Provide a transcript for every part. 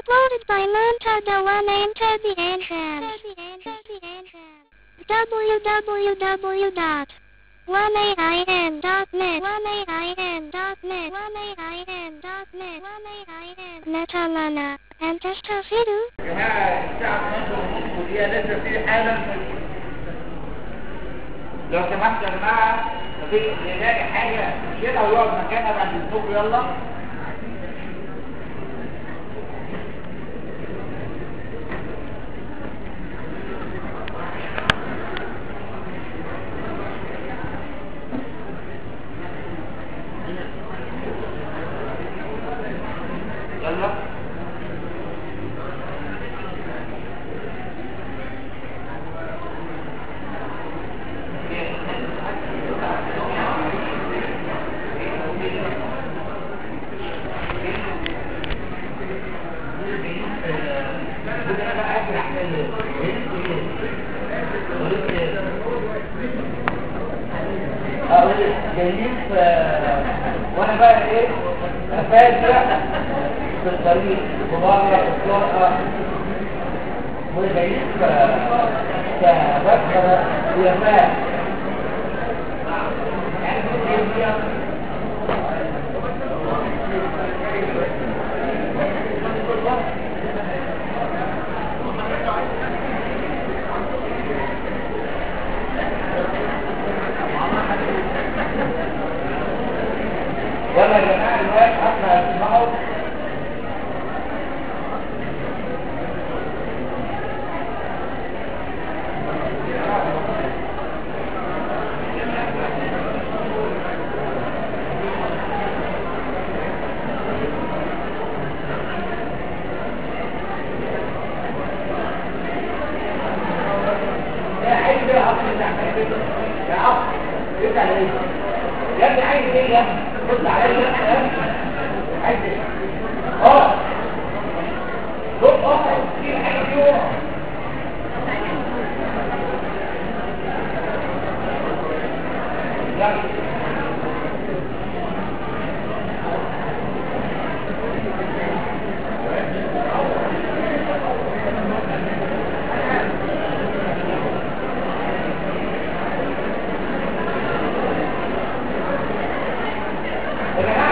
Uploaded by Montada One and Tabby Enhance. www.1ain.net 1ain.net 1ain.net Netalana. And Testafidu. يا جماعة الساعة 12 ونص ودقيقة لسه في حالا لو سمحت يا جماعة مفيش يلاقي حاجة يشيلها ويقعد مكانها بعد الظهر يلا يلا اقول جايين في وانا بقى ايه افاجئ في الطريق وبره الطرقه وجايين في كبكره ويفاء يعني في ايه يلا يا جماعه دلوقتي احنا هنسمعوا يا عايز ايه يا عم انت عمال كده يا عم انت على ايه يا ابني عايز ايه يا ابني بص عليا يا ابني عايز ايه اه روح اه في حاجه في ورا يلا يا جماعه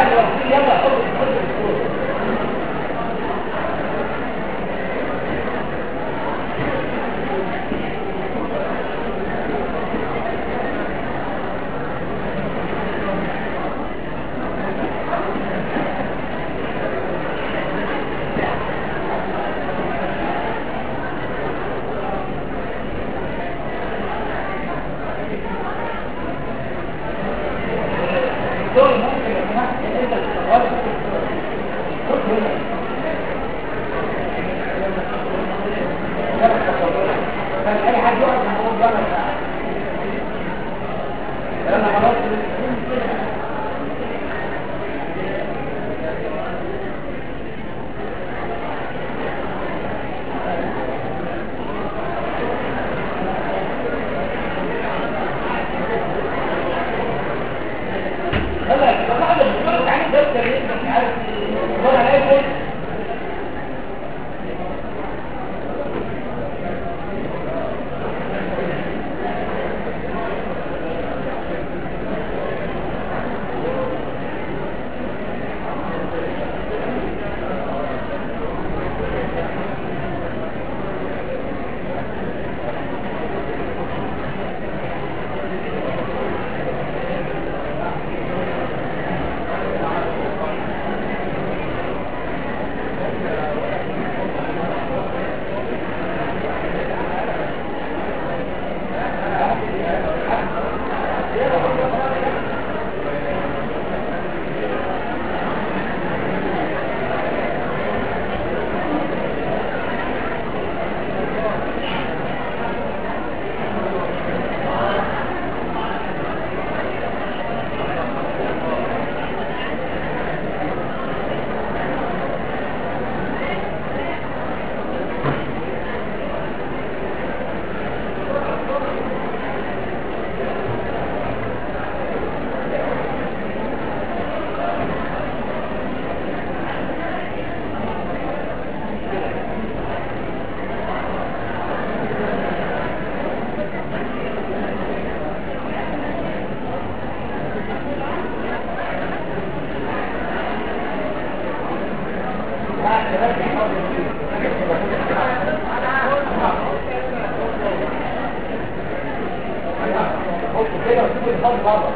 كده وتيجي الفضل بره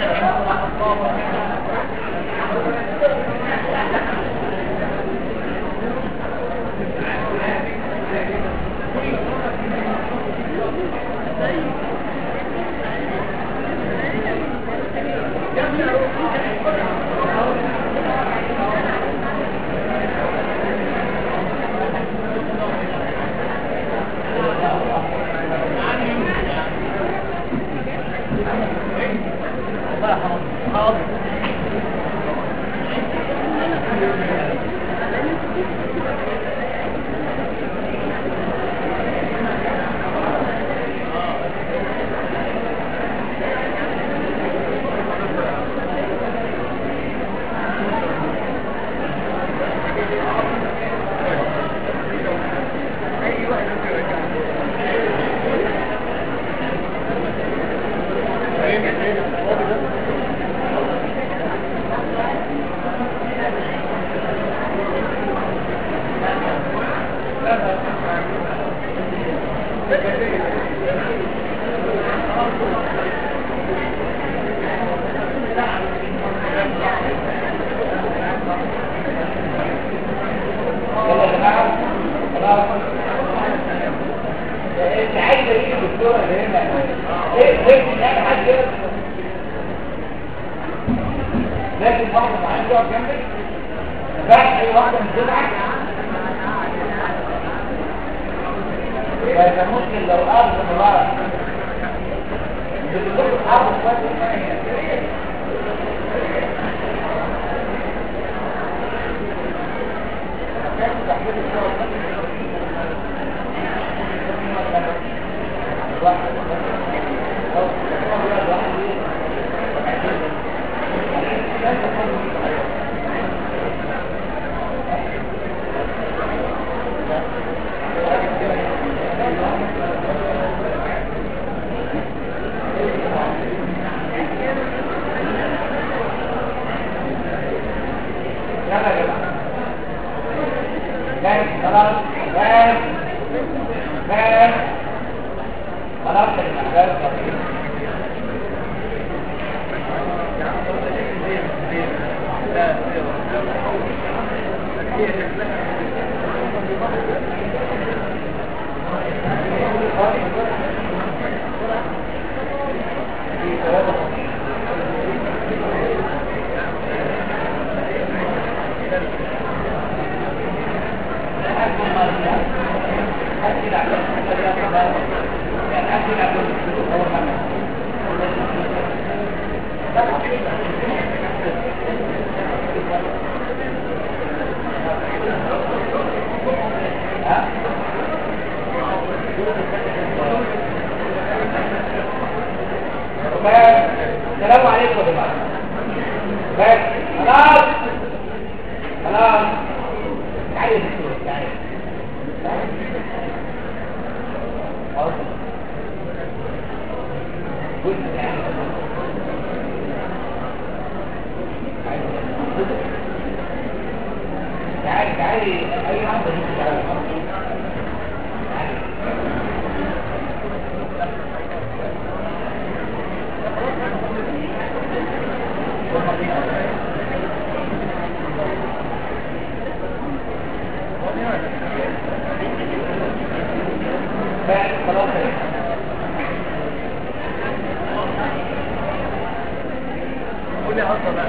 يلا يا جماعه خلاص انت عايز اجيب الدكتوره اللي هنا ايه ايه انا حد كده لازم واحده معايا تقعد جنبك بعد اي واحده من دول فإذا ممكن لو أرض من ورا بتقول أرض كويس يلا يا جماعة بس خلاص بس بس خلاص يا جماعة بس خلاص. السلام عليكم يا جماعه بس خلاص خلاص تعالي يا دكتور تعالي خلاص. قول لي تعالي. تعالي تعالي اي واحده دي تعالي تعالي بس خلاص يا جماعة. قول لي عصا بقى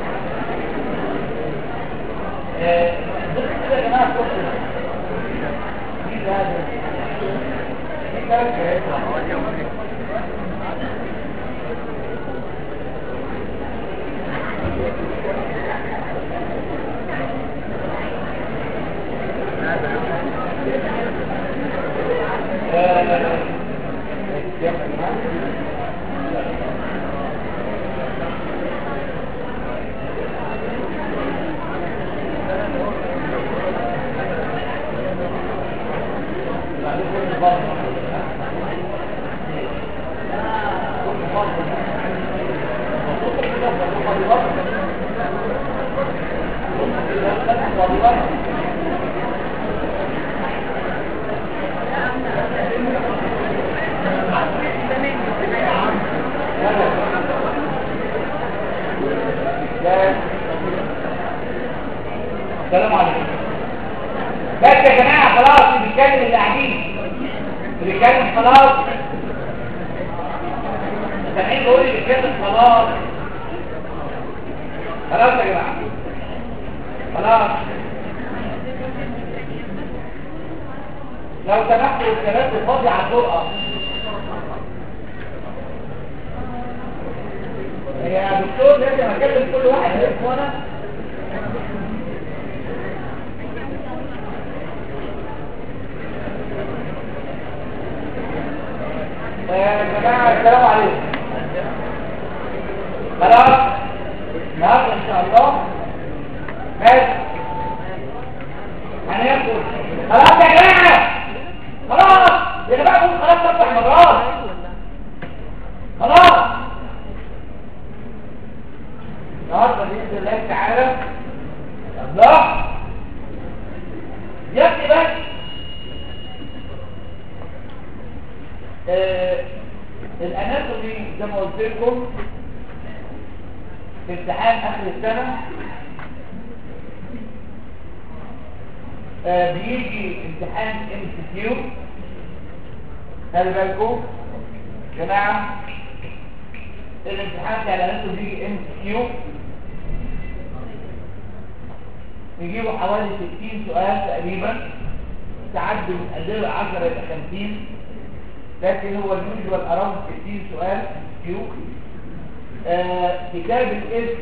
آه، بص كده يا جماعه بص كده. دي ده دي ثلاث شهادات. بس يا جماعه خلاص اللي بيتكلم اللي قاعدين اللي بيتكلم خلاص سامعين بقول اللي بيتكلم خلاص خلاص يا جماعه خلاص لو سمحتوا الكلام الفاضي على الطرقه يا دكتور لازم اكلم كل واحد هيك وانا يا جماعه السلام عليكم خلاص النهارده ان شاء الله ماشي هناكل خلاص يا جماعه خلاص يا جماعه قول خلاص اربع مرات خلاص النهارده باذن الله تعالى الله يكفي بس آه الاناتومي زي ما قلت لكم في امتحان اخر السنه آه بيجي امتحان ام سي كيو خلي بالكم يا جماعه الامتحان بتاع الاناتومي بيجي ام سي كيو يجيبوا حوالي 60 سؤال تقريبا تعدي من قدر 10 الى 50 لكن هو اليوجوال اراوند 60 سؤال كيو آه كتاب الاسم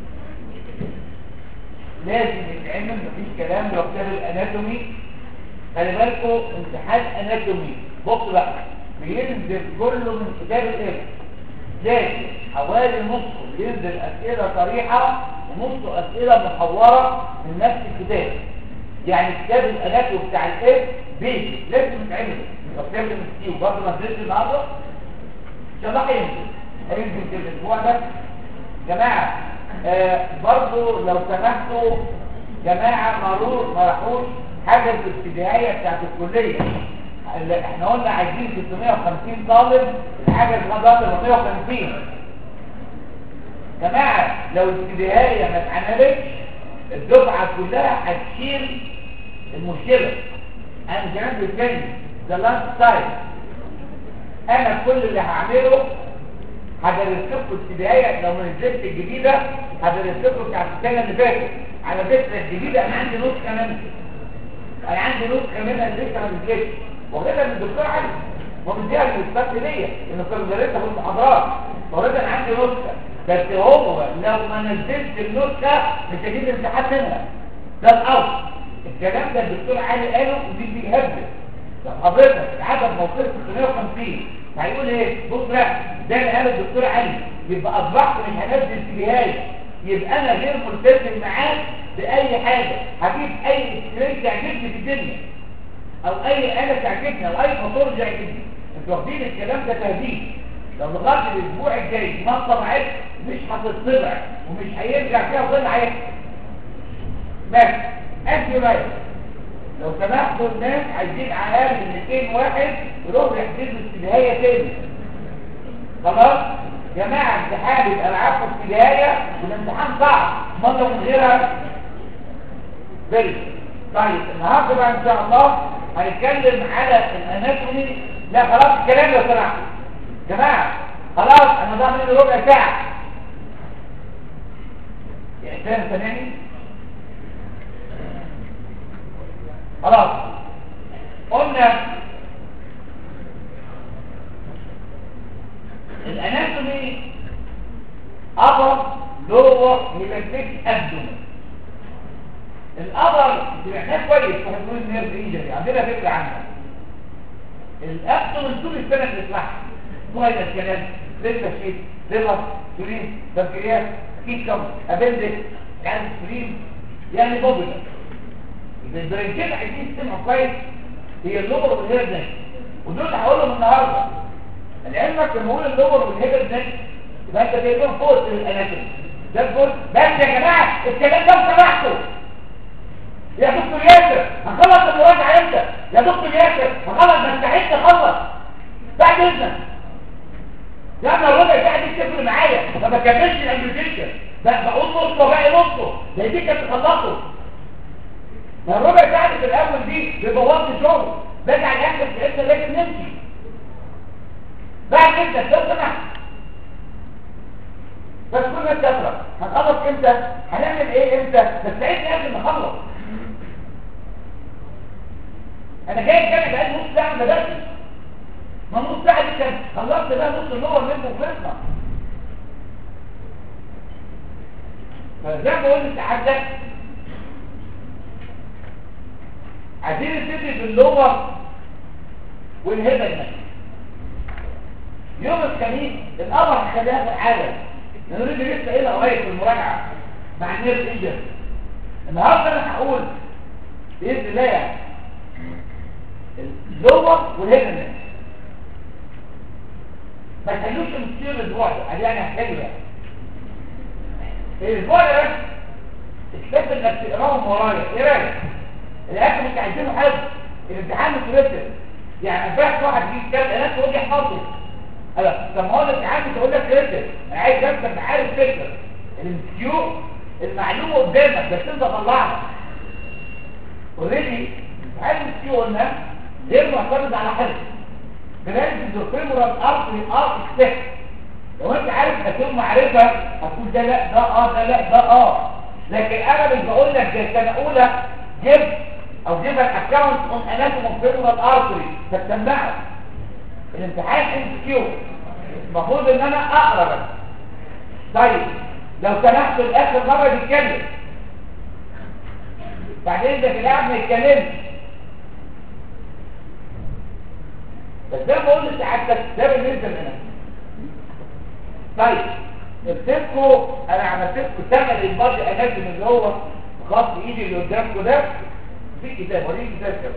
لازم يتعمل مفيش كلام لو كتاب الاناتومي خلي بالكم امتحان اناتومي بص بقى بينزل كله من كتاب الاسم لكن حوالي نصه بينزل اسئله صريحه ونصه اسئله محوره من نفس الكتاب يعني كتاب الاناتومي بتاع الاسم بيجي لازم يتعمل لو كتاب المسكين برضه ما نزلش النهارده ان شاء الله هينزل هينزل في الاسبوع ده جماعه آه برضو لو سمحتوا جماعة مرور ما راحوش حاجة في الابتدائية بتاعت الكلية اللي احنا قلنا عايزين 650 طالب الحاجة لغاية 450 جماعة لو الابتدائية ما اتعملتش الدفعة كلها هتشيل المشكلة انا كمان بالتاني ذا لاست سايد انا كل اللي هعمله هدرس لكم ابتدائيه لو ما نزلت الجديده هدرس لكم بتاعت السنه اللي فاتت على فكره الجديده انا عندي نسخه منها انا عندي نسخه منها اللي لسه ما نزلتش واخدها من الدكتور علي ومديها للاستاذ ليا انه كان مدرسها في المحاضرات واخدها انا عندي نسخه بس هو لو ما نزلت النسخه مش هجيب امتحان منها ده الاصل الكلام ده الدكتور علي قاله ودي بيهبل طب حضرتك العدد موصل 650 هيقول ايه بص بقى ده اللي قاله الدكتور علي يبقى اصبحت مش هنزل سبيهاي يبقى انا غير ملتزم معاك باي حاجه هجيب اي سكرين تعجبني في الدنيا او اي اله تعجبني او اي موتور يعجبني انتوا واخدين الكلام ده تهديد لو لغايه الاسبوع الجاي ما طلعت مش هتطلع ومش هيرجع فيها ظل عيب بس انت رايك لو سمحتوا الناس عايزين عقال من 200 واحد يروحوا يحجزوا استبهاية تاني خلاص جماعة امتحان يبقى معاكم استبهاية والامتحان صعب مرة من غيرها بل طيب النهارده بقى ان شاء الله هنتكلم على الاناتومي لا خلاص الكلام لو سمحتوا جماعة خلاص انا ضاع مني ربع ساعة يعني فاهم سامعني خلاص قلنا الاناتومي upper lower هيباتيك abdomen الابر سمعناه كويس وهنقول النيرف انجري عندنا فكره عنها الابدومن طول السنه بنسمعها كويس الكلام لسه شيء ليفر سورين بنكرياس كيكم ابندكس يعني سورين يعني بوبلر البرنكات عايزين يسمعوا كويس هي اللوبر والهير نك ودول هقولهم النهارده لعلمك لما اقول اللوبر والهير نك يبقى انت جايبهم فوق الاناتومي ده الجزء بس يا جماعه الكلام ده سمعته يا دكتور ياسر هنخلص المراجعه امتى يا دكتور ياسر هنخلص ما استعدت اخلص بعد اذنك يا ابني الربع ساعه دي تفرق معايا ما بكملش الامبيوتيشن بقول نصه وباقي نصه زي دي كانت تخلصه ما الربع ساعه في الاول دي فيه بيبوظ لي شغل باجي على الاخر تعبنا لازم نمشي بعد كده لو سمحت بس كل الناس تفرق هنخلص امتى هنعمل ايه امتى بس عيد قبل ما نخلص انا جاي كده بقالي نص ساعه ما بداتش ما نص ساعه دي كان خلصت بقى نص النور منه وخلصنا فزي ما بقول لسعادتك عايزين نبتدي باللغه والهبه الماليه يوم الخميس الامر هنخليها في العالم نريد لسه ايه قريب في المراجعه مع النير ايجن النهارده انا هقول باذن الله يعني اللغه والهبه الماليه ما تخلوش المشكله الاسبوع ده ادي يعني هحتاجه يعني الاسبوع ده بس اكتشف انك تقراهم ورايا ايه رايك الاكل مش عايزينه حفظ الامتحان مش رتب يعني امبارح واحد يجي كتاب انا تقول لي حافظ انا طب ما هو الامتحان مش هقول لك رتب انا عايز ابقى عارف فكره الامتيو المعلومه قدامك بس انت طلعها اوريدي امتحان الامتيو قلنا غير معتمد على حفظ بلاش الفيمورال ارتري ار اكسبت لو انت عارف هتكون معرفه هتقول ده لا ده اه ده لا ده اه لكن انا مش بقول لك زي السنه الاولى جيب او جيب الاكونت اون اناتوم فيمورال ارتري فتسمعه الامتحان ام كيو المفروض ان انا اقرا بس طيب لو سمحت لاخر مره بيتكلم بعدين ده كده ما يتكلمش بس ده بقول لسعادتك ده بالنسبه لنا طيب قلتلكوا انا عملت لكم ثمن البادي اناتومي اللي هو خط ايدي اللي قدامكم ده في كتاب وريني كتاب كده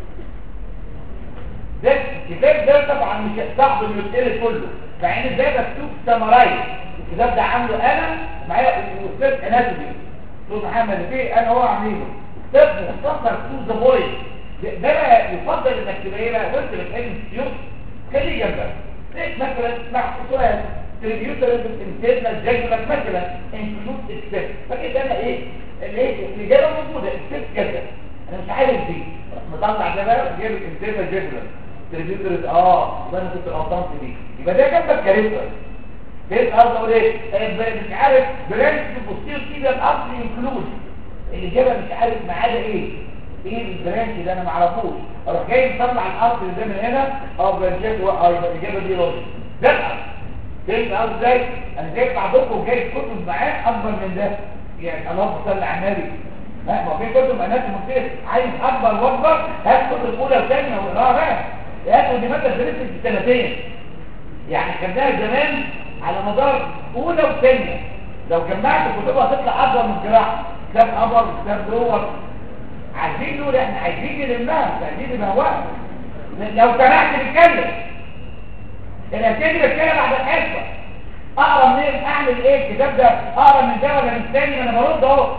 ده الكتاب ده طبعا مش صعب انه يتقري كله مع ان ده مكتوب سامراي الكتاب ده عامله انا معايا استاذ اناتومي استاذ محمد فيه انا هو عاملينه كتاب مختصر تو ذا بوينت ده بقى يفضل انك تبقى ايه بقى وانت بتعمل سيوف خليه جنبك ليش مثلا مع سؤال تريبيوتر انترنال جاجلك مثلا انكلود اكسبت فكده انا ايه الايه الاجابه موجوده اكسبت كذا انا مش عارف دي مطلع ده بقى جايب الانترنال جاجلك تريبيوتر اه يبقى انا كنت غلطان في دي يبقى ده جنبك كارثه كيف قصدي اقول ايه مش عارف برانش بوستير كده الاصل انكلود الاجابه مش عارف معاده ايه ايه البرانش ده انا ما اعرفوش اروح جاي مطلع الارض اللي زي من هنا اه برانشات اه يبقى الاجابه دي راجل ده الارض فهمت قصدي ازاي انا جايب بعضكم جايب كتب معاه اكبر من ده يعني اللهم صل على النبي لا ما في كتب انات مصير عايز اكبر واكبر هات كتب اولى وثانيه واقراها بقى هات دي ماده درست في سنتين يعني خدناها زمان على مدار اولى وثانيه لو جمعت كتبها هتطلع اكبر من جراحه كتاب ابر كتاب دوت عايزين نقول احنا عايزين نلمها مش عايزين نبهوها لو سمحت نتكلم انا هتجي اتكلم بعد الحصه اقرا منين اعمل ايه الكتاب ده اقرا من ده ولا من الثاني انا برد اهو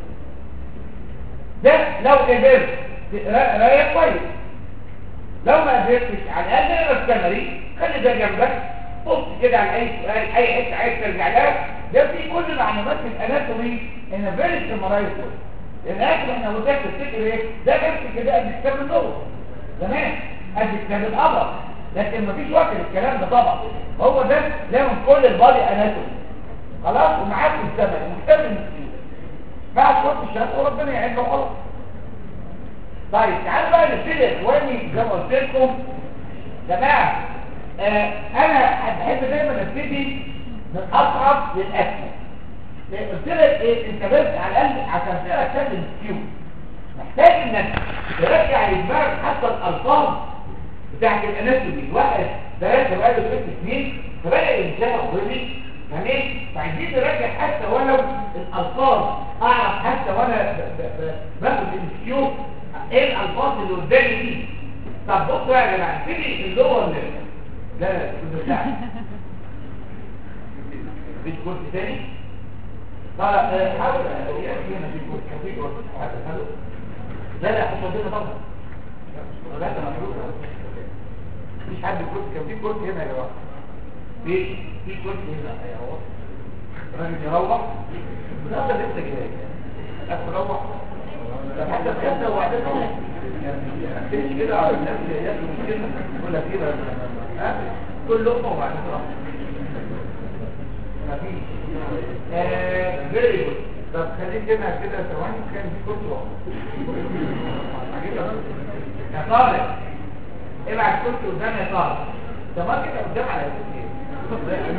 ده لو قدرت قرايه كويس لو ما قدرتش على الاقل اقرا السمري خلي ده جنبك بص كده على اي سؤال اي حته عايز ترجع لها ده في كل معلومات الاناتومي ان فيري سمرايز الاكل احنا قلت لك تفتكر ايه ده بس كده قبل كتاب النور زمان قبل كتاب القمر لكن مفيش وقت للكلام ده طبعا هو ده ده من كل البادي اناتومي خلاص ومعاك الزمن مكتب المسلمين بعد شوط الشهر وربنا يعيننا وخلاص طيب تعالوا بقى نبتدي يا اخواني زي ما قلت لكم جماعه آه انا بحب دايما ابتدي من اصعب للاسهل قلت لك ايه انت بس على الاقل عشان تقرا كتاب الكيو محتاج انك ترجع لدماغك حتى الالفاظ بتاعت الاناتومي واحد ثلاثة بقى له ست سنين فبدأ ينساها اوريدي فاهمين؟ فعايزين نرجع حتى ولو الالفاظ اعرف حتى وانا باخد الكيو ايه الالفاظ اللي قدامي دي طب بصوا يا جماعه ابتدي اللغه اللي لا لا كنت بتاعي مفيش كورس تاني؟ لا حاول يأتي هنا في كورس كان في كورس لا لا مش عندنا طبعا لا ده مفروض مفيش حد كورس كان في كورس هنا يا جماعه في في كورس هنا يا هو الراجل يروح لا ده لسه جاي اروح ده حتى بجد وبعدين تمشي كده على الناس اللي ياكلوا مشكلة يقول لك ايه بقى ها كل لقمة وبعدين تروح مفيش آه فيري جود طب خليك هنا كده ثواني كان في كرسي واحد يا طارق ابعت كرسي قدام يا طارق ده ما كده قدام على اساس ايه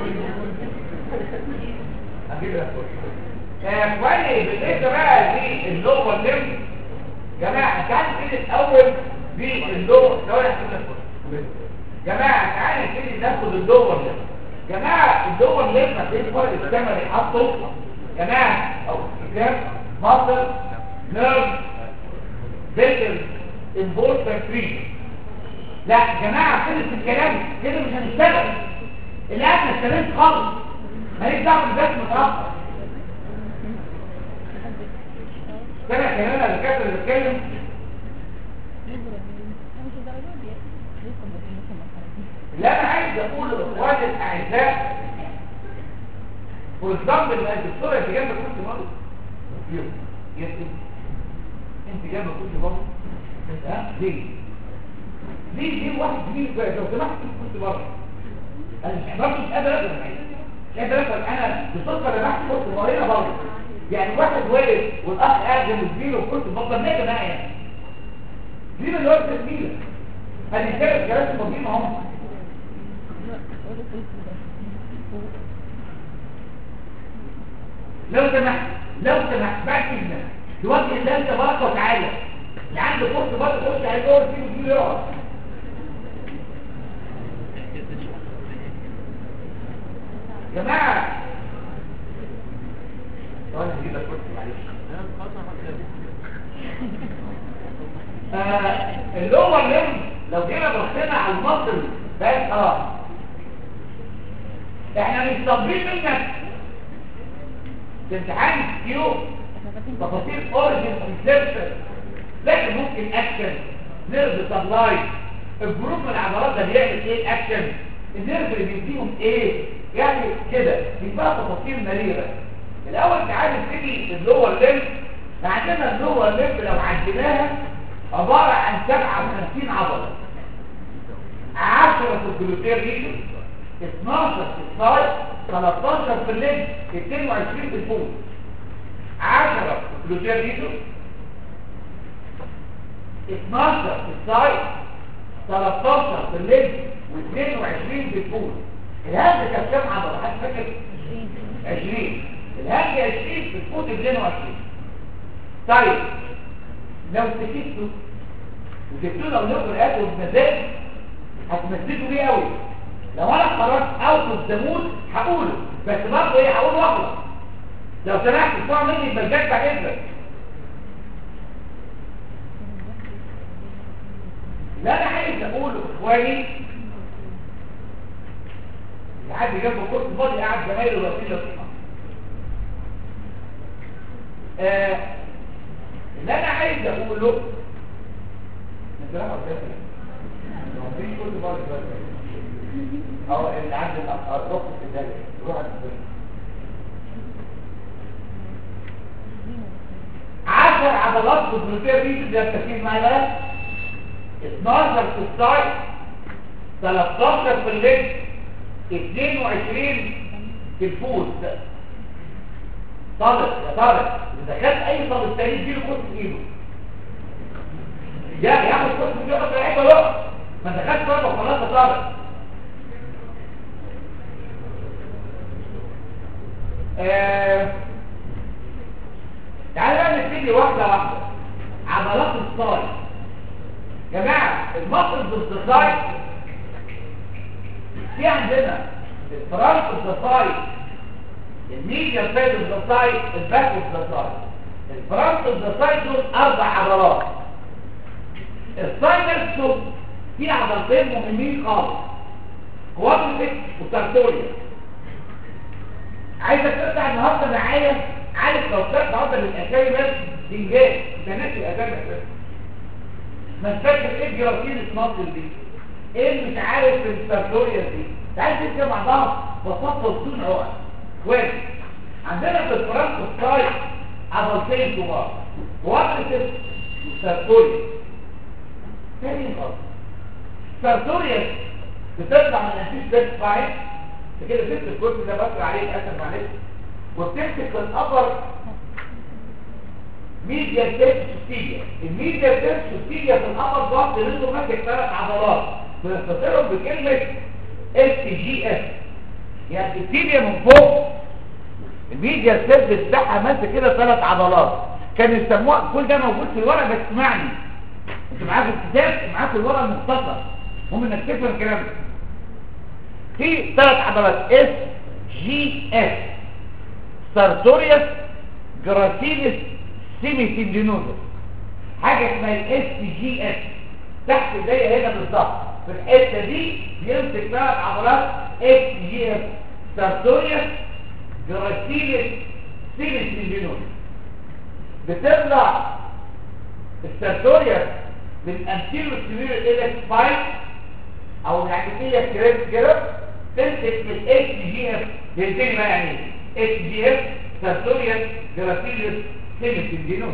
اجيب لك كرسي آه كويس بالنسبه بقى للغه الليمف جماعة تعالوا نبتدي الأول باللور لو أنا هحكي لك جماعة تعالوا نبتدي ناخد اللور ده جماعة اللور ليه ما فيش فرق الزمن يحطه جماعة أو كتاب مصر نيرف فيتل امبورتر فري لا جماعة خلص الكلام كده مش هنشتغل الأكل ما اشتغلش خالص ماليش دعوة بالذات متأخر سمع كلامنا الدكاتره اللي بيتكلم اللي انا عايز اقوله لاخواني الاعزاء والضم اللي الدكتوره اللي جنبك كنت برضه يا انت جنبك كنت برضه ها ليه ليه ليه واحد زميلي كويس لو سمحت كنت برضه انا مش برضه مش قادر افهم مش قادر افهم انا بالصدفه لمحت كنت مريضه برضه يعني واحد واقف والاخ قاعد جنب زميله وكنت بفضل ناجي معايا يعني زميله اللي واقف زميله ادي كده كلام مضيين هم لو سمحت لو سمحت بعد اذنك لوجه الله تبارك وتعالى اللي عنده فرصه برضه يخش هيدور فيه ويجي يقعد جماعه طبعا هجيب لك كرسي معلش اللور ليم لو جينا بصينا على المصل بقت خلاص احنا مش طالبين منك في امتحان كيو تفاصيل اوريجن انسبشن لكن ممكن اكشن نيرف سبلاي الجروب من العضلات ده بيعمل ايه اكشن النيرف اللي بيديهم ايه يعني كده دي بقى تفاصيل مريره الاول تعالى نبتدي اللور ليمف عندنا اللور ليمف لو عديناها عباره عن 57 عضله 10 في الجلوتير ريجن 12 في الصاي 13 في الليمف 22 في الفوق 10 في الجلوتير ريجن 12 في الصاي 13 في الليمف و22 في الفوق الهند كانت كام عضله حد فاكر 20 الهند 20 في الفوت 22 طيب لو سكتوا وسبتوا لو نقول اكل بمزاج هتمسكوا بيه قوي لو انا خرجت اوت اوف ذا مود هقوله بس برضه ايه هقول واخلص لو سمحت اسمعوا مني المزاج بعد اذنك اللي انا عايز اقوله اخواني اللي حد جنبه كرسي فاضي قاعد زمايله وسيله لطيفه آه اللي انا عايز اقوله نزلها قدام مفيش كرسي فاضي دلوقتي او اللي عند الرقم في الدايره روح عند عشر عضلات في الجلوتير ريجن ده التركيز معايا بقى 12 في السايد 13 في الليج 22 في الفوت طارق يا طارق اذا خد اي طالب تاني يديله كورس في ايده يا ياخد كورس في ايده في العيبه لا ما انت خدت طالب وخلاص يا طارق آه... تعالى بقى نبتدي واحده واحده عضلات الصاي جماعه المصل بالصاي في عندنا الفرنس بالصاي الميديا سايد بالصاي الباك بالصاي الفرنس بالصاي دول اربع عضلات الساينس دول في عضلتين مهمين خالص كوادريك وترتوريا عايزك تطلع النهارده معايا عارف لو طلعت النهارده من الاسامي بس تنجاز انت ناسي الاسامي اساسا ما فاكر ايه الجراثيم الصناطل دي ايه اللي مش عارف السيرتوريا دي تعال تكتب مع بعض بساطه وبدون عقد كويس عندنا في الفرنس الصاي عضلتين كبار كوادريتس وسيرتوريا تاني خالص سارتوريوس بتطلع من الانتيش بيت فاين كده ست الكرسي ده بكر عليه الاسف معلش وبتمسك الابر ميديا تيرس سوستيجيا الميديا تيرس سوستيجيا في الابر ضغط منه ماسك ثلاث عضلات بنختصرهم بكلمه اس جي اس يعني التيبيا من فوق الميديا تيرس بتاعها ماسك كده ثلاث عضلات كانوا يسموها كل ده موجود في الورق بس اسمعني انتوا معاكم الكتاب معاكم الورق المختصر هم انك تفهم الكلام ده في ثلاث عضلات اس جي اس سارتوريوس جراسيلس سيميتندينوزس حاجه اسمها الاس جي اس تحت ايديا هنا بالظبط في الحته دي بيمسك ثلاث عضلات اس جي اس سارتوريوس جراسيلس سيميتندينوزس بتطلع السارتوريوس من انتيرو سيميرو الى سباين او يعني هي كريب كده تمسك في الاس جي اف بينتهي بقى يعني ايه اس جي اف سارتوريوس جراسيليوس سيميتندينوس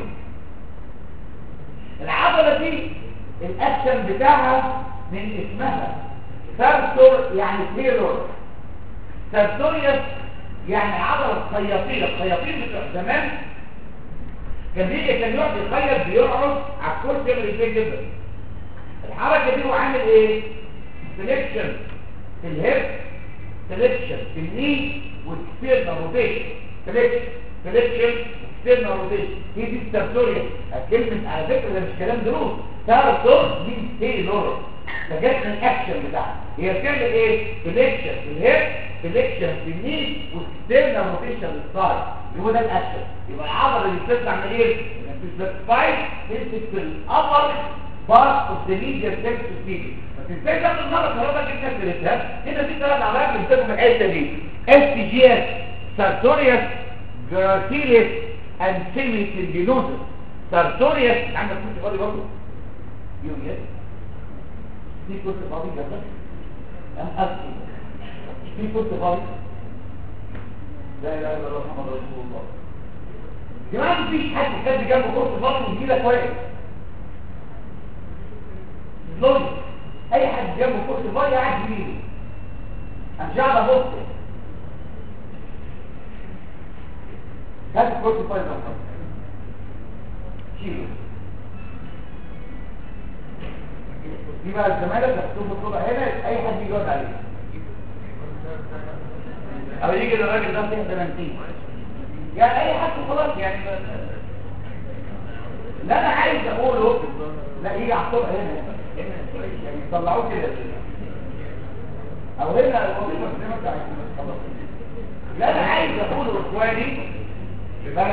العضله دي الاكشن بتاعها من اسمها سارتور يعني تيرور سارتوريوس يعني عضله خياطين الخياطين بتوع زمان كان بيجي كان يقعد يخيط بيقعد على الكرسي يعمل ازاي جدا الحركه دي هو عامل ايه سelection في الهيب سelection في الني واكسترنال روتيشن سelection سelection اكسترنال روتيشن هي دي السارتوريا كلمه على فكره ده مش كلام دروس سارتور دي تيلور فجت من الاكشن بتاعها هي بتعمل ايه سelection في الهيب سelection في الني واكسترنال روتيشن للصايد هو ده الاكشن يبقى العضله اللي بتطلع من ايه من السبايك تمسك في الابر بارت اوف ذا ميديا سيلز سبيدي ما تنساش بقى النهارده الكهرباء دي كانت الالتهاب هنا في ثلاث عضلات بنمسكهم في الحته دي اس جي اس سارتوريوس جراتيليس اند سيميتندينوزس سارتوريوس عندك كرسي فاضي برضه يوميات في كرسي فاضي جنبك ام اسكي في كرسي فاضي لا اله الا الله محمد رسول الله يا جماعه مفيش حد كان جنبه كرسي فاضي ويجي كويس لوجيك اي حد جنبه كرسي فاضي قاعد يمينه انا مش قاعد ابص هات الكرسي فاضي ده شيله دي بقى الزمالة مكتوب الصورة هنا اي حد يجي يقعد عليه او يجي للراجل ده فيه بنانتين يعني اي حد خلاص يعني لا انا عايز اقوله لا يجي على الصورة هنا يعني يطلعوه كده او هنا الوظيفه زي ما انت عايز خلاص لا انا عايز اقول لاخواني بس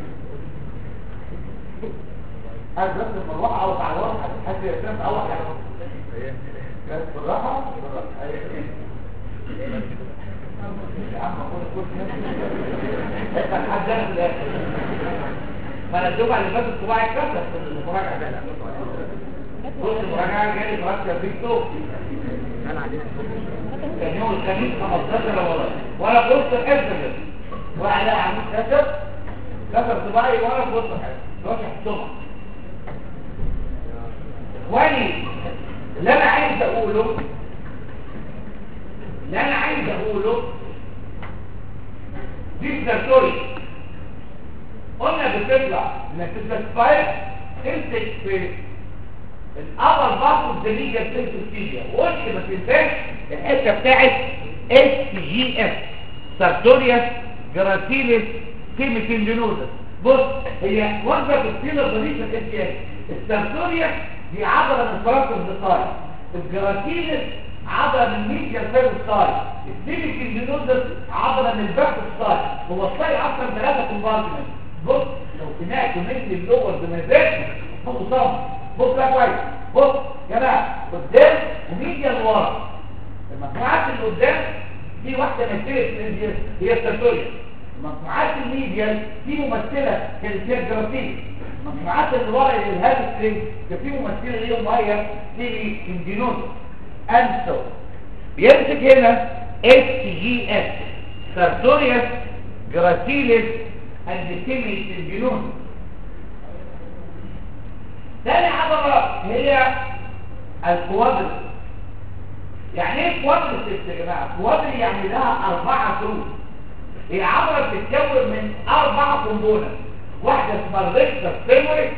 عايز بس المروحه او تعالوا حد يفهم اول حاجه بس بالراحه بالراحه يا عم اقول كل كده حد في الاخر فانا الدفعه اللي فاتت صباعي اتكسر في المراجعه ده بص المراجعه جالي مركز بيك توب كان يوم الخميس 15 ولا ولا قلت الحفظ وعلى عمود كسر كسر صباعي ولا قلت حاجه روح السمع اخواني اللي انا عايز اقوله اللي انا عايز اقوله دي سيرتوري قلنا بتطلع انك تسباير تمسك في الابر بارت اوف ذا ميديا سيلفيا وقلت ما تنساش الحته بتاعت اس جي اف سارتوريوس جراتيليس سيميتندينوزس بص هي وجبه السيلر ضريفه الاس جي اف السارتوريوس دي عضله من فرنك الزقاي الجراتيليس عضله من ميديا سيلفيا السيميتندينوزس عضله من الباك سايد هو السايد اصلا ثلاثه كومبارتمنت بص لو سمعت مثل اللور بمزاج بصوا صم بص بقى كويس بص يا جماعه قدام وميديا لورا المجموعات اللي قدام دي واحده مثلت هي السيرتوريا المجموعات الميديا دي ممثله كانت هي الجراتين المجموعات اللي ورا الهاب سترينج كان في ممثله ليهم هي تيجي اندينوز انسو بيمسك هنا اس جي اس سارتوريوس جراتيليس اند تيمي اندينوز تاني عضلة هي الكوادر يعني ايه كوادريسبس يا جماعه كوادر يعني لها اربعه سروج هي عضله بتتكون من اربع كومبوننت واحده اسمها الريكتر فيموريك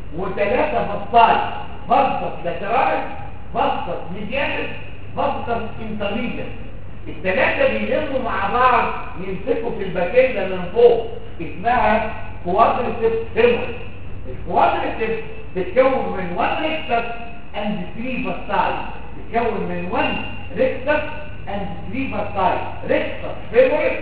وثلاثه فصاي فصل لاتراليس فصل ميدياليس فصل انترميديت الثلاثه بيلموا مع بعض يمسكوا في الباكيلا من فوق اسمها كوادريسبس فيموريك الكوادريسبس بتتكون من 1 ريكتر اند 3 فصاي بتتكون من 1 ريكتر اند 3 فصاي ريكتر فيموريك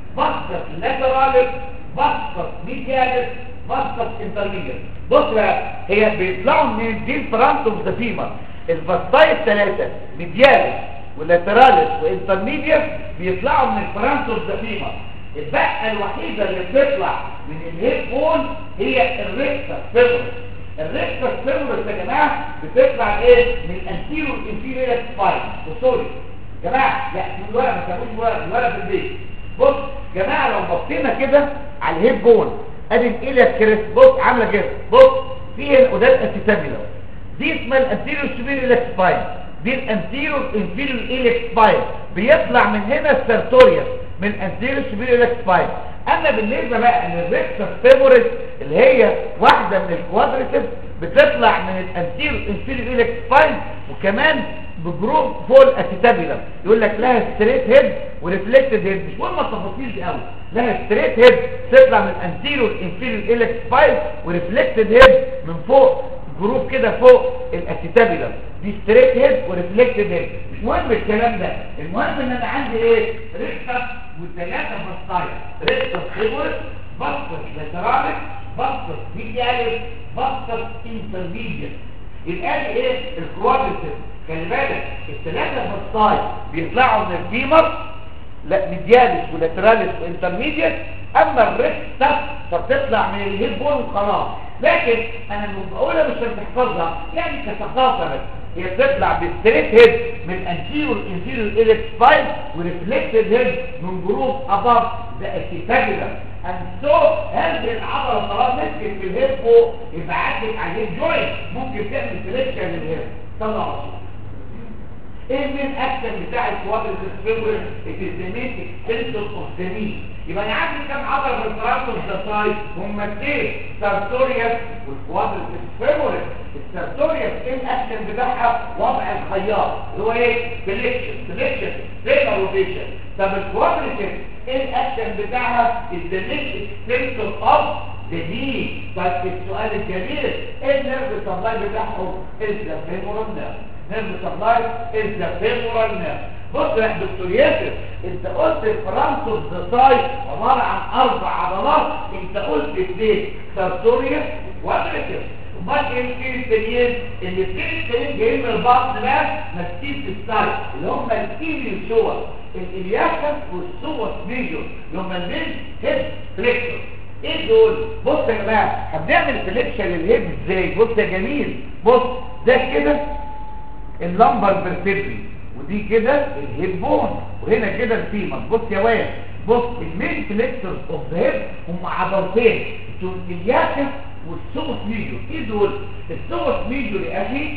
فصل لاتراليس فصل ميدياليس فصل انترميديت بص بقى هي بيطلعوا من دي الفرونت اوف ذا فيمر الفصاي الثلاثه ميدياليس ولاتراليس وانترميديت بيطلعوا من الفرونت اوف ذا فيمر البقه الوحيده اللي بتطلع من الهيب بون هي الريكتر فيموريك الريكتر فيموريك يا جماعه بتطلع ايه من الانتيريور انفيريور سباين سوري يا جماعه لا دي الورقه ما تسموش ورقه الورقه في البيت بص يا جماعه لو بصينا كده على الهيب بون ادي الايليا كريس بص عامله كده بص في القدام اسيتابيلا دي اسمها الانتيريور سوبيريور سباين دي الانتيريور انفيريور ايليك سباين بيطلع من هنا السيرتوريوس من الانتيريور سوبيريور سباين اما بالنسبه بقى للريكتر فيموريس اللي هي واحده من الكوادريسبس بتطلع من الانتيريور انفيريور ايليك سباين وكمان بجروب فوق الاسيتابيلم يقول لك لها ستريت هيد وريفلكتد هيد مش مهم التفاصيل دي قوي لها ستريت هيد تطلع من الانتيريور انفيريور ايليك سباين وريفلكتد هيد من فوق جروب كده فوق الاسيتابيلم دي ستريت هيد وريفلكتد هيد مش مهم الكلام ده المهم ان انا عندي ايه ريكتس والثلاثه فصايا ريكتس فيبورس بسطس لاتراليس بسطس ميدياليس بسطس انترميديت يبقى لي ايه الكوادريسبس خلي بالك الثلاثه فصاي بيطلعوا من الفيمر لا ميدياليس ولاتراليس وانترميديت اما الريكتس فبتطلع من الهيب بون وخلاص لكن انا لما بقولها مش هتحفظها يعني كثقافه بس هي بتطلع بالستريت هيد من انتيريور انفيريور ايليك سباين وريفلكتد هيد من جروب اباف ذا اسيتابيلم and so هذه العضله خلاص مسكت في الهيب فوق يبقى عدت على الهيب جوينت ممكن تعمل سلكشن للهيب طلع عشان ايه المين اكشن بتاع الكوادرس فيبرال اتزميت اكستنسور اوف ذا ني يبقى انا عندي كام عضله في التراكتور ذا سايد هم اثنين سارتوريوس والكوادرس فيبرال السارتوريوس ايه الاكشن بتاعها وضع الخياط اللي هو ايه سلكشن سلكشن فين روتيشن طب الكوادرس ايه الاكشن بتاعها الديليت اكستنسور اوف ذا ني طيب السؤال الجميل ايه النيرف سبلاي بتاعهم ازا فيمورال نيرف نيرف سبلاي از ذا فيمورال نيرف بص يا دكتور ياسر انت قلت الفرنس اوف ذا سايد عباره عن اربع عضلات انت قلت اثنين سارتوريوس وادريكس امال ايه الاثنين التانيين الاثنين التانيين جايين من البطن بقى ماسكين في السايد اللي هم الايليو شور الالياكس والسوس ميجور اللي هم المين هيد فليكسور ايه دول بص يا جماعه هبنعمل سلكشن للهيد ازاي بص يا جميل بص ده كده اللمبر فيرتبري ودي كده الهيب بون وهنا كده الفيمر بص يا واد بص المين فليكسرز اوف ذا هيب هم عضلتين دول الياكس والسوس ميجور ايه دول السوس ميجور يا اخي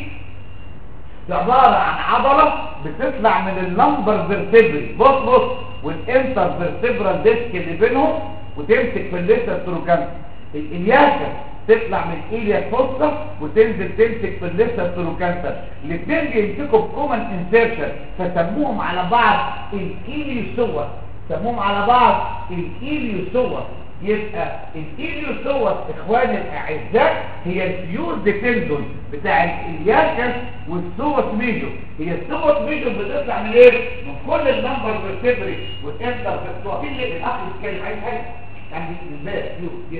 ده عباره عن عضله بتطلع من اللمبر فيرتبري بص بص والانتر فيرتبرال ديسك اللي بينهم وتمسك في الليتر تروكانت الياكس تطلع من ايليا فوسطا وتنزل تمسك في الليسر تروكانتر الاثنين بيمسكوا بكومن انسيرشن فسموهم على بعض الايليو سوس سموهم على بعض الايليو سوس يبقى الايليو سوس اخواني الاعزاء هي الفيوز تندون بتاع الياكس والسوس ميجو هي السوس ميجو بتطلع من ايه من كل النمبر فيرتبري والانتر فيرتبري اللي الاخر يتكلم عايز حاجه يعني الباقي فيوز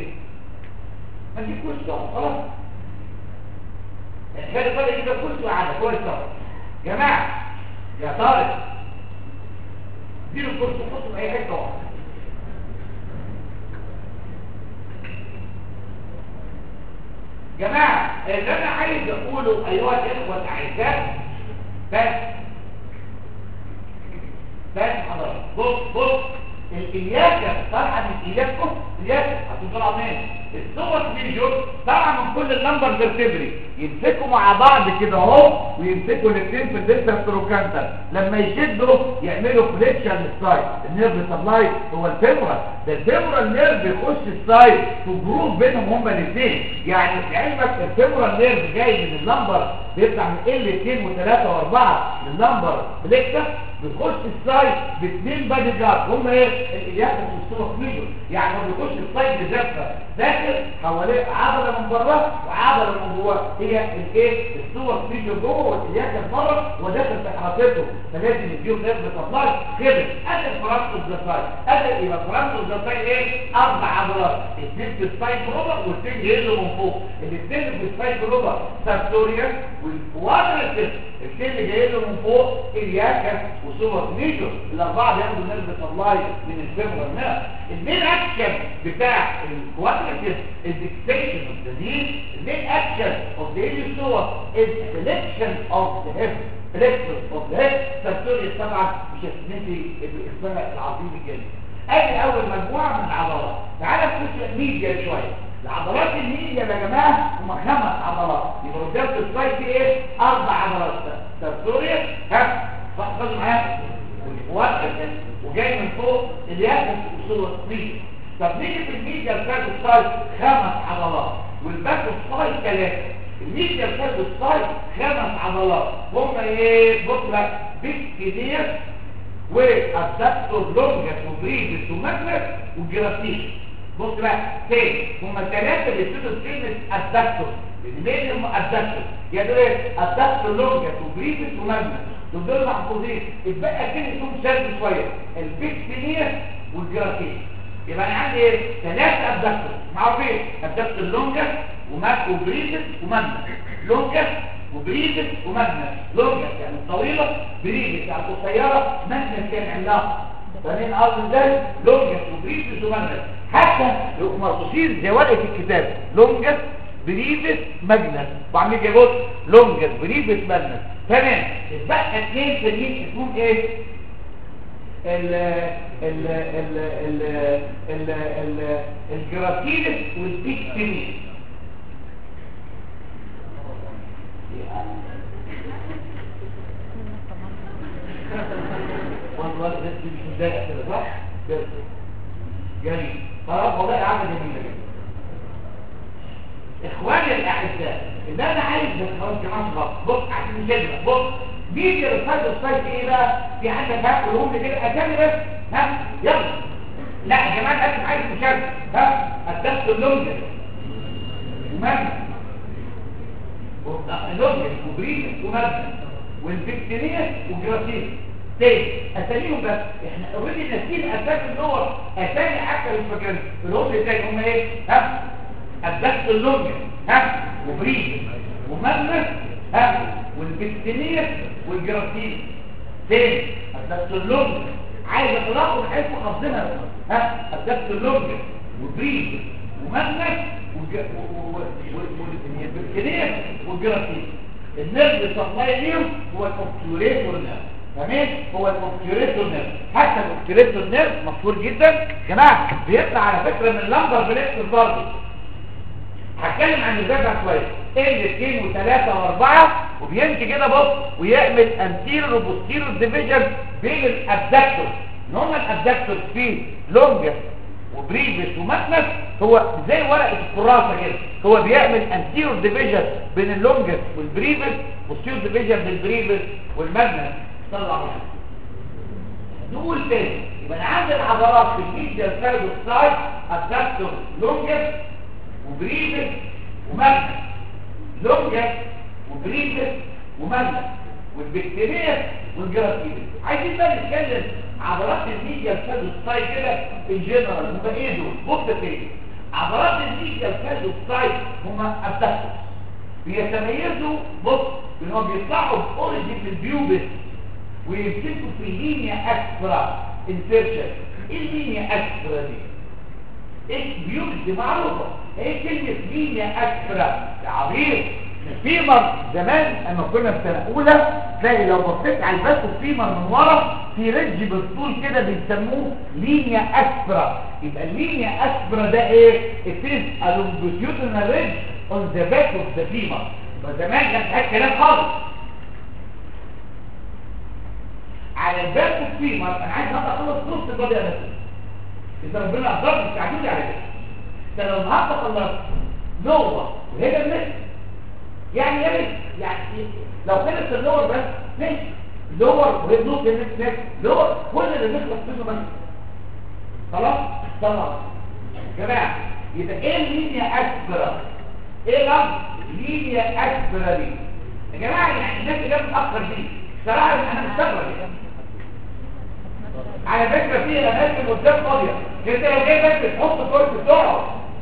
ما تجيبوش طبعا خلاص الحاجة طالع كده كل وعادة كويس طبعا جماعة يا طارق ديروا الكرسي وحطوا في اي حته واحده جماعة اللي انا عايز اقوله ايها الاخوة الاعزاء بس بس حضرتك بص بص الإياكة طالعة من إياكم إياكة هتطلع منين السوبر ميجور طبعا من كل اللمبر فيرتبري يمسكوا مع بعض كده اهو ويمسكوا الاثنين في الدلتا ستروكانتر لما يشدوا يعملوا فليكشن للسايد النيرف سبلاي هو الفيمورال ده الفيمورال نيرف يخش السايد في جروب بينهم هما الاثنين يعني لعلمك الفيمورال نيرف جاي من اللمبر بيطلع من ال 2 و3 و4 لللمبر فليكتر بيخش السايد باثنين بادي جارد هم ايه الالياس والسوبر ميجور يعني هو بيخش السايد بذاتها داخل حواليه عضله من بره وعضله من جوه هي الايه السوبر ميجور جوه والالياس من بره وداخل في حركته فلازم يديهم نيرف سبلاي كده ادي الفرنس اوف ادي يبقى الفرنس اوف ايه اربع عضلات اثنين في السايد روبر واثنين جايين من فوق الاثنين في السايد روبر سارتوريا والكوادريتس الاثنين اللي جايين من فوق الياكا وسوبر ميجور الاربعه بياخدوا نيرف سبلاي من الفيمورال نيرف المين اكشن بتاع الكوادريتس الديكتيشن اوف ذا ديز المين اكشن اوف ذا ايليسور از سelection اوف ذا هيب فليكسور اوف ذا هيب سارتوريا طبعا مش هتنسي اسمها العظيم الجلد ادي اول مجموعه من العضلات تعالى نخش الميديا شويه العضلات الميديا يا جماعه هم خمس عضلات يبقى قدام السايد في ايه اربع عضلات سارتوريا ها خدوا معايا والوقت وجاي من فوق الياس وصول ميديا طب نيجي في الميديا بتاعت السايد خمس عضلات والباك السايد ثلاثه الميديا بتاعت السايد خمس عضلات هم ايه بص لك بيكتينيس والدكتور لونجس وبريدس وماجنس والجرافيشن بص بقى تاني هما الثلاثه اللي بيبتدوا بكلمه الدكتور اللي هم الدكتور يعني ايه الدكتور لونجس وبريدس وماجنس دول دول محفوظين اتبقى كده اسمهم شد شويه البيكتينيس والجرافيشن يبقى انا عندي ايه ثلاثه الدكتور معروفين الدكتور لونجس وماك وبريدس وماجنس لونجس وبريدس ومجنس لونجس يعني الطويلة بريدس يعني قصيرة مجنس يعني عملاقة فمين قصد ازاي لونجس وبريدس ومجنس حتى يبقوا مرصوصين زي ورقة الكتاب لونجس بريدس مجنس وعاملين كده بص لونجس بريدس مجنس تمام اتبقى اثنين تانيين اسمهم ايه ال ال ال ال ال ال الجراتينس والبيكتينيس والله ده مش مضايق كده صح؟ جميل خلاص والله قاعده جميله جدا اخواني الاعزاء اللي انا عايز بس خلاص يا جماعه خلاص بص عشان كده بص بيجي الرسالة الصيف ايه بقى في عندك بقى قولهم لي كده اسامي بس ها يلا لا يا جماعه لازم عايز مشاركه ها الدست اللونجر ومجد لونجر وبريدس ومجد والبكتيريا والجراسيل تاني اساميهم بس احنا اوريدي ناسيين اسامي اللي هو اسامي حتى مش فاكرين اللي هم ازاي هم ايه ها الدست اللونجر ها وبريدس ومجد ها والبكتيريا والجراثيم تاني الدكتولوج عايز اطلاقه بحيث حافظينها ها الدكتولوج وبريد ومنك والبكتيريا والجراثيم النرد سبلاي ليهم هو الاوبتيوريتور نيرف تمام هو الاوبتيوريتور نيرف حتى الاوبتيوريتور نيرف مشهور جدا يا جماعه بيطلع على فكره من لمبر بليكتور برضه هتكلم عن الزبده شويه ال 2 و3 و4 وبيمشي كده بص ويعمل انتيرور وبوستيرور ديفيجن بين الابدكتور ان هم الابدكتور فيه لونجس وبريفس ومكنس هو زي ورقه الكراسه كده هو بيعمل انتيرور ديفيجن بين اللونجس والبريفس بوستيرور ديفيجن بين البريفس والمكنس صلى الله عليه وسلم نقول تاني يبقى انا عندي العضلات في الميديا سايد سايد ابدكتور لونجس وبريفس ومكنس لونجس وبريفس ومجلس والبكتيريا والجراثيم عايزين بقى نتكلم عضلات الميديا الفاجوسايد كده ان جنرال هم ايه دول بص فين عضلات الميديا الفاجوسايد هم ابدكتورز بيتميزوا بص بانهم بيطلعوا باوريجين من البيوبس ويمسكوا في لينيا اكسترا انسيرشن ايه اللينيا اكسترا دي ايه بيوبس دي معروفه ايه كلمه لينيا اكسترا يا عبيط الفيمر زمان اما كنا في سنه اولى تلاقي لو بصيت على الباس الفيمر من ورا في ريدج بالطول كده بيسموه لينيا اسبرا يبقى اللينيا اسبرا ده ايه it is a longitudinal ridge on the back of the femur فزمان كان في كلام خالص على الباك الفيمر انا عايز اقطع خلص نص البادي يا نفسي انت ربنا قدرني تساعدوني على كده ده لو النهارده خلصت لغه وهي النفس يعني يا ريت يعني لو خلص اللور بس ماشي لور وهي بنص النفس نفس لور كل اللي نخلص منه بس خلاص خلاص يا جماعه يبقى ايه اللينيا اسبرا ايه لفظ لينيا اسبرا دي يا جماعه يعني الناس اللي متاخر دي صراحه انا مستغرب يعني. على فكره في اماكن قدام فاضيه انت لو جاي بس تحط كرسي تقعد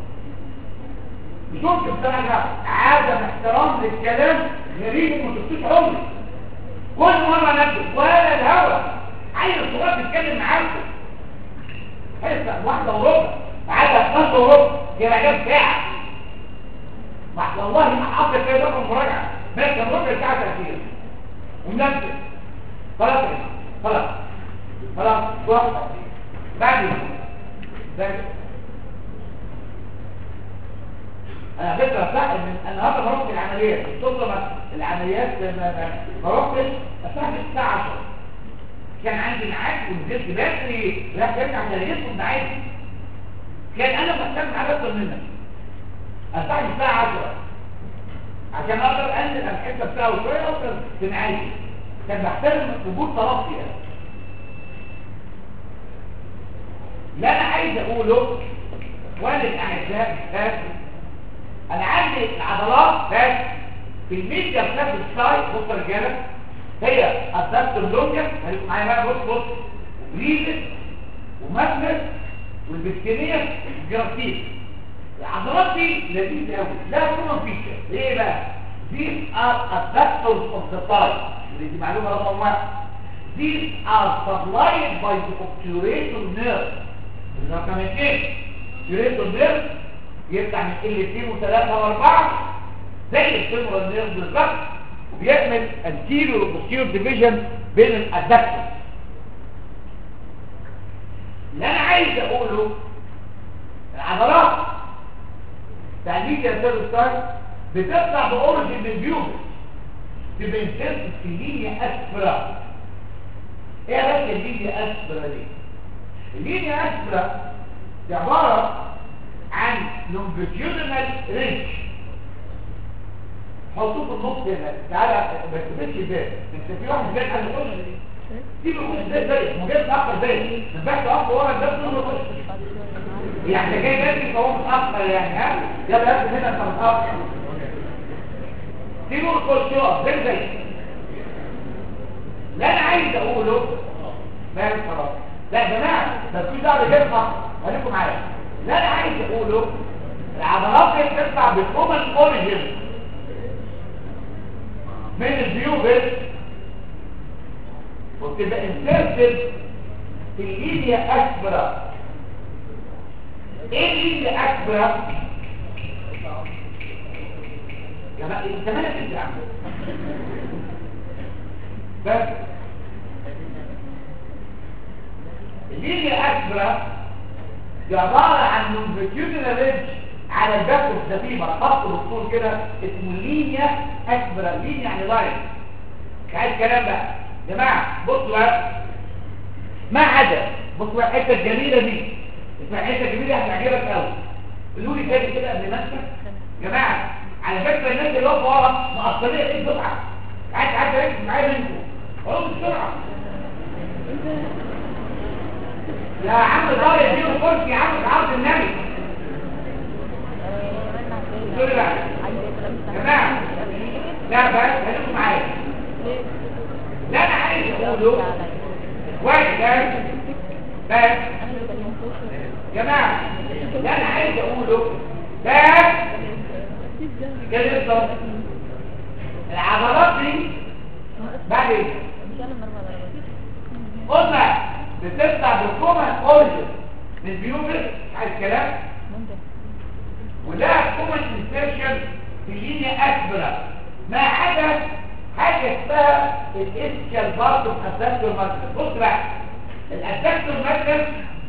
مش ممكن بصراحه عدم احترام للكلام غريب وما شفتوش عمري كل مره نفسه ولا الهوا عايز الصغار تتكلم معاكم حصه واحده وربع عدد خمسه وربع يبقى جاب ساعه ما والله ما حاطط كده رقم مراجعه بس كان ربع ساعه تاثير ومنفذ خلاص يا جماعة. خلاص خلاص وقت بعد بعد انا فكره صح ان النهارده ما رحتش العمليات الصبح ما العمليات ما ما- ما رحتش الساعه 9 10 كان عندي ميعاد ونزلت بدري لا كان عشان يدخل معايا كان انا بستنى على اكتر منك الساعه الساعه 10 عشان اقدر انزل الحته بتاعه شويه اوصل في معايا كان بحترم وجود طلبتي انا اللي انا عايز اقوله اخواني الاعزاء فاس انا عندي العضلات فاس في الميديا بتاعت السايد بص يا رجاله هي الدكتور لونجا خليكم معايا بقى بص بص بريزس ومسمس والبكتيريا والجراثيم العضلات دي لذيذه قوي لا كومن فيتشر ايه بقى these are adductors of the thigh ودي دي معلومه رقم واحد these are supplied by the obturator nerve رقم اثنين obturator nerve يطلع من ال 2 و3 و4 زي الفيمورال نيرف بالظبط وبيعمل anterior وposterior division بين الادكتور اللي انا عايز اقوله العضلات تعنيك يا سيد ستار بتطلع باوريجين من بيوبس تبقى انسرت في لينيا اسفرا ايه بس اللينيا اسفرا دي اللينيا اسفرا دي عباره عن لونجيتيودنال رينج حطوه في النص هنا تعالى ما تكتبش ازاي انت في واحد زي قال لي سيب الخش ازاي زي ما جاي متاخر زي نبهت اقف ورا ده كله خش يعني جاي جاي فهو متاخر يعني ها يلا يا ابني هنا انت متاخر سيبوا الخش يقف زي زي لا انا عايز اقوله فاهم خلاص لا يا جماعه ده في دعوه كده صح خليكم معايا لا انا عايز اقوله العضلات دي بتطلع بالكومن اوريجين من البيوبس وتبقى انسرتد في الليبيا اكبر ايه الليبيا اكبر يا جماعه انت مالك انت يا عم بس الليبيا اكبر دي عباره عن لونجيتيودنال ريدج على الجسم الزفيمة خط بالطول كده اسمه لينيا اكبر لينيا يعني لاين مش عايز كلام بقى يا جماعه بصوا بقى ما عدا بصوا بقى الحته الجميله دي اسمها الحته الجميله هتعجبك قوي قولوا لي تاني كده قبل ما انسى يا جماعه على فكره الناس اللي واقفه ورا مقصرين ايه الدفعه عايز عايز اركز معايا منكم قولوا بسرعه يا عم طارق اديله الكرسي يا عم في عرض النبي قولوا لي بقى يا جماعه لا بس خليكم معايا لا انا عايز اقوله واحد بس بس جماعه لا انا عايز اقوله بس كده بالظبط العضلات دي بعد ايه قلنا بتطلع بالكومن اوريجن من بيوبس عايز كلام وده كومن انسيرشن في لينيا اكبر ما حاجه حاجه اسمها الاسكال بارت اوف ادكتور ماجنس بص بقى الادكتور ماجنس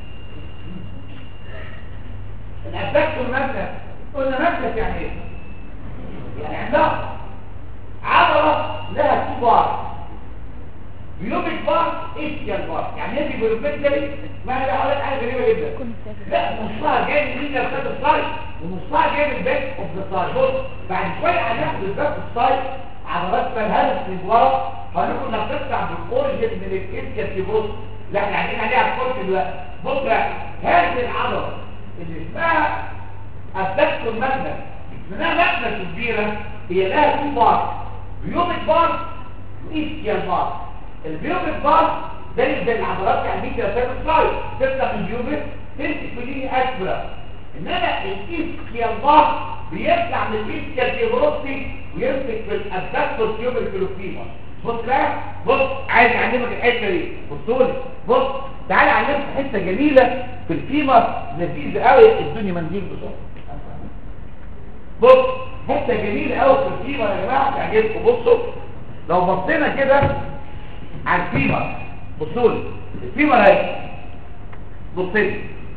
الادكتور ماجنس قلنا ماجنس يعني ايه يعني عندها عضله لها تو بار بيوبيك بار اسكال بار يعني ايه بيوبيكتري ما هي حضرتك حاجه غريبه جدا لا نصها جاي من اللي خد السايد ونصها جاي من الباك اوف ذا سايد بص بعد شويه هناخد الباك اوف السايد عضلات مالهاش من ورا هقول لكم انك تطلع بالاوريجن من الاسكال في بص لا احنا قاعدين عليها الكورس دلوقتي بص بقى هذه العضله اللي اسمها الدكتور ماجنس منها ماجنس كبيره هي لها تو بار بيوبيك بار واسكال بار البيوبيك بار زي زي العضلات يعني ميديا سيرفس سلايد تبدا من البيوبيك تمسك في ليني اكبر انما الاسكيال بار بيطلع من الاسكيال فيبروسي ويمسك في الادكتور تيوبر كلوفيما بص بقى بص عايز اعلمك الحته دي بصوا لي بص تعالى اعلمك حته جميله في الفيمر لذيذه قوي ادوني منديل بسرعه بص حته جميله قوي في الفيمر يا جماعه تعجبكم بصوا لو بصينا كده على الفيمر بصوا لي الفيمر اهي بص لي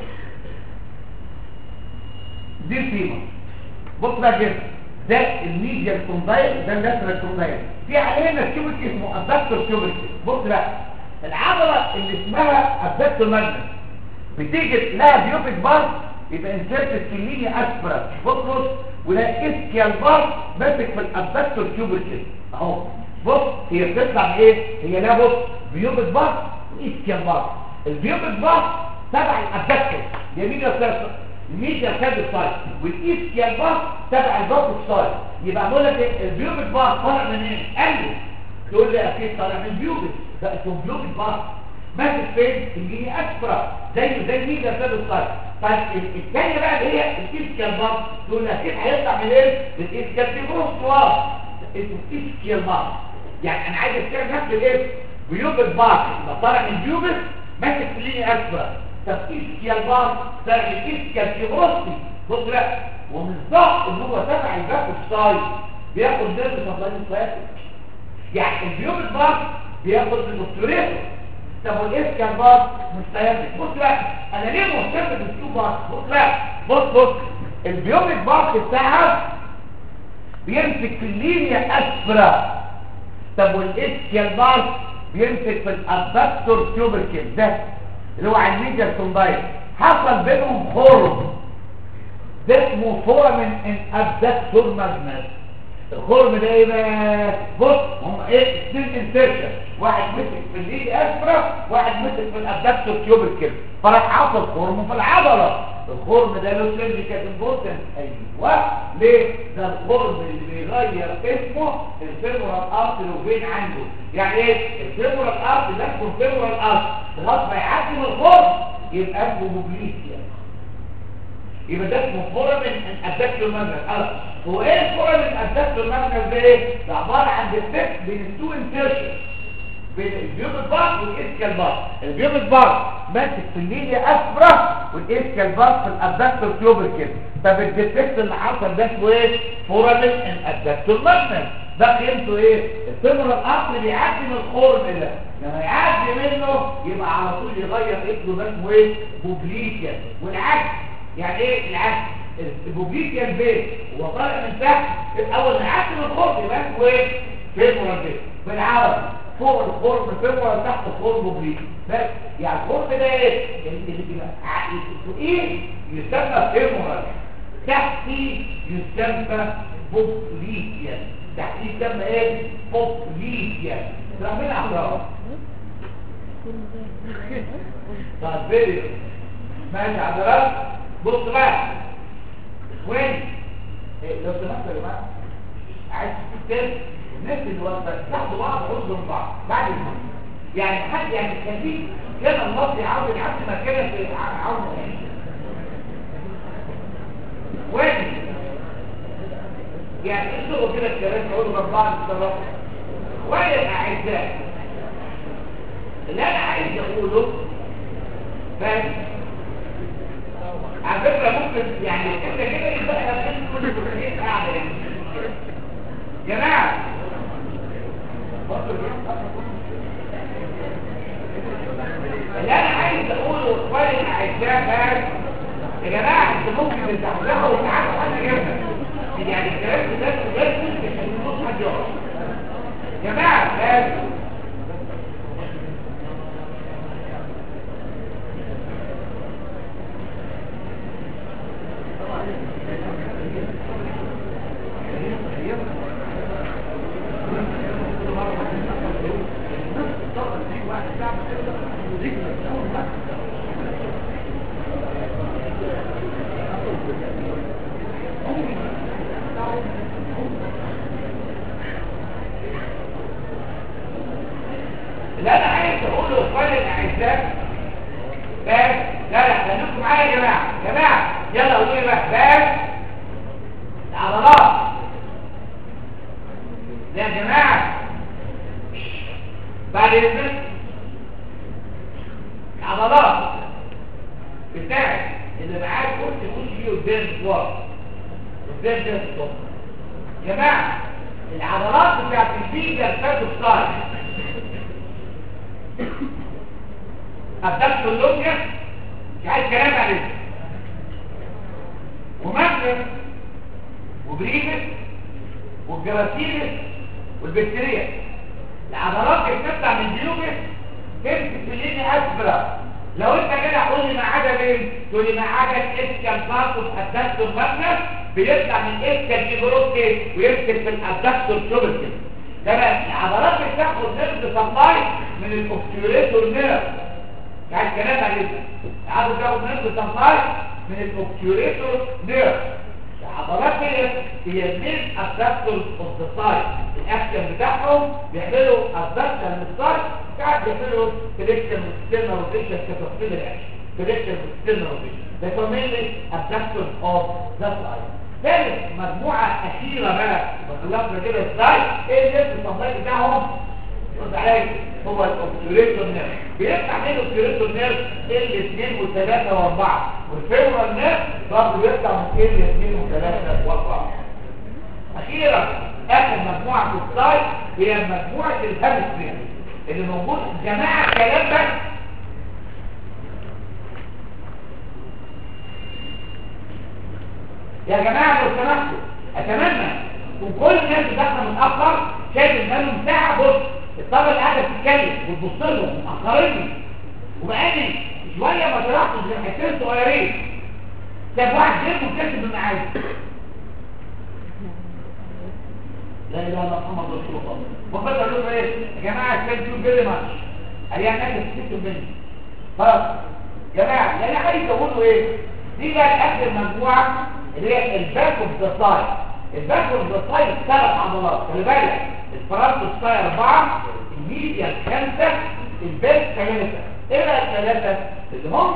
دي الفيمر بص بقى كده ده الميديا كوندايل ده اللاترال كوندايل في علينا كيوبيك اسمه ادكتور كيوبيك بص بقى العضله اللي اسمها ادكتور ماجنس بتيجي لها بيوبيك بار يبقى انسيرتد في اللينيا اسفرا بص بص ولا اسكيال بار ماسك في الادكتور كيوبيك اهو بص هي بتطلع ايه هي لها بص بيوبيك بار واسكيال بار البيوبيك بار تبع الادكتور يمين يا الميديا كاد سايد والاسكيال بار تبع الباك سايد يبقى بقول لك إيه؟ البيوبيك بار طالع من ايه قال لي تقول لي اكيد طالع من البيوبيك ده اسمه بيوبيك بار ماسك فين الجيني اسفرا زي زي ميديا كاد سايد طيب الثانيه بقى اللي هي الاسكيال بار تقول لي اكيد هيطلع من ايه من الاسكيال فيبروستوار اسمه اسكيال بار يعني انا عايز اشتغل نفس الايه بيوبيك بار يبقى طالع من البيوبيك ماسك في الليني اسفرا طب اسكيال بار تبع الاسكيال فيبروستي بص لا ومن الضغط ان هو تبع الباك سايد بياخد نيرف سبلاي سايد يعني البيوبيك بار بياخد من التوريتو طب والاسكيال بار مستهدف بص لا انا ليه مهتم بالسيو بار بص لا بص بص البيوبيك بار بتاعها بيمسك في اللينيا اسفرا طب والاسكيال بار بيمسك في الادكتور تيوبركل ده اللي هو على الميديا كومباين حصل بينهم خرم ده اسمه فورامين ان ابدكتور ماجنس الخرم ده ايه بقى بص هم ايه اثنين انسيرشن واحد مسك في الايد اسفرا واحد مسك في الابدكتور تيوبركل فراح حصل خرم في العضله الخرم ده له سيرجيكال امبورتنس ايوه ليه ده الخرم اللي بيغير اسمه الفيمورال ارتري وفين عنده يعني ايه الفيمورال ارتري ده اسمه الفيمورال ارتري لغايه ما يعدي من الخرم يبقى اسمه بوبليسيا يبقى ده اسمه فورامين ادكتور ماجنس اه هو ايه الفورامين ادكتور ماجنس ده ايه ده عباره عن ديفكت بين التو انسيرشن بين البيوبيك بار والاسكال بار البيوبيك بار ماسك في اللينيا اسفرا والاسكال بار في الادكتور تيوبركل طب الديفكت اللي حصل ده اسمه ايه فورامين ان ادكتور ماجنس ده قيمته ايه الفيمورال ارتري بيعدي من الخرم ده لما يعدي منه يبقى على طول يغير اسمه ده اسمه ايه بوبليكيا والعكس يعني ايه العكس البوبليكيا البيت هو طالع من تحت اول ما يعدي من الخرم يبقى اسمه ايه فيمورال بيت بالعربي فوق الخرم فيمورال تحت الخرم بوبليكيا بس يعني الخرم ده ايه اللي بيبقى ايه يسمى فيمورال تحتي يسمى بوبليكيا تحتيه يسمى ايه بوبليكيا ربنا احرار طب فيديو ماشي حضرتك بص بقى وين إيه لو سمحت يا جماعه عايز تشوف تاني الناس اللي واقفه تحت بعض حضن بعض بعد الموت يعني حد يعني خليك كان المصري عاوز يعدي مكانه في عاوز وين يعني انتوا كده الكلام يقولوا جنب بعض الصراحه وين اعزائي اللي انا عايز اقوله فاهم على فكره ممكن يعني انت كده يبقى كل كل قاعده يعني جماعة اللي انا عايز اقوله اخواني الاعزاء بس يا جماعة انت ممكن تستحضرها وتعرفوا حاجة جدا يعني الكلام ده بس مش هنقول حد يقف جماعة بس اللي انا عايز اقوله لاخواني الاعزاء بس لا لا خليكم معايا يا جماعه يا جماعه يلا قولوا لي بقى بس العضلات يا جماعه بعد اذنك العضلات بتاعت اللي معاك كنت تخش فيه قدام الصور قدام ده الصور يا جماعه العضلات بتاعت الفيجر فاتو ستايل أبدأت اللوبيا مش عايز كلام عليه ومثل وبريفس والجراسيلس والبكتيريا العضلات اللي بتطلع من الجلوبيا تمسك في اللين أسفرة لو انت كده قول لي ما عدا مين تقول لي ما عدا الاسكال بارتوس ادكتور ماجنس بيطلع من اسكال كيبروتي ويمسك في الادكتور شوبرتي ده بقى العضلات اللي بتاخد نيرف سبلاي من الاوبتيوريتور نيرف يعني كلام عليه عاوز تاخد نيرف سبلاي من الاوبتيوريتور نيرف العضلات دي هي المين ادكتور اوف ذا سايد الاكشن بتاعهم بيعملوا ادكشن للسايد ساعات بيعملوا سelection وستيرنا روتيشن كتفصيل الاكشن سelection وستيرنا روتيشن ده كومينلي ادكتور اوف ذا سايد ثالث مجموعة أخيرة بقى وخلصنا كده ازاي ايه النيرف الصمدائي بتاعهم يرد عليك هو الاوبتوريتور نيرف بيطلع من الاوبتوريتور نيرف ال 2 و3 و4 والفيورال نيرف برضه بيطلع من ال 2 و3 و4 اخيرا اخر مجموعة في السايد هي مجموعة الهامسترينج اللي موجود جماعة كلام بس يا جماعة لو سمحتوا اتمنى وكل الناس اللي داخله متاخر شايف ان انا ساعه بص الطلبه اللي قاعده بتتكلم وتبص لهم مأخرني وبقالي شويه ما شرحتش غير حتتين صغيرين شاف واحد جيب وكاتب من عايز لا اله الا محمد رسول الله وقد قال لهم ايه يا جماعه ثانك يو فيري ماتش ايام ناس كتبتوا مني خلاص يا جماعه يعني عايز اقول ايه دي بقى اخر مجموعه اللي هي الباك اوف ذا سايد الباك اوف ذا سايد ثلاث عضلات خلي بالك الفرنت سايد اربعه الميديا خمسه الباك ثلاثه ايه بقى الثلاثه اللي هم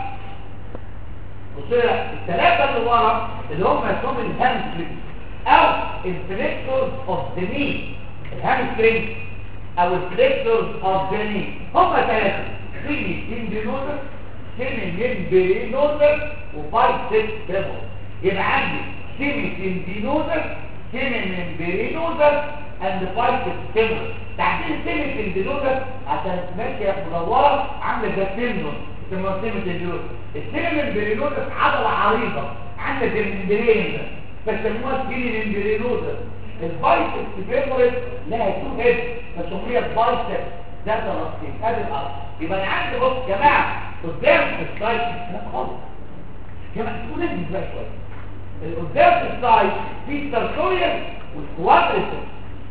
بصوا الثلاثه اللي ورا اللي هم اسمهم الهامسترينج او الفليكتورز اوف ذا ني الهامسترينج او الفليكتورز اوف ذا ني هم ثلاثه سيمي تندينوزر سيمي ممبرينوزر وبايسيب فيمور يبقى عندي سيمي تندينوزر سيمي ممبرينوزر اند بايسيب فيمور تعديل سيمي تندينوزر عشان ماشيه مدوره عامله زي التندون اسمها سيمي تندينوزر السيمي ممبرينوزر عضله عريضه عامله زي الممبرين فسموها سيمي ممبرينوزر البايسيب فيمورس لها تو هيد فسميها بايسيب ده ترصيف ادي الارض يبقى انا عندي بص يا جماعه قدام في السايت لا خالص يا جماعه تقول لي ازاي شويه قدام في السايت في التركوريال والكوادريسل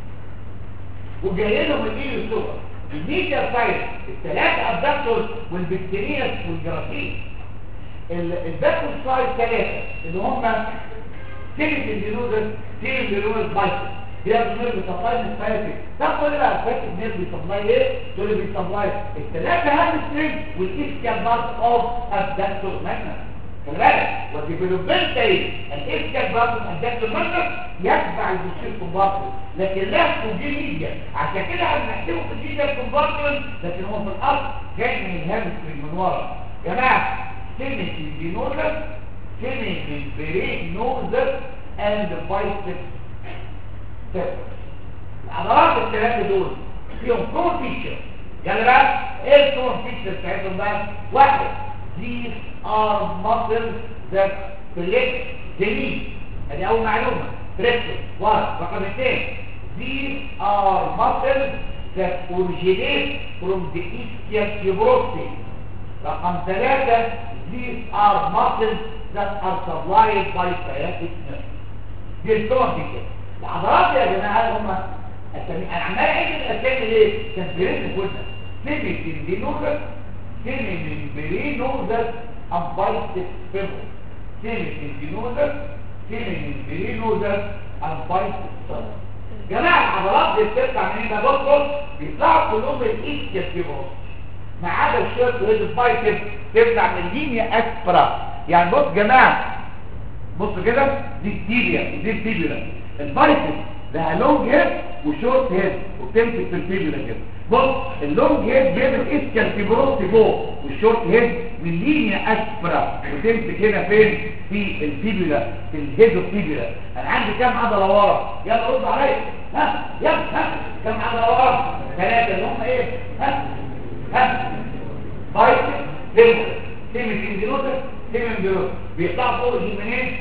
وجاي لهم الايه الصوره الميديا سايت الثلاثه ابدكتورز والبكتيريا والجراثيم الباكو سايت ثلاثه اللي هم سيريس اندينوزر سيريس اندينوزر بايسل بياخدوا نيرف سبلاي من الفايتك طب كل بقى الفايتك نيرف سبلاي ايه دول اللي بيسبلاي الثلاثه هام سترينج والاسكال بارت اوف ابدكتور ماجنس خلي بالك والديفلوبمنت ايه الاسكال بارت اوف ابدكتور ماجنس يتبع البوستير كومبارتمنت لكن لا توجيه ميديا عشان كده هنحسبه في الميديا كومبارتمنت لكن هو في الارض جاي من الهام سترينج من ورا يا جماعه سيمي بينوزر سيمي برين نوزر اند بايسبس سيرفس العضلات الثلاثه دول فيهم كومن فيتشر يلا بقى ايه الكومن فيتشر بتاعتهم بقى واحد these are muscles that collect the knee ادي اول معلومه ركز واحد رقم اثنين these are muscles that originate from the ischial tuberosity رقم ثلاثة these are muscles that are supplied by sciatic nerve دي الكومن فيتشر العضلات يا جماعه هم اسامي انا عمال اعيد الاسامي ليه تسبيرين كلنا سيمي تندينوزر سيمي ممبرينوزر امبايتس فيبر سيمي تندينوزر سيمي ممبرينوزر امبايتس فيبر جماعه العضلات دي بتطلع منين ده بص بص بيطلعوا كلهم من الايسكيال فيبروس ما عدا الشيرت وهيد البايتس تطلع من لينيا اسبرا يعني بص جماعه بصوا كده دي التيبيا ودي التيبيا البايسبس لها لونج هيد وشورت هيد وبتمسك في التيبيا كده بص اللونج هيد جايب الاسكال فيبروس فوق والشورت هيد من لينيا اسبرا وتمسك هنا فين في التيبيا في الهيد التيبيا انا عندي كام عضله ورا يلا رد عليا ها يلا ها كام عضله ورا ثلاثه اللي هم ايه ها ها بايسبس فيبروس سيمي سيندينوتر سيمي اندينوتر بيطلعوا فوق دي منين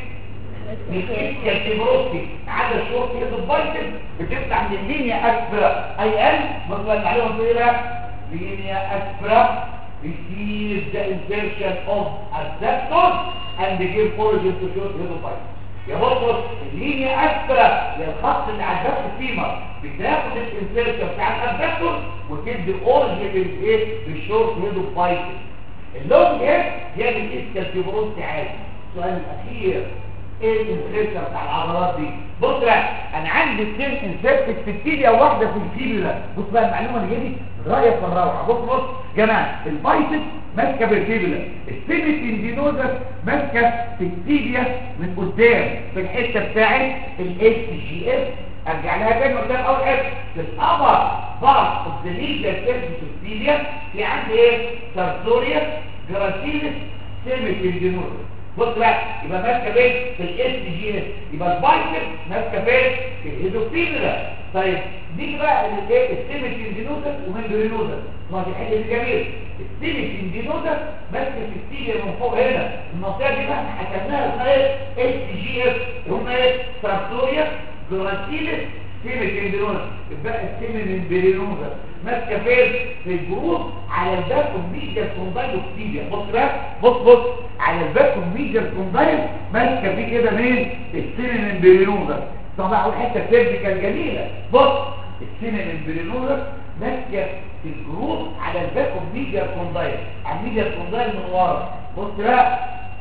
من الكالتيبروسي عدد شورت يد البايتل بتفتح من اللينيا اسفرا اي ال مثلا عليهم ايه بقى لينيا اسفرا receive the insertion of adductors and give origin to short head of bite يا بص اللينيا اسفرا للخط اللي على الدكت فيمر بتاخد الانسيرشن بتاع الادكتور وتدي اوريجن للايه للشورت هيد اوف بايتل اللونج هيد هي الاسكال فيبروسي عادي السؤال الاخير ايه الانسيرشن بتاع العضلات دي بص بقى انا عندي اثنين انسيرتك في التيبيا وواحده في الفيبولا بص بقى المعلومه اللي دي غايه في الروعه بص بص جماعه البايسب ماسكه في الفيبولا السيميتندينوزا ماسكه في التيبيا من قدام في الحته بتاعت الاس جي اس ارجع لها تاني قدام اول حته في الابر بارت اوف ذا ليجر سيرفيس التيبيا في عندي ايه سارتوريا جراسيلس سيميتندينوزا بص بقى يبقى ماسكه فين في الاس جي اس يبقى البايسب ماسكه فين في الهيدوفيبولا طيب دي بقى الايه السيميتندينوزا وممبرينوزا ما دي الحته دي جميله السيميتندينوزا ماسكه في التيبيا من فوق هنا المنطقه دي بقى حكمناها اسمها ايه اس جي اس هم ايه تراكتوريا جراسيلس سيميتندينوزا يبقى السيميتندينوزا ماسكه فين في الجروب على الباك والميديا كومبايل اوكسيديا بص بقى بص بص على الباك والميديا كومبايل ماسكه فيه كده مين السيميتندينوزا طبعا الحته سيرفيكال جميله بص السيميتندينوزا ماسكه في الجروب على الباك والميديا كومبايل على الميديا كومبايل من ورا بص بقى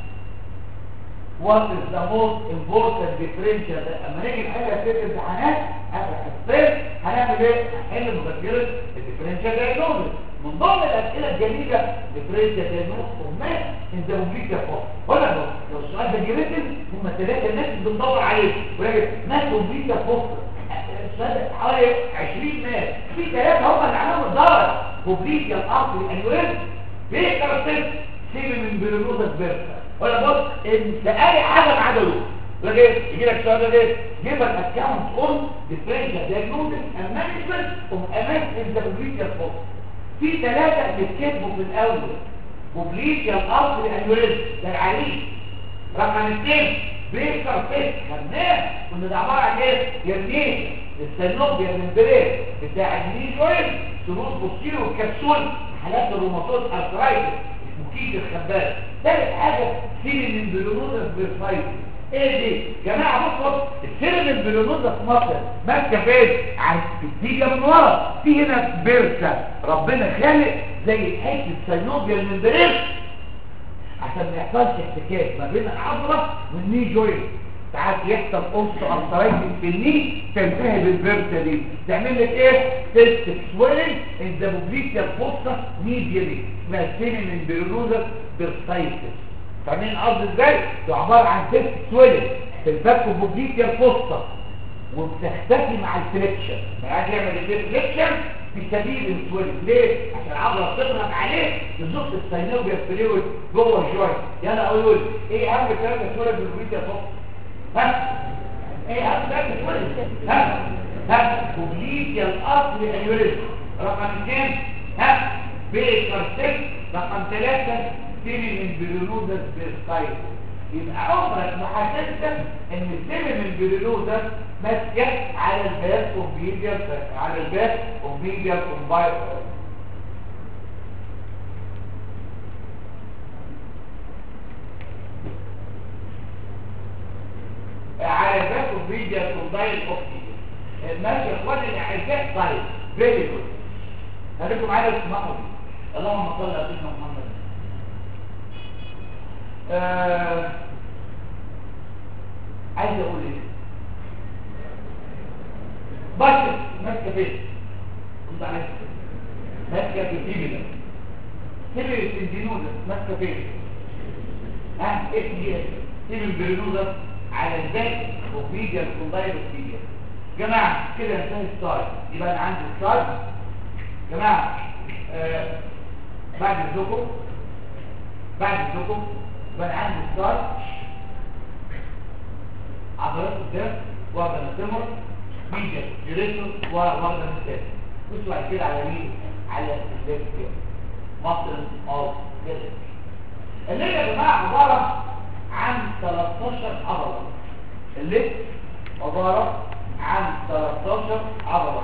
what is the most important differential اما نيجي نحل اسئله امتحانات اخر حصتين هنعمل ايه هنحل مذكره الديفرنشال دايجنوستس من ضمن الاسئله الجميله ديفرنشال دايجنوستس وما انت ممكن تفهم هنا بص لو السؤال ده جريتل هم ثلاثه الناس اللي بتدور عليه ولكن ناس ممكن تفهم السؤال ده حوالي 20 ناس في ثلاثه هم اللي عليهم الضرر بوبليكيا الارض الانوريزم ليه كاركتر سيبي من برينوزا بيرتا ولا بص انت اي حاجه ما عدا دول لكن يجي لك السؤال ده ايه جيب الاكونت اون ديفرنشال دايجنوستس اند مانجمنت اوف اماس انتربريتيال فوق في ثلاثه اللي اتكتبوا في الاول بوبليكيا الارض الانوريزم ده العريس رقم اثنين بريكر فيس خدناه كنا ده عباره عن ايه يرميه السنوب يا الممبرين بتاع الني جوينت سروس بوستيرو والكبسول حالات الروماتويد ارثرايتس مكيد الخباز ثالث حاجة سيرين البلونوزا بيرفايتس ايه دي جماعة بصوا السيرين البلونوزا في مصر ماسكة فين عايز تيجي من ورا في هنا بيرسا ربنا خالق زي حته سينوبيا الممبرين عشان ما يحصلش احتكاك ما بين العضله والني جوينت ساعات يحصل قرص ارثرايتس في الني تنتهي بالبرسه دي تعمل لك ايه سيستك سويلنج ان ذا بوبليكيا فوسا ميديالي اسمها سيمين بيرونوزا بيرسايتس فاهمين قصدي ازاي ده عباره عن سيستك سويلنج في الباك بوبليكيا فوسا وبتختفي مع الفليكشن ما عايز يعمل الفليكشن في سبيل السويلنج ليه عشان العضله بتضغط عليه تزق السينوبيا فلويد جوه الجوينت يلا اقول ايه اهم كلام السويلنج بالبوبليكيا فوسا ها ايه اهم كلام السويلنج ها ها كوبليتيا الاصل انيوريزم رقم اثنين ها بيكر سيك رقم ثلاثة سيمي من بريلودس بالسايد يبقى عمرك ما هتنسى ان السيمي من بريلودس ماسكه على الباس اوبيديا على الباس اوبيديا كومباير على الباس اوبيديا كومباير اوبيديا ماشي اخوان الاعزاء طيب فيري جود خليكم معايا تسمعوا دي اللهم صل على سيدنا محمد آه... عايز اقول ايه بشر ماسكه فين كنت عايز ماسكه في التيبيلا تيبيلا التندينوزا ماسكه فين ها ايه دي تيبيلا البرينوزا على الباك وفيجا الكوندايل وفيجا جماعه كده انتهى السلايد يبقى انا عندي سلايد جماعه آه بعد الزكم بعد الزكم يبقى انا عندي سلايد عضلات الدم واخده من التمر ميديا يوريتور واخده من الدم بص بعد كده على مين على الليفت كده مصر اوف كده الليل يا جماعه عباره عن 13 عضله الليل عباره عن 13 عضله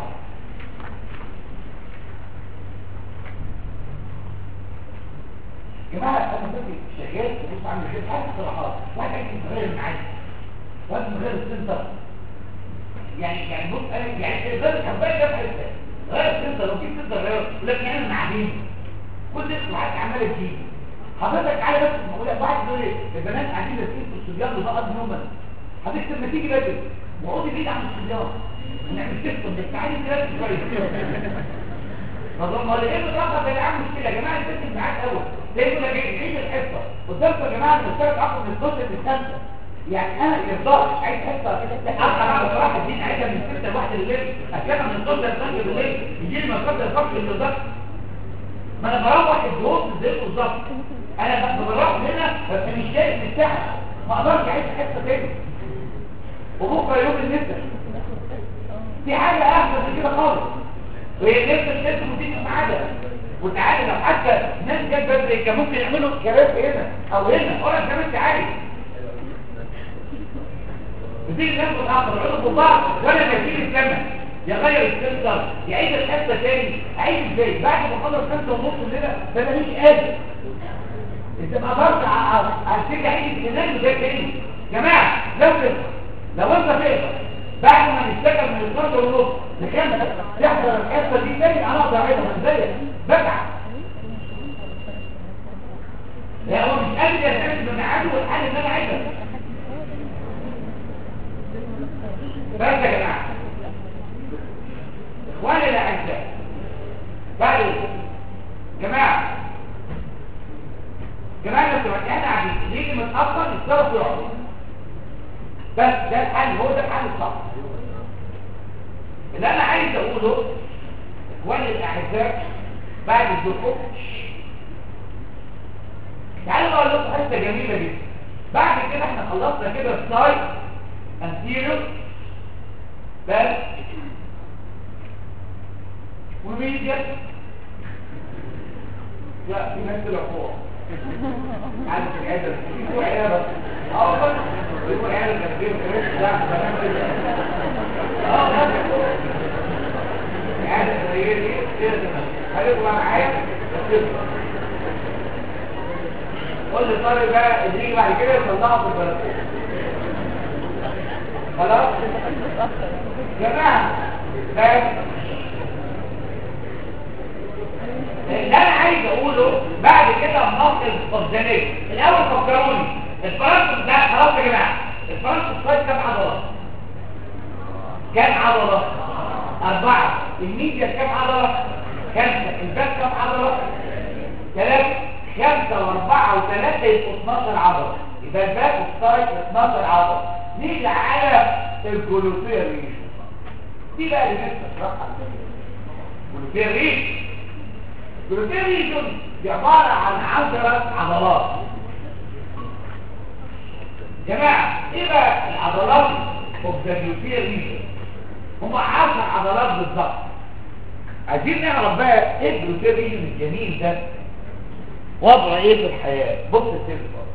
جماعه انا فاكر شغال بص عامل كده حاجه صراحات واحد عايز يتغير معايا واحد من غير السنتر يعني يعني بص انا يعني غير الحبايه ده في حته غير السنتر لو في سنتر غير لكن انا معدين كل اسم حاجه عماله تجيب حضرتك عارف بس بقول لك واحد يقول لي البنات قاعدين لابسين في الصبيان وده قد نوما حضرتك لما تيجي بدري وقعدي بعيد عن الصبيان نعمل تكتب بس تعالي كده شويه فضل ما اللي ابن رقم يا عم مشكله يا جماعه البنت معاك قوي ليه يقول لك ايه عيد الحصه قدامكم يا جماعه المشترك اقوى من 12 ل 5 يعني انا الافضل عايز حصه ابقى على صراحه الدين عايزها من 6 ل 1 بالليل اتكلم من 12 ل 5 بالليل يجي لي مصدر الفرق بالظبط ما انا بروح الدروس ازاي بالظبط انا بروح هنا بس مش شايف الساعه ما اقدرش اعيش حصه تاني وبكره يوم النساء في حاجه احسن من كده خالص وهي نفس الست وتيجي معاها وتعالى لو حتى ناس جت بدري كان ممكن يعملوا كراسي هنا او هنا ولا كمان تعالي بتيجي ناس متعاطر يقعدوا في بعض ولا نتيجه السنه يغير السنتر يعيد الحصه تاني عيد ازاي بعد ما خلص خمسه ونص الليله ده انا مش قادر انت ما قدرت على عيد السنان ده تاني جماعه لو تقدر لو انت تقدر بعد ما نشتغل من 12 ونص نكمل تحضر الحصه دي تاني انا اقدر اعيدها ازاي بتعب لا هو مش قادر يتعمل من ميعاده والحل ان انا عايزها بس يا جماعه اخواني الاعزاء بعد جماعه جماعه لو سمحت احنا قاعدين نيجي متاخر نتصرف ويقعد بس ده الحل هو ده الحل الصح اللي انا عايز اقوله اخواني الاعزاء بعد الدخول تعالوا اقول لكم حته جميله جدا بعد كده احنا خلصنا كده السايد انتيريور بس وميديا لا في ناس طلع فوق عارف العيادة في عيادة اه بس في عيادة كبيرة لا اه بس عيادة هي دي كده هيطلع معايا كل طالب بقى اللي يجي بعد كده يطلعه في البلكونه خلاص جماعه بس اللي انا عايز اقوله بعد كده مناطق الفرجانيه الاول فكروني الفرنس ده خلاص يا جماعه الفرنس الصيد كام عضله كام عضله اربعه الميديا كام عضله خمسه الباك كام عضله ثلاثه خمسه واربعه وثلاثه يبقوا 12 عضله يبقى الباك والسايد 12 عضله نيجي على الجلوسيه ريش دي بقى اللي لسه اشرحها الجلوسيه ريش الجلوتيريزم دي عبارة عن عشرة عضلات جماعة ايه بقى العضلات of the gluteal region هم 10 عضلات بالظبط عايزين نعرف بقى ايه الجلوتير ريجن الجميل ده وضعه ايه في الحياه بص التليفون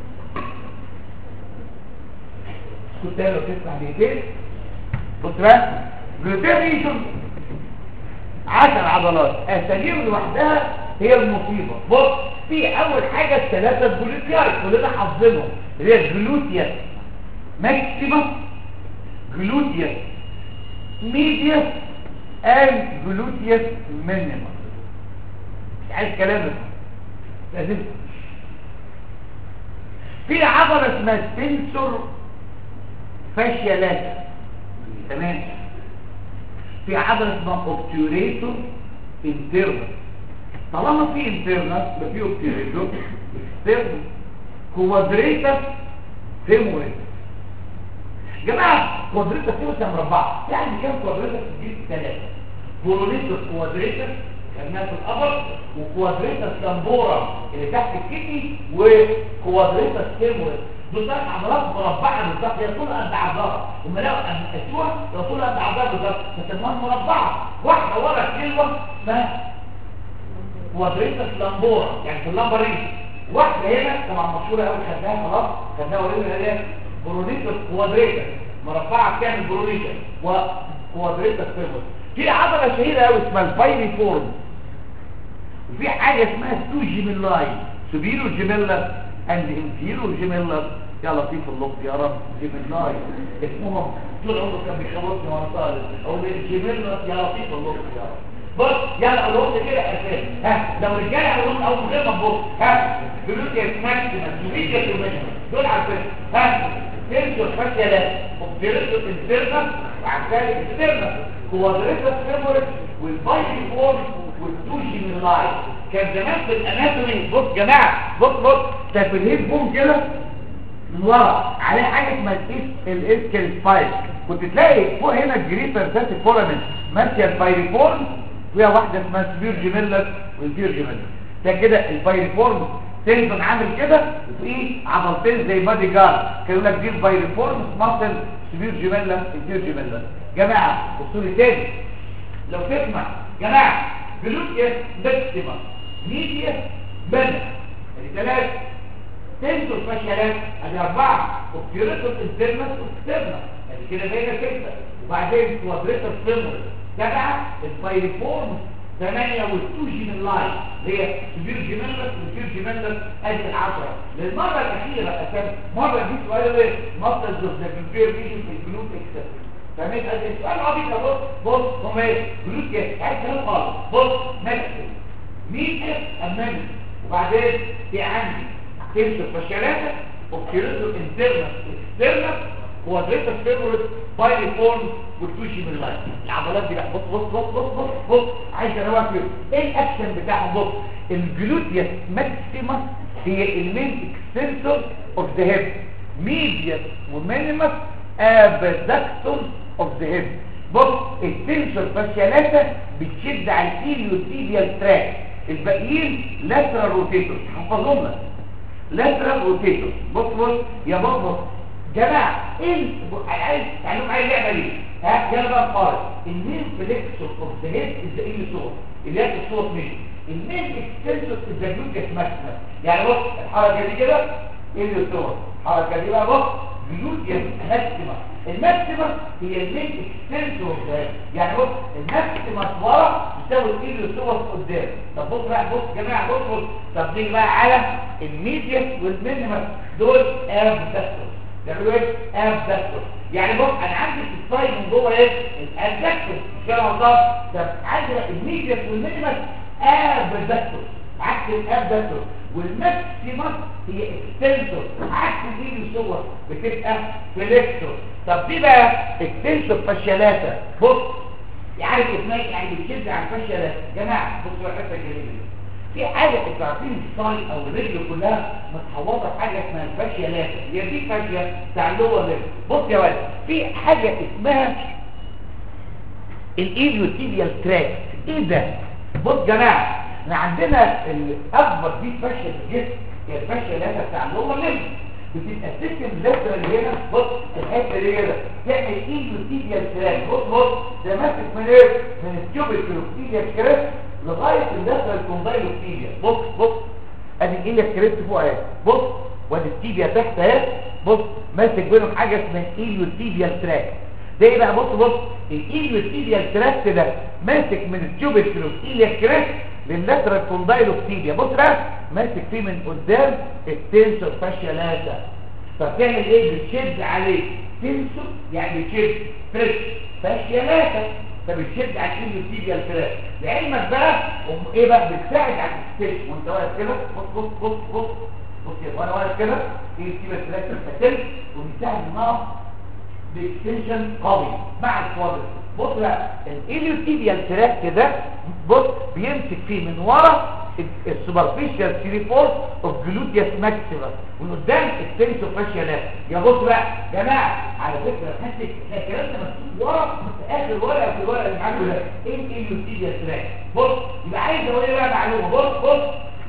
كنت لو تسمع دقيقتين بص بقى جلوتير ريجن 10 عضلات اساليب لوحدها هي المصيبه بص في اول حاجه الثلاثه الجلوتيار كلنا حافظينهم اللي هي الجلوتيوس ماكسيمم جلوتيوس ميديوس and gluteus minimum مش عايز كلام ده لازم في عضلة اسمها سبنسور فاشيالاتا تمام في عضلة اسمها اوبتيوريتور انترنال طالما في انترنال يبقى في اوبتيوريتور اكسترنال كوادريتس فيموريتس جماعة كوادريتس فيموريتس مربعة يعني كام كوادريتس تجيب ثلاثة بورونيتس كوادريتس خدناها في الأبر وكوادريتس لامبورا اللي تحت الكتي وكوادريتس فيموريتس دول ثلاث عضلات مربعة بالظبط هي طول قد عضلة وما لو قسوها لو طول قد عضلة بالظبط فسموها مربعة واحدة ورا كلمة اسمها كوادريتس لامبورا يعني في اللامبرين واحدة هنا طبعا مشهورة قوي خدناها خلاص خدناها ورينا اللي هي برونيتس كوادريتس مربعة بتعمل برونيتس وكوادريتس فيموريتس في عضلة شهيرة قوي اسمها البايري فورم وفي حاجة اسمها ستو جيميلاي سوبيرو جيميلا اند انفيرو جيميلا يا لطيف اللطف يا رب جيميلاي اسمهم طول عمره كان بيخلصني وانا طالب اقول جيميلا يا لطيف اللطف يا رب بص يلا قولوا لي كده اساس ها لو رجاله قولوا او من غير ما تبص ها بيقولوا لي ماكسيمم جوميديا كوميديا دول عارفين ها تنسوا فاشيالات وبيرسوا انترنال وعارفين انترنال كوادريتس فيموريت والبايري فورم والتوجي من اللايت كان زمان في الاناتومي بص يا جماعه بص بص ده في الهيد بوم كده من ورا عليه حاجه اسمها الاس الاسكال سبايك كنت تلاقي فوق هنا الجريتر ساتيك فورامين ماشيه البايريفورم فيها واحده اسمها سبير جيميلس والبير جيميلس ده كده البايريفورم تنزل عامل كده وفي عضلتين زي بادي جارد كانوا لك دي البايريفورم ماسل سبير جيميلس البير جيميلس جماعه بصوا لي تاني لو تسمع جماعه جلوتيا ماكسيما ميديا بنا الثلاث تنسوا الفشلات ادي اربعه وبيريتوس انترنس واكسترنس ادي كده بقينا سته وبعدين كوادريتوس فيمورس سبعه البايريفورم ثمانية والتوجي من لاين اللي هي سبير جيميلس والسبير جيميلس ادي العشرة للمرة الأخيرة أسام مرة دي سؤال ايه مصدر اوف ذا كومبير فيجن في الجلوت اكسس فاهمين ادي السؤال عبيط اهو بص هم ايه جلوت ايه عايز كلام خالص بص ماكسيم مين اف امامي وبعدين في عندي تمشي الفشلاتة وبتيريتو انترنس اكسترنس كوادريتس فيبرس بايريفورم والتوشي من اللاين العضلات دي بقى بص بص بص بص بص بص عايز اروح فيهم ايه الاكشن بتاعهم بص الجلوتيوس ماكسيما هي المين اكستنسور اوف ذا هيب ميديوس ومينيمس ابدكتور اوف ذا هيب بص التنسور فاشيالاتا بتشد على الإيليوتيبيال تراك الباقيين لاترال روتيتور حفظهم لك لاترال روتيتور بص بص يا بص بص جماعه ايه عايز تعلم عايز اللعبه دي ها يلا بقى نقارن المين فليكسور اوف ذا هيد از ذا ايليوتور اللي هي الصوت مين المين اكستنسور از ذا جلوتيوس ماكسيمم يعني بص الحركه دي كده ايليوتور الحركه دي بقى بص جلوتيوس ماكسيمم الماكسيمم هي المين اكستنسور ده يعني بص الماكسيمم ورا يساوي الايليوتور قدام طب بص بقى بص يا جماعه بص بص طب نيجي بقى على الميديس والمينيمم دول ابدكتور بيعملوا ايه ابدكتور يعني بص انا عندي في السايد من جوه ايه الابدكتور كده الله طب عندي الميديس والمينيمم ابدكتور عكس الابدكتور والماكسيمم هي اكستنسور عكس دي الصور بتبقى فليكسور طب دي بقى اكستنسور فاشيالاتا بص عارف اسمها يعني بتشد على الفاشيالاتا جماعه بصوا الحته الجميله دي في حاجه انتوا عارفين الصاي او الرجل كلها متحوطه بحاجه اسمها الفاشيالاتا هي دي فاشيه بتاع اللور رجل بص يا ولد في حاجه اسمها الايليوتيبيال تراك ايه ده بص يا جماعه احنا عندنا الاكبر دي فاشيه في الجسم هي الفاشيه اللي بتاع اللور ليمب بتبقى سكن لاترال هنا بص الحته دي كده تعمل ايديوتيبيال كراك بص بص ده ماسك من ايه من التيوبيكلوتيبيال كراك لغايه اللاترال كوندايلوتيبيا بص بص ادي الايليا كريست فوق اهي بص وادي التيبيا تحت اهي بص ماسك بينهم حاجه اسمها ايليوتيبيال تراك ده ايه بقى بص بص الايليوتيبيال تراك ده ماسك من التيوبيكلوتيبيا كراك لللاترال كوندايلوتيبيا بص بقى ماسك فيه من قدام التنسور فاشيالاتا فبتعمل ايه بتشد عليه تنسور يعني بتشد فريش فاشيالاتا فبتشد على الانيوتيبيا الفراغ لعلمك بقى ام ايه بقى بتساعد على الاكستنشن وانت واقف كده بص بص بص بص بص كده وانا واقف كده الانيوتيبيا الفراغ تفتل وبتساعد انها باكستنشن قوي مع الكوادر بص بقى الانيوتيبيا الفراغ كده بص بيمسك فيه من ورا السوبرفيشال سيريفورس اوف جلوتيوس ماكسيمس ومن قدام التنسو فاشيالات يا بص بقى يا جماعه على فكره حته الكلام ده مكتوب ورا في اخر ورقه في الورقه اللي معاكم ده ايه الاليوتيبيا تراك بص يبقى عايز اقول ايه بقى معلومه بص بص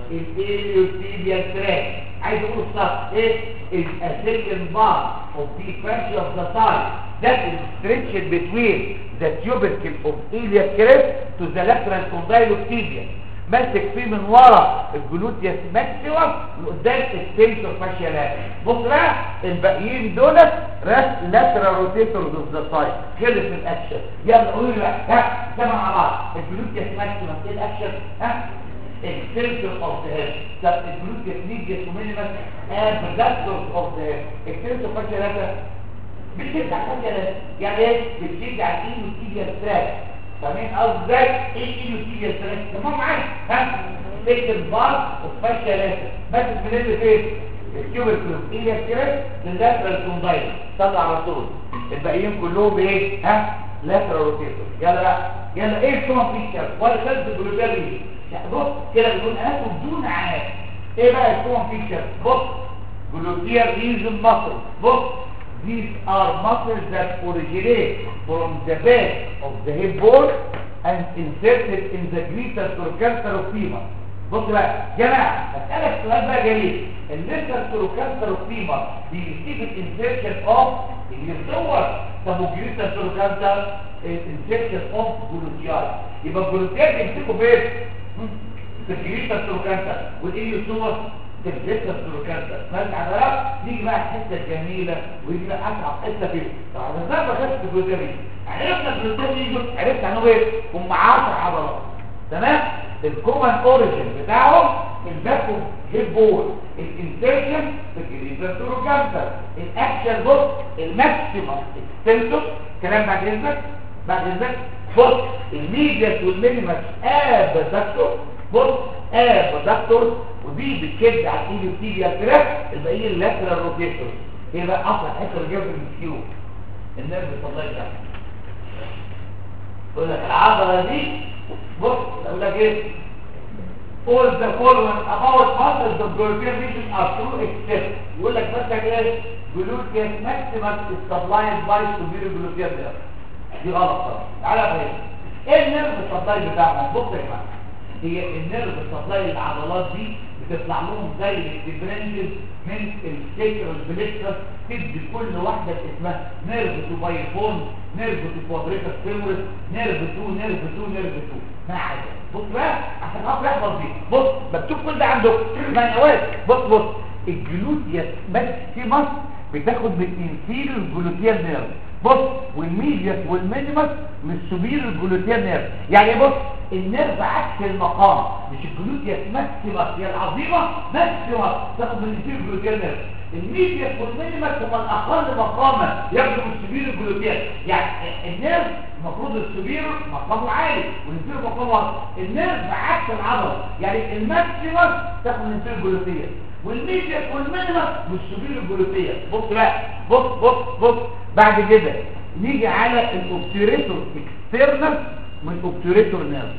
الاليوتيبيا تراك عايز اقول الصح ايه الاسيكن بار اوف the fascia of the thigh that is stretched between the tubercle of iliac crest to the lateral condyle of tibia ماسك فيه من ورا الجلوتيوس ماكسيمم لقدام السيلتور فاشيالات بص بقى الباقيين دولت راس لاترال روتيتورز اوف ذا سايد خلص الاكشن يلا قولوا لي بقى ها سمع مع بعض الجلوتيوس ماكسيمم ايه الاكشن ها السيلتور اوف ذا هيد طب الجلوتيوس ميديوس ومينيمس ابدكتورز اوف ذا هيد السيلتور فاشيالات بتشد على الفاشيالات يعني ايه بتشد على الايد والتيبيا تراك فاهمين قصدي ازاي ايه الايلوتيبيا الثلاثه تمام معايا ها فكر بار وفاشيا لاسه بس بنلبس ايه الكيوبيكل ايليا كريس لللاترال كوندايل طلع على طول الباقيين كلهم بايه ها لاترال روتيتور يلا بقى يلا ايه الكومن فيتشر ولا خلف الجلوبيري بص كده بيكون اناتوم بدون عاد ايه بقى الكومن فيتشر بص جلوتير ريزن ماسل بص These are muscles that originate from the base of the hip bone and inserted in the greater trochanter of femur. بص بقى جماعة اسألك سؤال بقى جميل الليتر trochanter of femur بيريسيف الانسيرشن اوف الصور طب والجريتر trochanter الانسيرشن اوف جلوتياي يبقى الجلوتياي بيمسكوا فين؟ في الجريتر trochanter والايه صور تلبسها السلوكانتا نرجع بقى نيجي بقى الحته الجميله ويجي بقى اصعب حته فيه طبعا ازاي بخش في الجلوتامين عرفنا الجلوتامين يجوا عرفت عنه ايه هم 10 عضلات تمام الكومن اوريجن بتاعهم الباكو هيب بول الانسيرشن في الجريتر سلوكانتا الاكشن بص الماكسيمم اكستنسور كلام بعد اذنك بعد اذنك بص الميديس والمينيمس ابدكتور بص ابدكتور ودي بتشد على الايليوتيبيا كراك الباقيين اللاترال روتيتور هي بقى اصلا حته الجنب المسكيو النيرف بيطلع ده يقول لك العضله دي بص اقول لك ايه all the following about muscles of gluteal region are true except يقول لك مثلا ايه gluteus maximus is supplied by superior gluteal nerve دي غلط طبعا تعالى فاهم ايه النيرف السبلاي بتاعهم بص يا جماعه هي النيرف السبلاي العضلات دي بتطلع لهم زي الديفرنجز من السيكرال بليكتر تدي كل واحدة اسمها نيرف تو بايفون نيرف تو كوادريتس فيمورس نيرف تو نيرف تو نيرف تو ما عدا بص بقى عشان اقدر احفظ دي بص مكتوب كل ده عندك ما نواد بص بص الجلوتيوس ماكسيمس بتاخد من انفيريور جلوتيال نيرف بص والميديوس والمينيمس من السوبيريور جلوتيال نيرف يعني بص النيرف عكس المقام مش الجلوتيوس ماكسيمس هي العظيمه ماكسيمس تاخد من الانفيريور جلوتيال نيرف الميديوس والمينيمس هم الاقل مقاما ياخدوا من السوبيريور جلوتيال يعني النيرف المفروض السوبيريور مقامه عالي والانفيريور مقامه واطي النيرف عكس العضله يعني الماكسيمس تاخد من الانفيريور جلوتيال والميديا والمينيمم والسوبيريور جلوتيا بص بقى بص بص بص بعد كده نيجي على الاوبتوريتور اكسترنال من الاوبتوريتور نيرف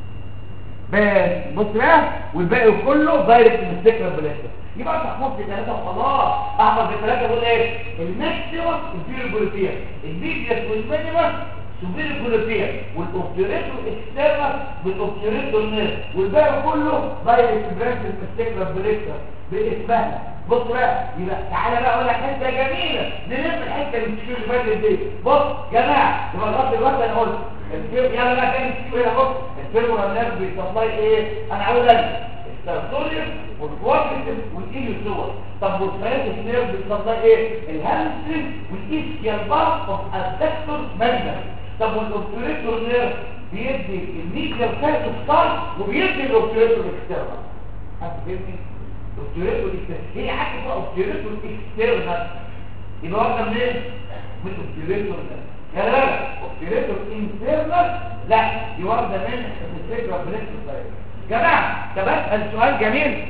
بس بص بقى والباقي كله دايركت من السكر بلاستر يبقى انت حفظت ثلاثه وخلاص احفظ الثلاثه دول ايه الماكسيمم الفيرو جلوتيا الميديا والمينيمم سوبيريور جلوتيا والاوبتوريتور اكسترنال بالاوبتوريتور نيرف والباقي كله دايركت برانش من السكر بلاستر باسمها بص بقى يبقى تعالى بقى اقول لك حته جميله نلم الحته اللي بتشوف اللي فاتت دي بص يا جماعه يبقى لغايه دلوقتي انا قلت الفيرم يلا بقى تاني تشوف هنا بص الفيرم والنيرف بيسبلاي ايه انا عاوز اجي السيرتوريوم والكوارتيكس والايليوسور طب والفيرس نيرف بيسبلاي ايه الهامسترينج والايسكيال بارت اوف ادكتور ماجنس طب والاوبتوريتور نيرف بيدي الميديال سايت ستار وبيدي الاوبتوريتور اكسترنال هتفهمني اوبتوريتور اكسترنال هي حاجه اسمها اوبتوريتور اكسترنال يبقى واخده منين من اوبتوريتور ده خلي بالك اوبتوريتور انترنال لا دي واخده من الفكره بليكس جماعه طب اسال سؤال جميل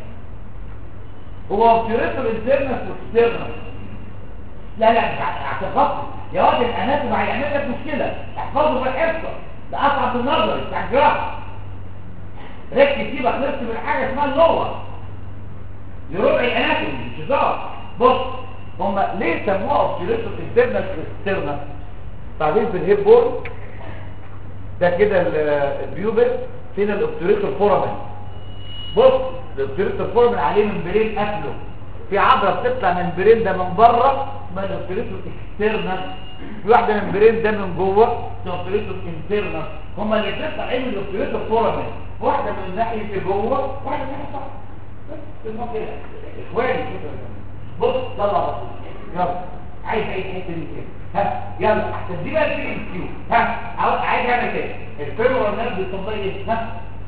هو اوبتوريتور انترنال واكسترنال لا لا مش اعتقدت يا واد الاناتوم هيعمل لك مشكله احفظه في الحصه ده اصعب من النظري بتاع الجراحه ركز سيبك نرسم الحاجه اسمها اللغه لربع الاناتومي مش هزار بص هم ليه سموها اوبتوريتور انترنال واكسترنال بعدين في الهيب بول ده كده البيوبل فين الاوبتوريتور فورامين بص الاوبتوريتور فورامين عليه ممبرين قافله في عضله بتطلع من البرين ده من بره اسمها الاوبتوريتور اكسترنال في واحده من البرين ده من جوه اسمها الاوبتوريتور انترنال هما اللي بتطلع عين الاوبتوريتور فورامين واحده من ناحيه جوه واحده من ناحيه بره بس المنطقه اخواني كده بص طلع بص يلا عايز اي حته دي كده ها يلا احسن دي بقى في ام كيو ها عاوز عايز اعمل كده الفيرمور نيرف بيطلع ايه ها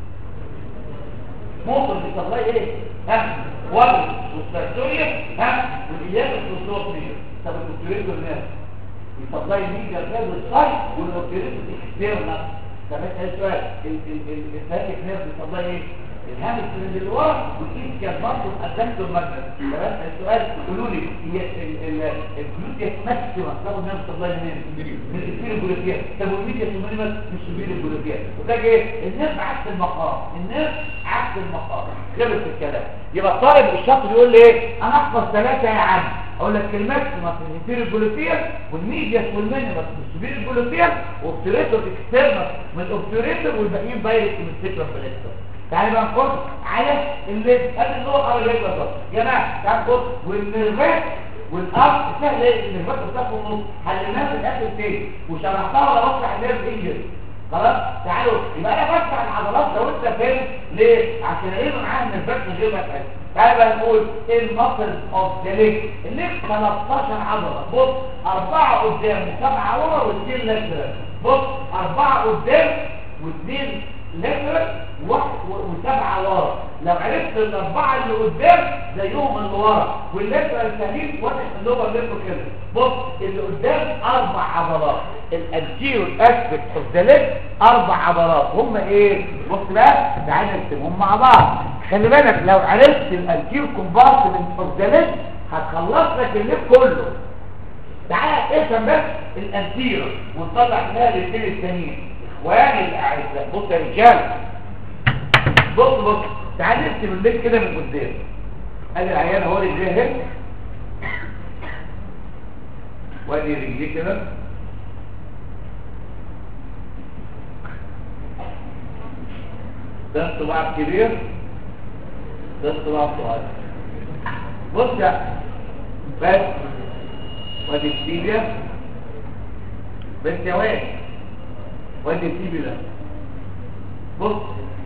موتور بيطلع ايه ها وضع والسيرتوريا ها والايام والصوت دي طب الدكتوريتور نيرف بيطلع الميديا نيرف السايد والاوبتوريتور اكسترنال طب اسال سؤال الفاتك نيرف بيطلع ايه الهامسترنج اللي ورا والايد كان برضه قدمته المجنس تمام السؤال قولوا لي هي الجلوتيا ماكسيما طب الناس بتطلع منين من السبيل الجلوتيا طب والميديا سومانيمس مش سبيل الجلوتيا وده ايه الناس عكس المقام الناس عكس المقام خلص الكلام يبقى الطالب الشاطر يقول لي ايه انا احفظ ثلاثه يا عم اقول لك الماكسيما في السبيل الجلوتيا والميديا والمينيمس من السبيل الجلوتيا واوبتوريتور اكسترنال من الاوبتوريتور والباقيين دايركت من السكرة فليكتور تعالى بقى نخش على اللي قبل اللغه او اللي بالظبط يا جماعه تعالى نخش والنرفات والارض سهل ايه النرفات بتاعت النص حليناها في الاخر تاني وشرحتها ولا بشرح النيرف انجل خلاص تعالوا يبقى انا بفتح العضلات لو انت فاهم ليه عشان اقيم معاها النرفات من غير ما اسال تعالى بقى نقول المسلز اوف ذا ليج الليج 13 عضله بص اربعه قدام وسبعه ورا واثنين لاترال بص اربعه قدام واثنين لاترال واحد وسبعة ورا لو عرفت الاربعة اللي قدام زيهم اللي ورا واللاترال سليم واضح ان هو ليفه كده بص اللي قدام اربع عضلات الانتيريور اسبكت اوف ذا ليج اربع عضلات هم ايه بص بقى تعالى نكتبهم مع بعض خلي بالك لو عرفت الانتيريور كومبارتمنت اوف ذا ليج هتخلص لك الليج كله تعالى افهم بس الانتيريور ونطلع منها الاثنين الثانيين اخواني الاعزاء بص يا رجال بص بص تعال نرسم الليل كده من قدام ادي العيان اهو رجليه اهي وادي رجليه كده ده الصباع الكبير ده الصباع الصغير بص يا بس وادي التيبيا بس يا واد وادي التيبيا ده بص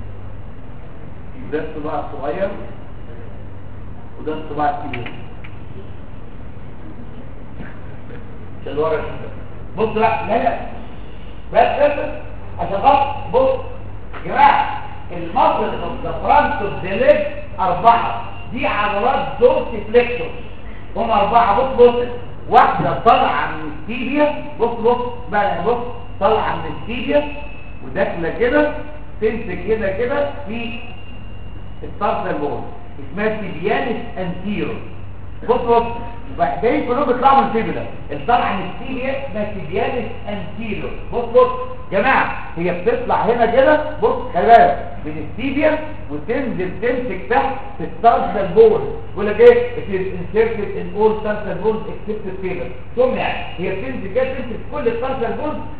ده الصباع الصغير وده الصباع الكبير عشان ورا كده بص لا لا لا بس بس عشان خاطر بص يا جماعه المصل اوف ذا فرونت اوف ذا ليج اربعه دي عضلات دورسي فليكسور هم اربعه بص بص واحده طالعه من التيبيا بص بص بقى بص طالعه من التيبيا وداخله كده تمسك كده كده في الطرف البول اسمها تيبيانس انتيرو بص بص بعدين كلهم بيطلعوا من الفيبولا الطلعه من التيبيا اسمها تيبيانس انتيرو بص بص جماعه هي بتطلع هنا كده بص خلي بالك من التيبيا وتنزل تمسك تحت في الطرف البول بيقول لك ايه it is inserted in all tarsal bones except the fibula ثم يعني هي بتنزل كده تمسك كل الطرف البول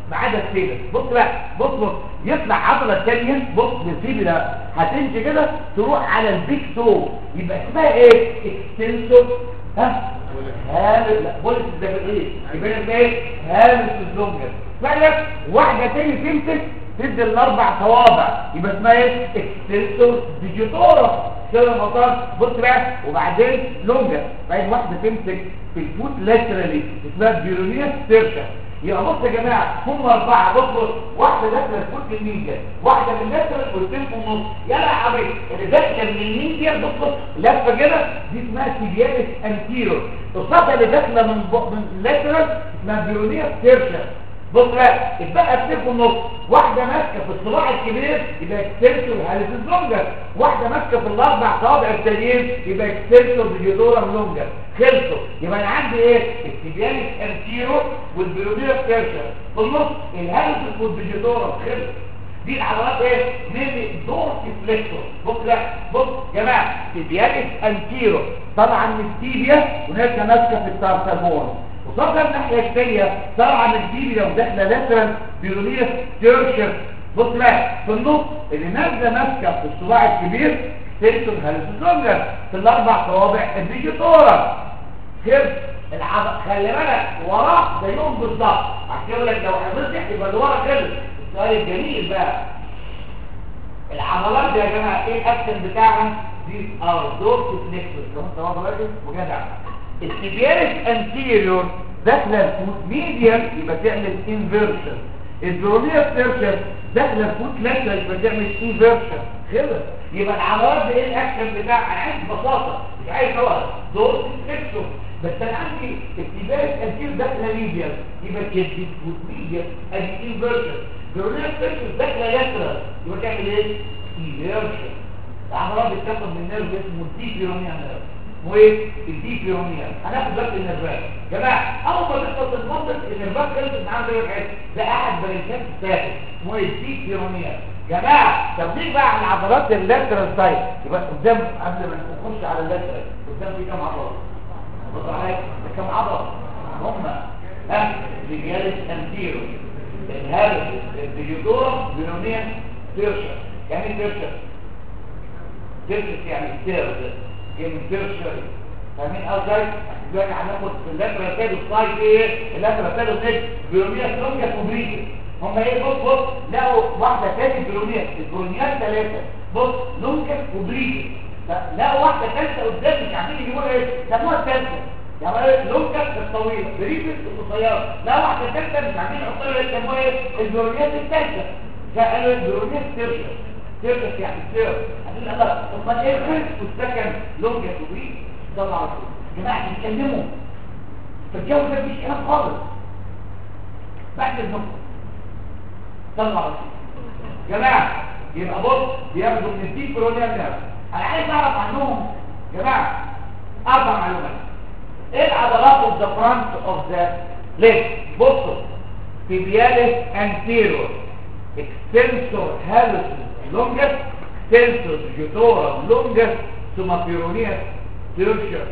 ما عدا الفيبر بص بقى بص بص يطلع عضله ثانيه بص بالفيبر هتمشي كده تروح على البيك تو يبقى اسمها ايه اكستنسور ها هامل لا بولس ده ايه يبقى اسمها ايه هامل الزونجر فعلا واحده تاني تمسك تدي الاربع صوابع يبقى اسمها ايه اكستنسور ديجيتورا كده المطار بص بقى وبعدين لونجر بعدين واحده تمسك في الفوت لاترالي اسمها بيرونيا ستيرشا يبقى بص يا جماعه هم اربعه بصوا واحده داخله الفوت الميديا واحده من اللاترال والتين في النص يلا يا حبيبي اللي داخله من الميديا بص لفه كده دي اسمها سيبيانس انتيرو الصفحه اللي داخله من ب... من اللاترال اسمها بيرونيا ستيرشا بص بقى اتبقى اتنين في النص واحده ماسكه في الصباع الكبير يبقى اكستنسور هالس لونجر واحده ماسكه في الاربع صوابع التانيين يبقى اكستنسور ديجيتورا لونجر خلصوا يبقى انا عندي ايه التبيانس انتيرو والبيرونيا ستيرشا في النص الهالس والديجيتورا خلص دي العضلات ايه ميمي دورسي فليكسور بص لا بص يا جماعه تبيانس انتيرو طبعا من التيبيا ونرجع ماسكه في التارسالمون وصلت الناحية الثانية طبعا الجيبي لو داخله لاترال بيرونيس تيرشر بص بقى في النص اللي نازله ماسكه في الصباع الكبير سيرتون هالسونجر في الاربع صوابع الديجيتورا خير العضل خلي بالك وراه زيهم بالظبط عشان يقول لك لو هنرجع يبقى اللي ورا كده السؤال الجميل بقى العضلات دي يا جماعه ايه الاكشن بتاعها دي ار دورس فليكسور لو انت واخد بالك وجدع التبيانس انتيريور داخله الفوت ميديال يبقى تعمل انفيرشن البرونيا ستيرشن داخله الفوت لاترال يبقى تعمل انفيرشن كده يبقى العضلات دي ايه الاكشن بتاعها انا عايز ببساطه مش عايز هو دور فليكسور بس انا عندي التبيانس انتيريور داخله ميديال يبقى تدي فوت ميديال ادي انفيرشن البرونيا ستيرشن داخله لاترال يبقى تعمل ايه انفيرشن العضلات بتاخد من نيرف اسمه الديبيرونيا نيرف وايه الديب بيرونيال هناخد بس النرفات يا جماعه اول ما تخلص المنطق النرفات خلصت معانا زي الحته ده احد بريكات الثابت اسمه الديب بيرونيال جماعه طب نيجي بقى على عضلات اللاترال سايد يبقى قدام قبل ما نخش على اللاترال قدام في كام عضله بص عليا ده كام عضله هم ها رجالس انتيرو الهالس الديجيتورا بيرونيال تيرشر يعني ايه تيرشر تيرشر يعني تيرشر انفيرشري فاهمين ازاي دلوقتي هناخد في اللاترال سايد السايد ايه اللاترال سايد سايد بيرونيا لونجا كوبريتي هم ايه بص بص لقوا واحده تاني بيرونيا البيرونيات ثلاثه بص لونجا كوبريتي لقوا واحده ثالثه قدام مش عارفين يجيبوها ايه سموها الثالثه يعني لونجا الطويله بريفس القصيره لقوا واحده ثالثه مش عارفين يحطوا لها يسموها ايه البيرونيات الثالثه فقالوا البيرونيات ترشر ترشر يعني سير عشان الله امال ايه الفرق والسكن لونجا كوبريتي طلع على طول جماعة بيتكلموا فالجو ده مفيش كلام خالص بعد النقطة طلع على طول جماعة يبقى بص بياخدوا من الديب كولونيال نيرف انا عايز اعرف عنهم جماعة اربع معلومات ايه العضلات اوف ذا فرونت اوف ذا ليج بصوا tibialis anterior extensor hallucis longus extensor jutorum longus ثم peroneus تيرشر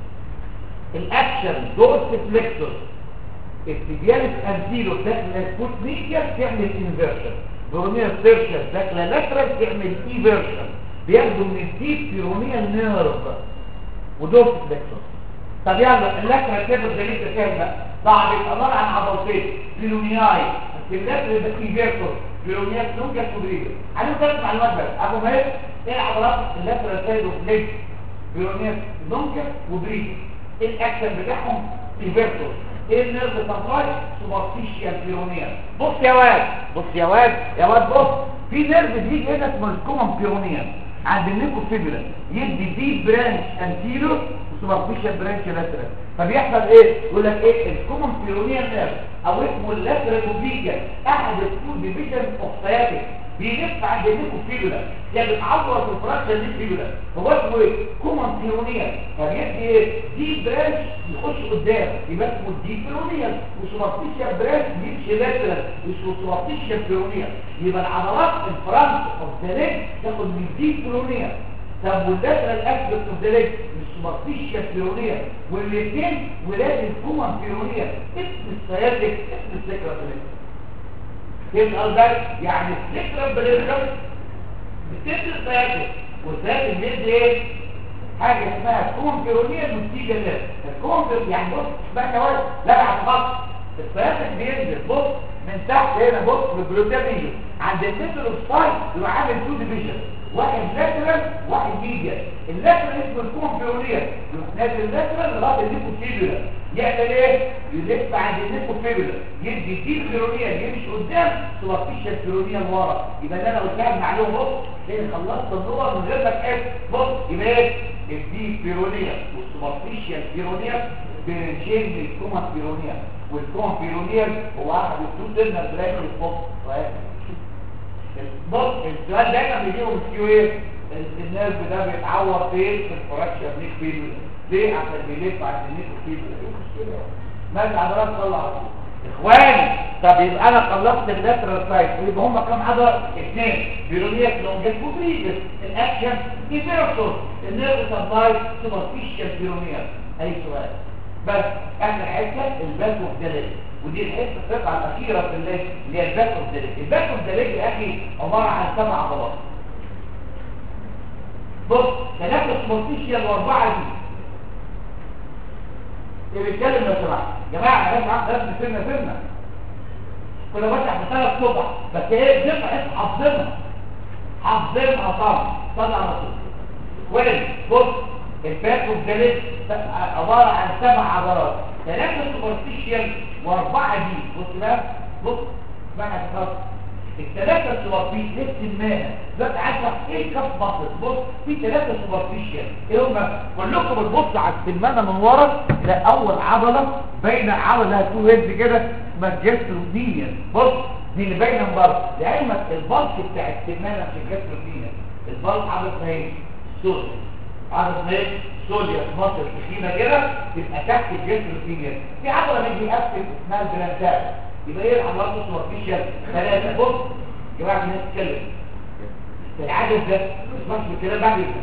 الاكشن دورس فليكسور التبيانس انتيلو داخل الفوت ميديا تعمل انفيرشن بيرونيا تيرشر داخل لاترال تعمل ايفيرشن بياخدوا من الديب بيرونيا نيرف ودورس فليكسور طب يلا اللاترال كده زي ما انت شايف بقى بعد الامر عن عضلتين بيرونياي اللاترال ده ايفيرشن بيرونيا لونجا كوبريجا عايزين ثلاث معلومات بس ابو ماهر ايه العضلات اللاترال سايد اوف ليج بيرونيات لونجا وبريد ايه الاكشن بتاعهم انفيرتور ايه النيرف سبلاي سوبرفيشال بيرونيات بص يا واد بص يا واد يا واد بص في نيرف بيجي هنا اسمه الكومن بيرونيات عند النيكو فيبولا يدي دي برانش انتيرو وسوبرفيشال برانش لاترال فبيحصل ايه يقول لك ايه الكومن بيرونيال نيرف او اسمه اللاترال اوبليجا احد الفول ديفيجن اوف سياتيك بيلف عند النيكو فيبولا يعني بتعور في الفراكشن دي فيبولا هو اسمه ايه كومن بيرونيال فبيدي ايه دي برانش يخش قدام يبقى اسمه الدي بيرونيال وسوبرفيشال برانش يمشي لاترال اسمه سوبرفيشال بيرونيال يبقى العضلات الفرنس اوف ذا ليج تاخد من دي بيرونيال طب واللاترال اسبكت اوف ذا ليج السوبرفيشال بيرونيال والاثنين ولاد الكومن بيرونيال اسم السياتيك اسم السكرة يبقى ده يعني الفكره بالرقم بتدرس ذاته وذات الميد ايه حاجه اسمها كونفيرونيه نتيجه لها الكونفير يعني بص بقى كويس لا على الخط الفاتح بينزل بص من تحت هنا بص بالجلوتامين عند النيتر سايت يبقى عامل تو ديفيجن واحد لاترال واحد ميديا اللاترال اسمه الكونفيرونيه يروح نازل لاترال لغايه النيكوفيبولا يعمل ايه يلف عند النيكوفيبولا يدي دي فيرونيه يمشي قدام سوبرفيشال فيرونيه لورا يبقى اللي انا قلتها المعلومه بص لان خلصت النور من غير ما تحس بص يبقى ايه الدي فيرونيه والسوبرفيشال فيرونيه بنشيل الكوما فيرونيه والكوما فيرونيه هو واحد التو تيرنال براكت فوق بص السؤال دايما بيجيبه من كيو ايه النيرف ده بيتعور فين في الفراكشر نيك فيبولا ليه عشان بيلف عند النيك فيبولا ماشي عضلات طلع على طول. اخواني طب يبقى انا خلصت اللاترال سايد يبقى هم كام عضله اثنين بيرونيك لونجيت وبريدس الاكشن ديفيرسور النيرف سبلاي سوبرفيشال بيرونيك اي سؤال بس اخر حته الباك اوف ديليج ودي الحته القطعه الاخيره في الليل اللي هي الباك اوف ديليج الباك اوف ديليج يا اخي عباره عن سبع عضلات بص ثلاثه سوبرفيشال واربعه دي اللي بيتكلم لو سمحت يا جماعه انا معاك درس سنه سنه كنا بفتح بثلاث صبح بس ايه بنبقى اسم حافظينها حافظينها طبعا صلى على رسول وين بص الباك اوف ديليج عباره عن سبع عضلات ثلاثه سوبرفيشال واربعه دي بص بقى بص بقى خلاص الثلاثه السوبرفيشال نفس المانا دلوقتي عارفه ايه كف مصر بص في ثلاثه سوبرفيشال ايه هم كلكم بتبصوا على السمانه من ورا ده اول عضله باينه عضله تو هيدز كده اسمها الجستروفينيا بص دي اللي باينه من بره لعلمك البلك بتاع السمانه في الجستروفينيا البلك عضله ايه سوري عضله ايه سوليا مصر تخينه كده تبقى تحت الجستروفينيا في عضله بيجي قفل اسمها البلانتات يبقى ايه العضلات السوبرفيشال ثلاثه بص يا جماعه الناس تتكلم العدد ده مش ماشي بالكلام بعد كده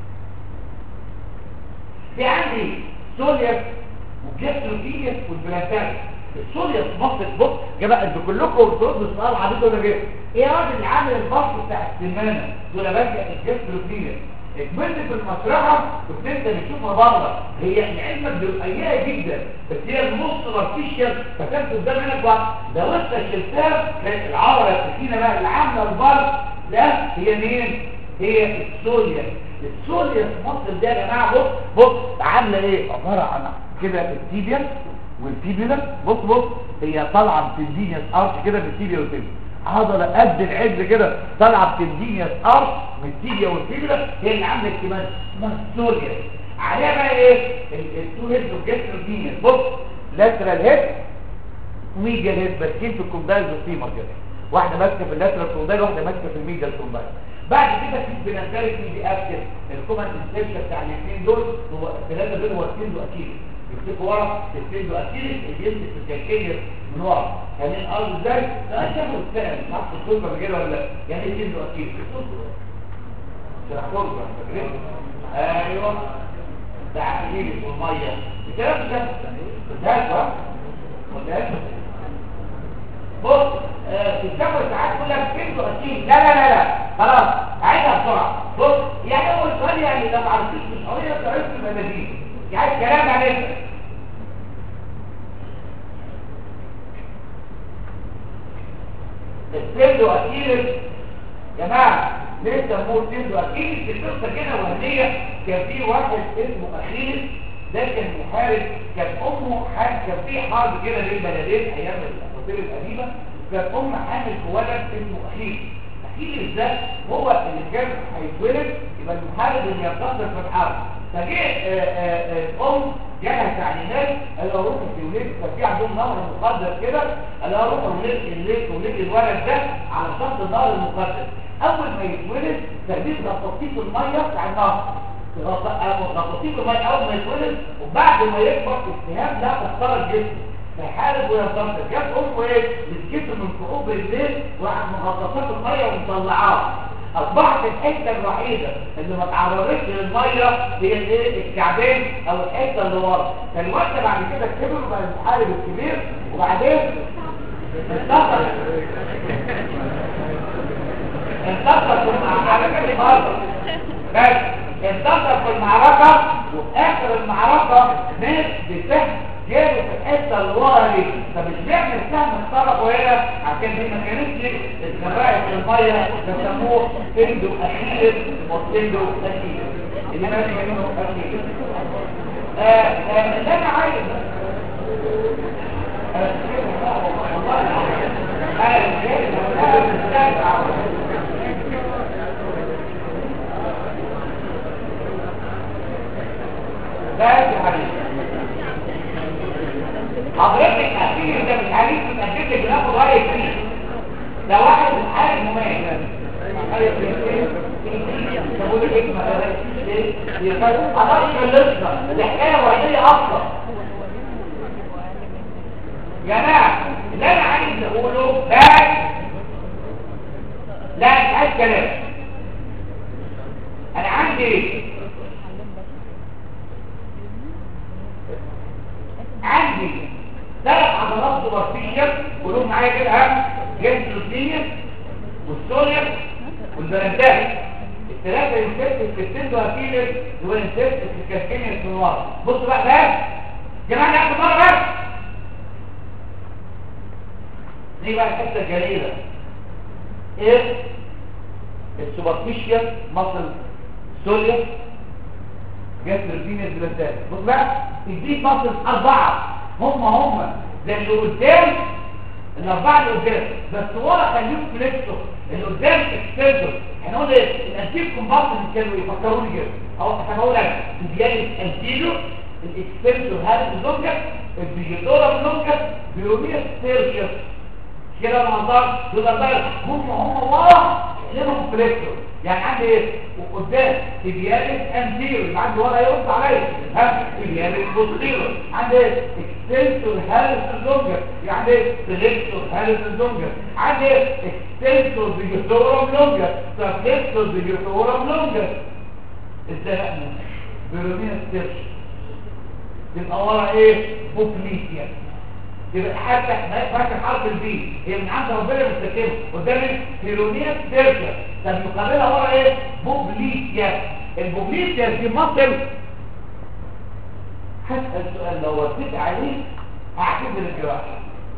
في عندي سولياس وجستروفينيس والبلانتات السولياس بص بص يا جماعه انتوا كلكم بتردوا السؤال عبيط ولا ايه ايه راجل اللي عامل البص بتاع السمانه ولا بقى الجستروفينيس اكملت في المسرحه كنت انت بتشوفها بره هي لعلمك برقيقه جدا بس هي النص ارتفيشال فكانت قدام عينك واحد لو انت شلتها كانت العضله السكينه بقى اللي عامله البر لا هي مين هي السوليا السوليا في مصر ده يا جماعه بص بص عامله ايه عباره عن كده التيبيا والفيبولا بص بص هي طالعه بتندينيس ارش كده بالتيبيا والفيبولا عضله قد العجل كده طالعه بتندينيس ارش من التيبيا والفيبولا هي اللي عامله كمان اسمها السوليا عليها بقى ايه التو هيد والجستروفينيس بص لاترال هيد وميديال هيد ماسكين في الكوندايل والفيمر كده واحده ماسكه في اللاترال كوندايل واحده ماسكه في الميديال كوندايل بعد كده في بنتاريتي دي اكتر الكومن انسبشن بتاع الاثنين دول هو الثلاثه دول هو التندو اكيد يمسكوا ورا التندو اكيد اللي يمسك في الكاكير من ورا يعني الارض ازاي لا شافوا السنه مش عارف الصوره كده ولا لا يعني ايه التندو اكيد شرحتوا لكم فاكرين ايوه ده عقيل والميه الكلام ده ده صح ولا بص آه، في الجبر ساعات كلها بتنزل اكيد لا لا لا لا خلاص عايزها بسرعه بص يعني اول سؤال يعني لو ما عرفتيش مش قضيه تعرف المناديل يعني كلام عن انت السيدو اكيد يا جماعه ليه سموه السيدو اكيد في قصه كده وهميه كان في واحد اسمه اخيل ده كان محارب كان امه حاج كان في حرب كده بين بلدين ايام الاساطير القديمه كان ام حامل في ولد اسمه اخيل اخيل ده هو اللي كان هيتولد يبقى المحارب اللي ينتصر في الحرب فجاء الام جالها تعليمات قال لها روحي تولدي كان في عندهم نهر مقدس كده قال لها روحي ولدي الليل تولدي الولد ده على شط النهر المقدس اول ما يتولد تجديد غطاسيه الميه بتاع النهر غطاسيه الميه اول ما يتولد وبعد ما يكبر السهام لا تخترق جسمه فيحارب وينتصر جت امه ايه مسكته من كعوب الليل وراحت مغطاسات الميه ومطلعاه اصبحت الحته الوحيده اللي ما تعرضتش للميه هي الايه الكعبين او الحته اللي ورا فالوقت بعد كده كبر بقى المحارب الكبير وبعدين انتصر انتصر في المعركة دي برضه بس انتصر في المعركة واخر المعركة ناس بسهم جابوا في الحته اللي ورا دي فمش بيعمل سهم اخترقوا هنا عشان دي ما كانتش اتسرقت في الميه بيسموه تندو اخير وتندو اخير اللي ماشي منه اخير آه، آه، اللي انا عايز آه، والله العظيم. أنا جاي- أنا مستمتع. بس يا حبيبي حضرتك أكيد انت مش عليك تتأكد لك بناخد رأيك فيه ده واحد عارف مميز أضغط اللسة الحكاية وحيدية أصلا جماعة اللي أنا عايز أقوله لا لا مش عايز كلام أنا عندي إيه؟ عندي ثلاث عضلات سوبرفيشال قولوا معايا كده ها جنسلوسينيا والسوليا والبرنتاج الثلاثه ينسبت في السند وهتيلر وينسبت في الكالكينيا السنوار بصوا بقى بس جماعه ناخد مره بس دي بقى الحته الجليله ايه السوبرفيشال مصل سوليا جسر الفينيس بالتالي بص بقى الديب مصر أربعة هم هم زي اللي قدام الأربعة اللي قدام بس ورا خليهم فليكسو اللي قدام اكستنسور احنا قلنا ايه الانتيب كومبارتمنت كانوا يفكروني كده اهو احنا بقول لك الدياليس انتيلو الاكستنسور هذا اللونجر الديجيتورا اللونجر بيرومير سيرشس كده المنظر دول بقى هم هم ورا لهم فليكسور يعني عندي ايه وقدام تبيالس انتيرو يبقى عندي ورا يرد عليا ها تبيالس بوستيرو عندي ايه اكستنسور هالس اللونجر يعني ايه فليكسور هالس اللونجر عندي ايه اكستنسور بيجيتورم لونجر سبليكسور بيجيتورم لونجر ازاي بقى بيرومينا ستيرش يبقى ورا ايه بوبليسيا يبقى حتى فاكر حرف البي هي من عند ربنا مستكمه قدام هيرونيا ستيرشا طب مقابلها ورا ايه بوبليسيا البوبليسيا دي مصل هسأل سؤال لو وصيت عليه هعتبر الجراحة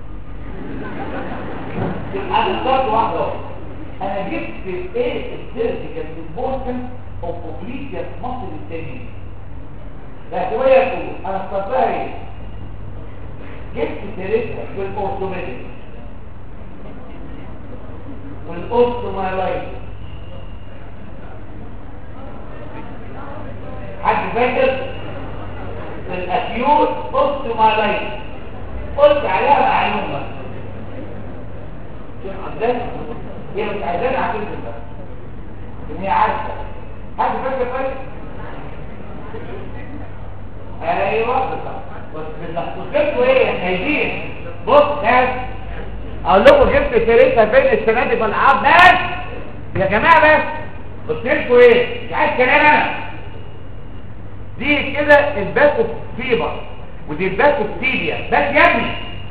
انا اخترت واحدة واحدة انا جبت ايه السيرجيكال امبورتنس اوف بوبليسيا في مصر التانية لا هو يقول انا اخترتها ايه جبت سيرتها في الاورثوبيديك والاوستومايلايت حد فاكر الاكيوت اوستومايلايت قلت عليها معلومه شوف عندنا هي مش عايزانا عشان كده ان هي عارفه حد فاكر فاكر ايوه بس باللحظتين ايه خايفين بص ناس اقول لكم جبت سيرتها فين السنه دي في العاب ناس يا جماعه بس قلت لكم ايه مش عايز كلام انا دي كده الباكو فيبر ودي الباكو تيبيا بس يا ابني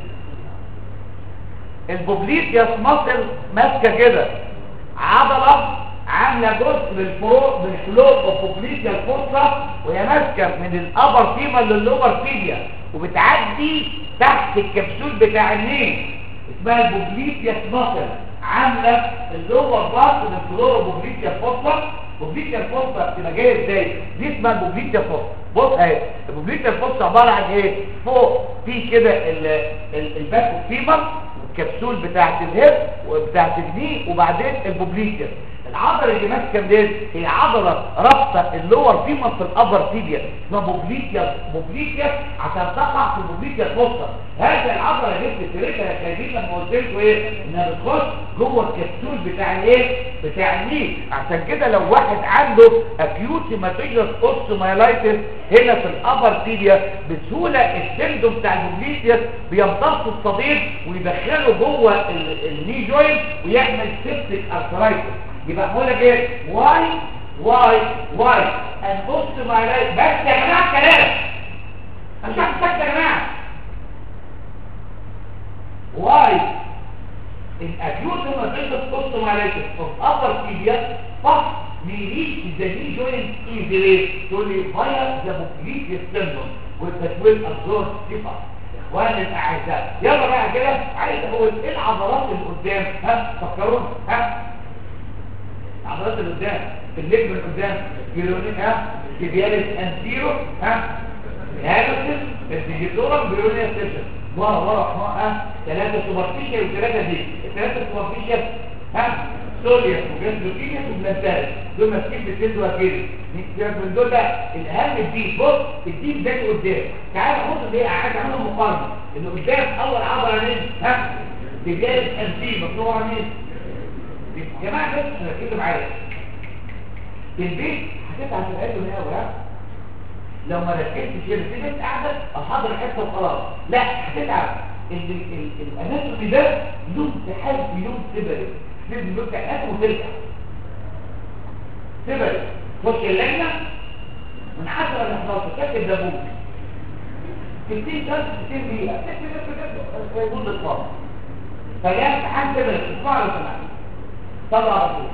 البوبليتياس ماسل ماسكه كده عضله عامله جزء للفروق بالفلوب اوف الفرصه وهي ماسكه من الابر فيما لللور فيبيا وبتعدي تحت الكبسول بتاع النيل اسمها البوبليتياس ماسل عامله اللور باس للفلور بوبليتيا الفرصه بوبليتيا الفرصه بتبقى جايه ازاي دي اسمها البوبليتيا الفرصه بص اهي البوبليتيا الفرصه عباره عن ايه فوق في كده الباك فيبر الكبسول بتاعت الهب وبتاعت الني وبعدين البوبليتيا العضله اللي ماسكه ديت هي عضله رابطه اللور فيمر في الابر تيبيا اسمها بوبليتيا بوبليتيا عشان تقع في البوبليتيا الوسطى هذه العضله جبت سيرتها يا خايفين لما قلت لكم ايه انها بتخش جوه الكبسول بتاع الايه بتاع النيل عشان كده لو واحد عنده اكيوت هيماتوجيوس اوستومايلايتس هنا في الابر تيبيا بسهوله السندوم بتاع البوبليتيا بيمتص الصديد ويدخله جوه الني جوينت ويعمل سيبتيك ارثرايتس يبقى بقول لك ايه واي واي واي ان اوستومايلايتس بس يا جماعه كلام انا مش عارف يا جماعه واي الاكيوت هيماتيمسس اوستومالايتس اوف ابر تيبيا فقط بيريد ذا ني جوينت ايزيلي تقول لي فايا ذا بوكليت سيندروم والتكوين ابزورب صفه اخواني الاعزاء يلا بقى كده عايز اقول ايه العضلات اللي قدام ها فكرون ها العضلات اللي قدام الليج من قدام بيرونيك ها تيبياليس انتيرو ها هالوسيس الديجيتورم بيرونيا ستيشن ورا ورا ها ثلاثه سوبرفيشال وثلاثه دي الثلاثه سوبرفيشال ها سوليا وجنسوكينيس وبلانتاريس دول ماسكين في السيلز واكيد من دول بقى الاهم الديب بص الديب ده اللي قدام تعال خد دي قاعد اعمل مقارنه اللي قدام اول عضله مين ها تجارب انتي مطلوع مين يا جماعه بس ركزوا معايا في البيت هتتعب في العلم من الاول ها لو ما ركزتش كده في بيت قاعده احضر الحته وخلاص لا هتتعب الاناتومي ده له امتحان بيوم سبري لازم يبقى امتحانات وترجع سبري خش اللجنه من 10 ل 11 كاتب دابوس 60 درس 60 دقيقه يقول للطالب فجاء امتحان سبري اسمع له سمعت طلع على طول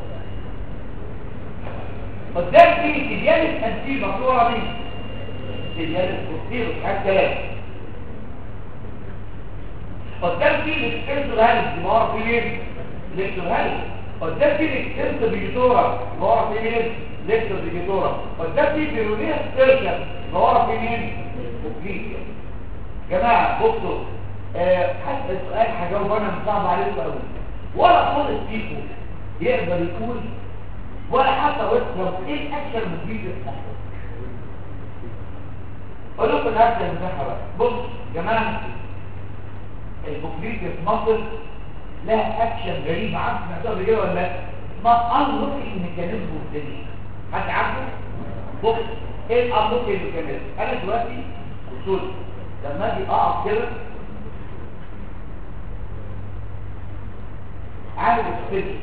قدام في تبيانس انتي مقطوعه مين تبيانس كتير مش عارف كلام قدام في الاكستنسور هالس دي مواقع في مين ليكتور هالس قدام في الاكستنسور ديجيتورا مواقع في مين ليكتور ديجيتورا قدام في بيرونيا ستيرشن مواقع في مين اوبليكيا جماعه بصوا أه حتى السؤال هجاوب انا مش صعب عليكم قوي ولا خالص فيكم يقدر يقول ولا حتى وصل ايه الاكشن مفيد الصحة اقول لكم الاكشن بتاعها بقى بص يا جماعه البوكليت في مصر لها اكشن غريب عارف سمعتها قبل كده ولا لا اسمها انلوكينج ميكانيزم والدنيا حد عارفه بص ايه الانلوكينج ميكانيزم انا دلوقتي وصول لما اجي اقف كده عامل السجن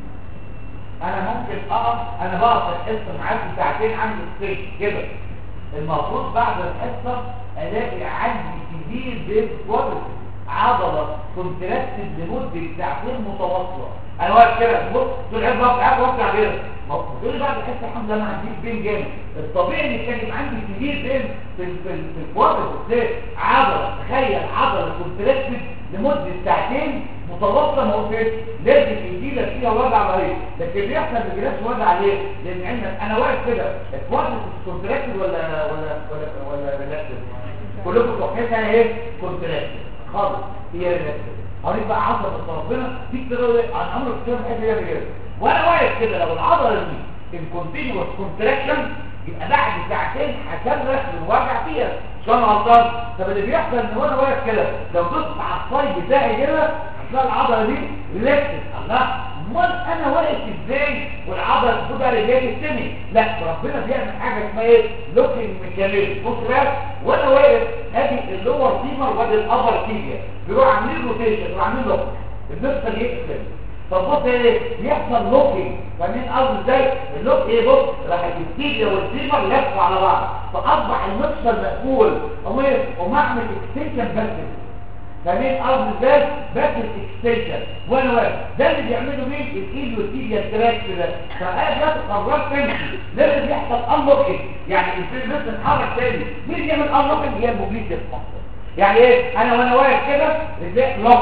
انا ممكن اقف انا بقف الحصه معاكم ساعتين عندي السجن كده المفروض بعد الحصه الاقي عندي كبير بين كوادر عضله كونتراكتد لمده ساعتين متواصله انا واقف كده بص طول الحصه واقف قاعد واقف كده تقول بعد الحصه الحمد لله ما عنديش بين جامد الطبيعي ان كان يبقى عندي كبير بين في في في الكوادر عضله تخيل عضله كونتراكتد لمده ساعتين متواصله ما قلتش لازم يجيلك فيها وجع رهيب لكن بيحصل ما بيجيلكش وجع ليه لان عندك انا واقف كده الكوادر كونتراكتد ولا ولا ولا ولا ريلاكتد كلكم توقيتها ايه كونتراكتد خالص هي ريلاكتد هوريك بقى عصب ربنا دي كده عن امر كتير بحاجه كده كده وانا واقف كده لو العضله دي الكونتينوس كونتراكشن يبقى بعد ساعتين هصرخ الوجع فيها مش انا غلطان طب اللي بيحصل ان وانا واقف كده لو دوست على الصاي بتاعي كده هتلاقي العضله دي ريلاكسد الله امال انا واقف ازاي والعضله بتبقى رجلي السمي لا ربنا بيعمل حاجه اسمها ايه لوكينج ميكانيزم بص بقى وانا واقف ادي اللور فيمر وادي الابر تيبيا بيروح عاملين روتيشن بيروح عاملين لوك المفصل يقفل طب بص ايه بيحصل لوكينج فاهمين قصدي ازاي اللوك ايه بص راح التيبيا والفيمر لفوا على بعض فاصبح المفصل مقفول او ايه ومعمل اكستنشن بس فاهمين قصدي ازاي بس الاكستنشن وانا واقف ده اللي بيعمله مين الايد والتيبيا التراك كده فانا دلوقتي قررت امشي لازم يحصل انلوكينج يعني الفيل بس اتحرك تاني مين بيعمل انلوكينج هي الموبيليتي المصدر يعني ايه انا وانا واقف كده رجلي لوك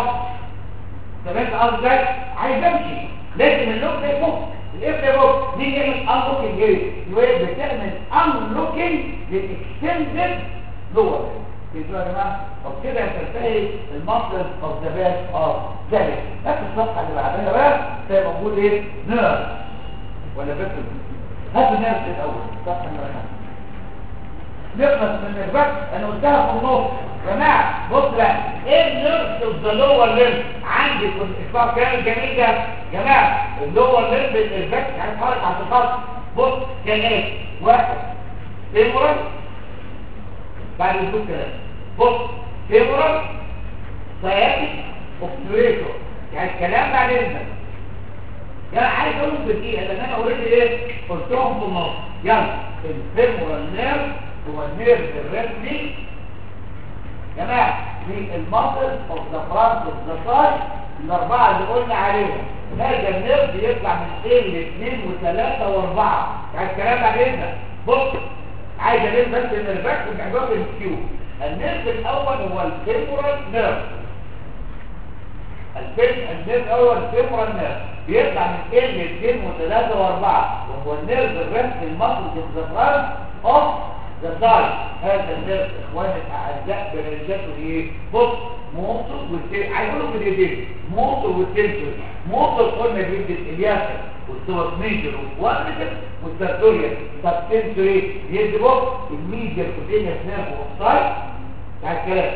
تمام قصدي ازاي عايز امشي لازم اللوك ده يفك الاف ده يفك مين يعمل انلوكينج ايه الويب بتعمل انلوكينج للاكستندد لور كده يا جماعه طب كده هتنتهي المصدر اوف ذا باك اوف ذلك بس الصفحه اللي بعدها بقى ده موجود ايه نيرف ولا فكر هات النيرف الاول صفحه نمره 5 نخلص من النيرفات انا قلتها في النص يا جماعه بص بقى ايه النيرف اوف ذا لور ليمب عندي في الاخبار كلام جميل ده يا جماعه اللور ليمب النيرفات هتتحرك على الخط بص كان ايه واحد فيمورال بعد الدكتور كده بص فيمورال سياتيك اوبتريتور يعني الكلام بعد اذنك يعني عايز اقولهم في دقيقه لان انا اوريدي ايه قلتهم في النص يلا الفيمورال نيرف هو النيرف الرسمي جماعه في المصل اوف ذا فرانس اوف ذا سايد الاربعه اللي قلنا عليهم هذا النيرف يطلع من ايه لاثنين وثلاثه واربعه يعني الكلام علينا بص عايز اقول بس النيرفات والعباره الكيو النيرف الاول هو الفيمورال نيرف الفيلم النيرف الاول الفيمورال نيرف بيطلع من ايه لاثنين وثلاثه واربعه وهو النيرف الرمز المصري الزفران اوف ذا سايد هذا النيرف اخواني الاعزاء برنجاته ايه بص موتور والتين عايز اقول لكم ايه موتور والتنسور موتور قلنا بيدي الالياسر والسوس ميجر والوالدر والسارتوريا طب تنسور ايه بيدي بص الميجر كوتينيوس نيرف اوفسايد بتاع الكلام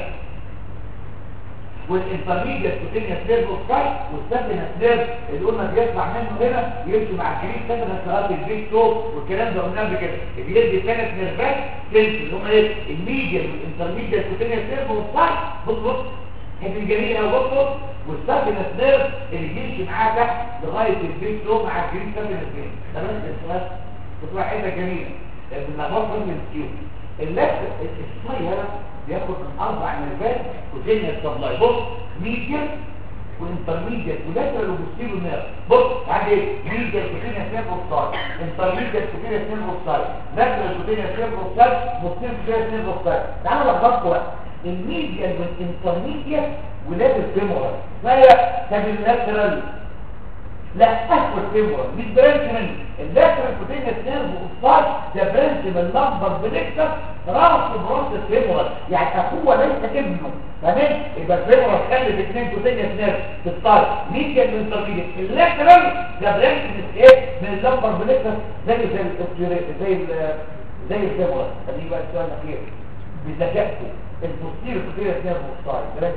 والانترميديت كوتينيوس نيرف اوفسايد والسابينس نيرف اللي قلنا بيطلع منه هنا يمشي مع الجريد سابينس لغايه البيك تو والكلام ده قلناه قبل كده بيدي ثلاث نيرفات تنسور اللي هم ايه الميجر والانترميديت كوتينيوس نيرف اوفسايد بص بص حته جميل قوي بص والسابينس نيرف اللي بيمشي معاه تحت لغايه البيك تو مع الجريد سابينس نيرف ده بس السؤال بتبقى حته جميله لما بفرق من الكيو اللفت الصغيره بياخد من اربع نيرفات وتاني السبلاي بص ميديا وانترميديت ولاترال وبوستيرو نيرف بص عندي ايه ميديا كوتينيا نيرف اوفسايد انترميديت كوتينيا نيرف اوفسايد لاترال كوتينيا نيرف اوفسايد بوستيرو كوتينيا نيرف اوفسايد تعالوا لخبطكم بقى الميديا والانترميديت ولاترال فيمورال ما هي طب اللاترال لا اكبر فيمورال مش برانش منه اللاترال كوتينيا نيرف اوفسايد ده برانش من لمبر بنكتر راس براس الفيمورال يعني اخوه ليس ابنه تمام يبقى الفيمورال خلت اثنين كوتينيا نيرف في الطار ميديا والانترميديت اللاترال ده برانش من ايه من اللمبر بنكتر زي زي ال زي ال زي الفيمورال خليني بقى السؤال الاخير بذكائكم البوستير كوتينيا نيرف اوفسايد برانش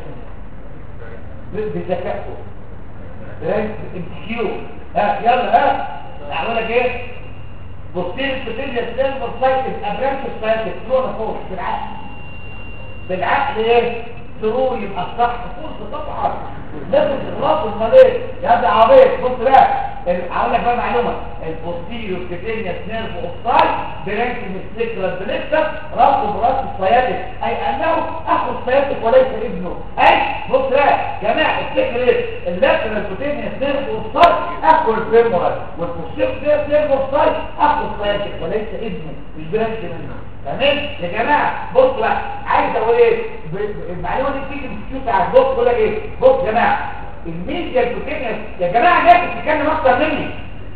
بذكائكم برانش امتكيو ها يلا ها اعمل لك ايه بوستير كوتينيا نيرف اوفسايد ابرانش سايتك لونه فوق بالعقل بالعقل ايه ترو يبقى الصح فرصه طبعا لازم تخلصوا المريض يا ابني عبيط بص بقى هقول لك بقى معلومه البوستيريو كوتينيا نيرف اوفسايد برانش السكرال بليكتر راسه براس السياتيك اي انه اخو السياتيك وليس ابنه اي بص بقى يا جماعه افتكر ايه اللاترال كوتينيا نيرف اوفسايد اخو الفيمورال والبوستيريو نيرف اوفسايد اخو السياتيك وليس ابنه مش برانش منه تمام يا جماعه بص بقى عايز اقول ايه المعلومه دي بتيجي في الكيو ساعات بص بقول لك ايه بص يا جماعه الميديا كوتينيا يا جماعه ناس بتتكلم اكتر مني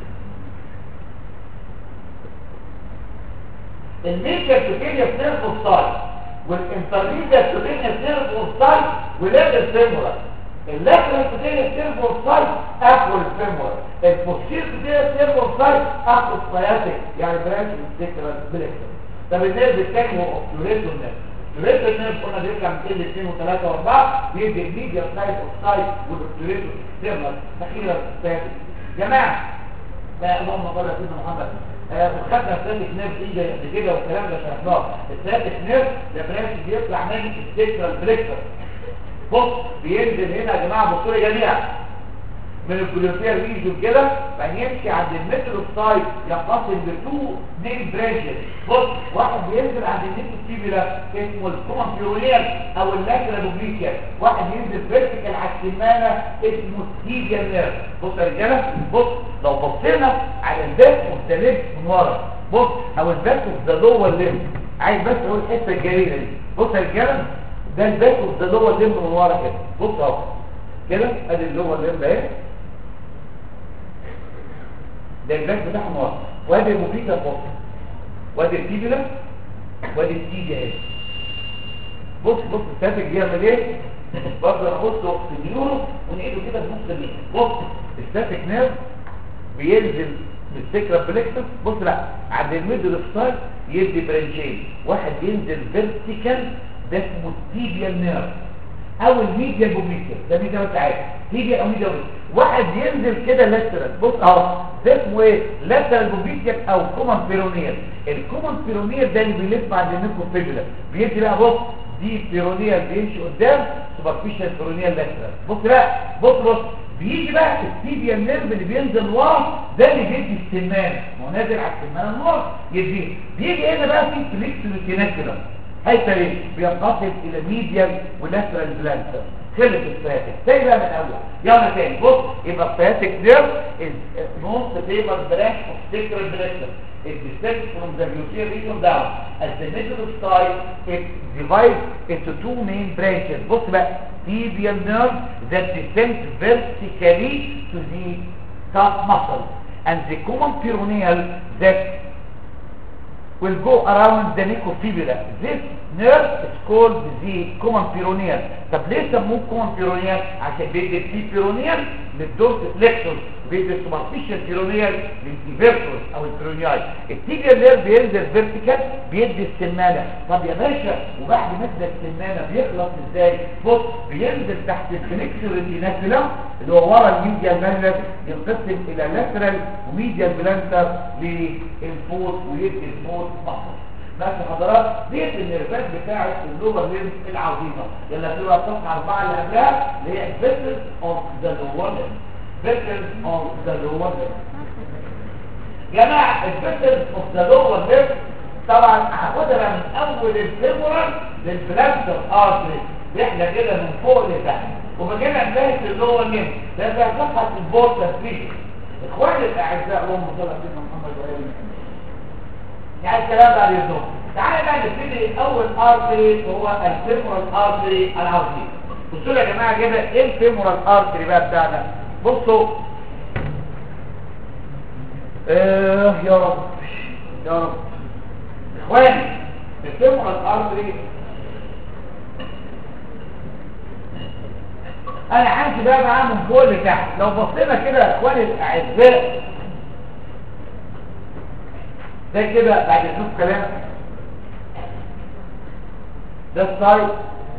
الميديا كوتينيا نيرف اوفسايد والانترميديا كوتينيا نيرف اوفسايد ولاد الفيمورال اللاترال كوتينيا نيرف اوفسايد اخو الفيمورال البوستير كوتينيا نيرف اوفسايد اخو السياتيك يعني برانش السكرال بليكتر طب النيرف الثاني هو اوبتوريتو نيرف اوبتوريتو نيرف قلنا بيرجع من كل 2 و3 و4 بيدي الميديا سايد اوفسايد والاوبتوريتو سيرمال اخيرا السياتيك جماعه لا اللهم صل على سيدنا محمد وخدنا الساتيك نيرف ايه قبل كده والكلام ده شرحناه الساتيك نيرف ده برانش بيطلع من السكرال بليكتر بص بينزل هنا يا جماعه بصوا لي جميعا من الجلوتيال ريجن كده بعدين يمشي عند المتروسايت ينقسم لتو دين برانشز بص واحد بينزل عند الميتوستيبولا اسمه الكومبيونير او اللاترال اوبليكيا واحد ينزل فيرتيكال على السمانه اسمه ستيجيال نيرف بص يا رجاله بص لو بصينا على الباك اوف ذا ليفت من ورا بص او الباك اوف ذا لور ليفت عايز بس اقول الحته الجميله دي بص يا رجاله ده الباك اوف ذا لور ليفت من ورا كده بص اهو كده ادي اللور ليفت اهي ده الباك بتاعهم واضح وادي المفيدة بص وادي التيبيلا وادي التيبيا اهي بص بص الساتك بيعمل ايه برضه نحطه في النيورو ونقيده كده في نص الليل بص الساتك نيرف بينزل بالسكرة بليكتس بص لا عند الميدل سايد يدي برانشين واحد ينزل فيرتيكال ده اسمه التيبيال نيرف او الميديا بوبليكيا ده ميديا انت عارف تيجي او ميديا بوبليكيا واحد ينزل كده لاترال بص اهو ده اسمه ايه لاترال بوبليكيا او كومن بيرونير الكومن بيرونير ده اللي بيلف عند النيكو فيجولا بيدي بقى بص دي بيرونير بيمشي قدام سوبرفيشال بيرونير لاترال بص بقى بص بص بيجي بقى التيبيا نيرف اللي بينزل ورا ده اللي بيدي السمان ما هو نازل على السمان من ورا يديه بيجي هنا بقى في فليكس كده هيثري بينقسم الى ميديال ولاترال بلانتر خلت السياتيك تاني بقى من الاول يلا تاني بص يبقى السياتيك نيرف is most favored branch of sacral plexus it descends from the glutial region down as the middle of thigh it divides into two main branches بص بقى tibial nerve that descends vertically to the calf muscle and the common peroneal that will go around the neck of fibula. This nerve is called the common peroneal. طب ليه سموه common peroneal؟ عشان بيدي الفي peroneal للدورس فليكسور بيدي السوبرفيشال peroneal للإيفيرتورس أو البيرونيال. التيجر نيرف بينزل فيرتيكال بيدي السمانة. طب يا باشا وبعد ما ادى السمانة بيخلص ازاي؟ بص بينزل تحت الفليكسور الانافيلم اللي هو ورا الميديال بلانتر ينقسم إلى لاترال وميديال بلانتر للفوت ويدي الفوت مصر. ماشي حضرات ديت النيرفات بتاعت اللور ليمف العظيمه يلا تبقى الصفحه اربعه اللي قبلها اللي هي فيتلز اوف ذا لور ليمف فيتلز اوف ذا لور ليمف جماعه الفيتلز اوف ذا لور ليمف طبعا هاخدها من اول الفيمورال للبلانتر ارتري رحله كده من فوق لتحت وبجينا نلاقي في اللور ليمف ده ده صفحه البورتا فيش اخواني الاعزاء اللهم صل على سيدنا محمد وعلى يعني الكلام ده يزوم تعالى بقى نبتدي اول ارتري وهو الفيمورال ارتري العظيم بصوا لي يا جماعه كده ايه الفيمورال ارتري بقى بتاعنا بصوا اه يا رب يا رب اخواني الفيمورال ارتري انا عندي بقى معاه من فوق لتحت لو بصينا كده يا اخواني الاعزاء ده كده بعد نشوف كلام ده السايد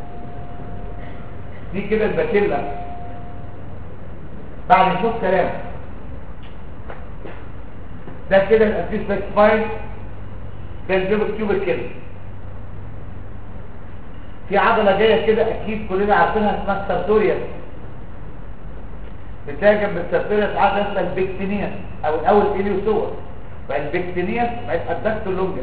دي كده الباكيلا بعد نشوف كلام ده كده الاسيس سباين ده الجيب الكيوبر كده في عضلة جاية كده اكيد كلنا عارفينها اسمها السارتوريا بتاجم بالسارتوريا عضلة اسمها البكتينيا او الاول اليوسور بقى البكتينيا بقت ادكتور لونجر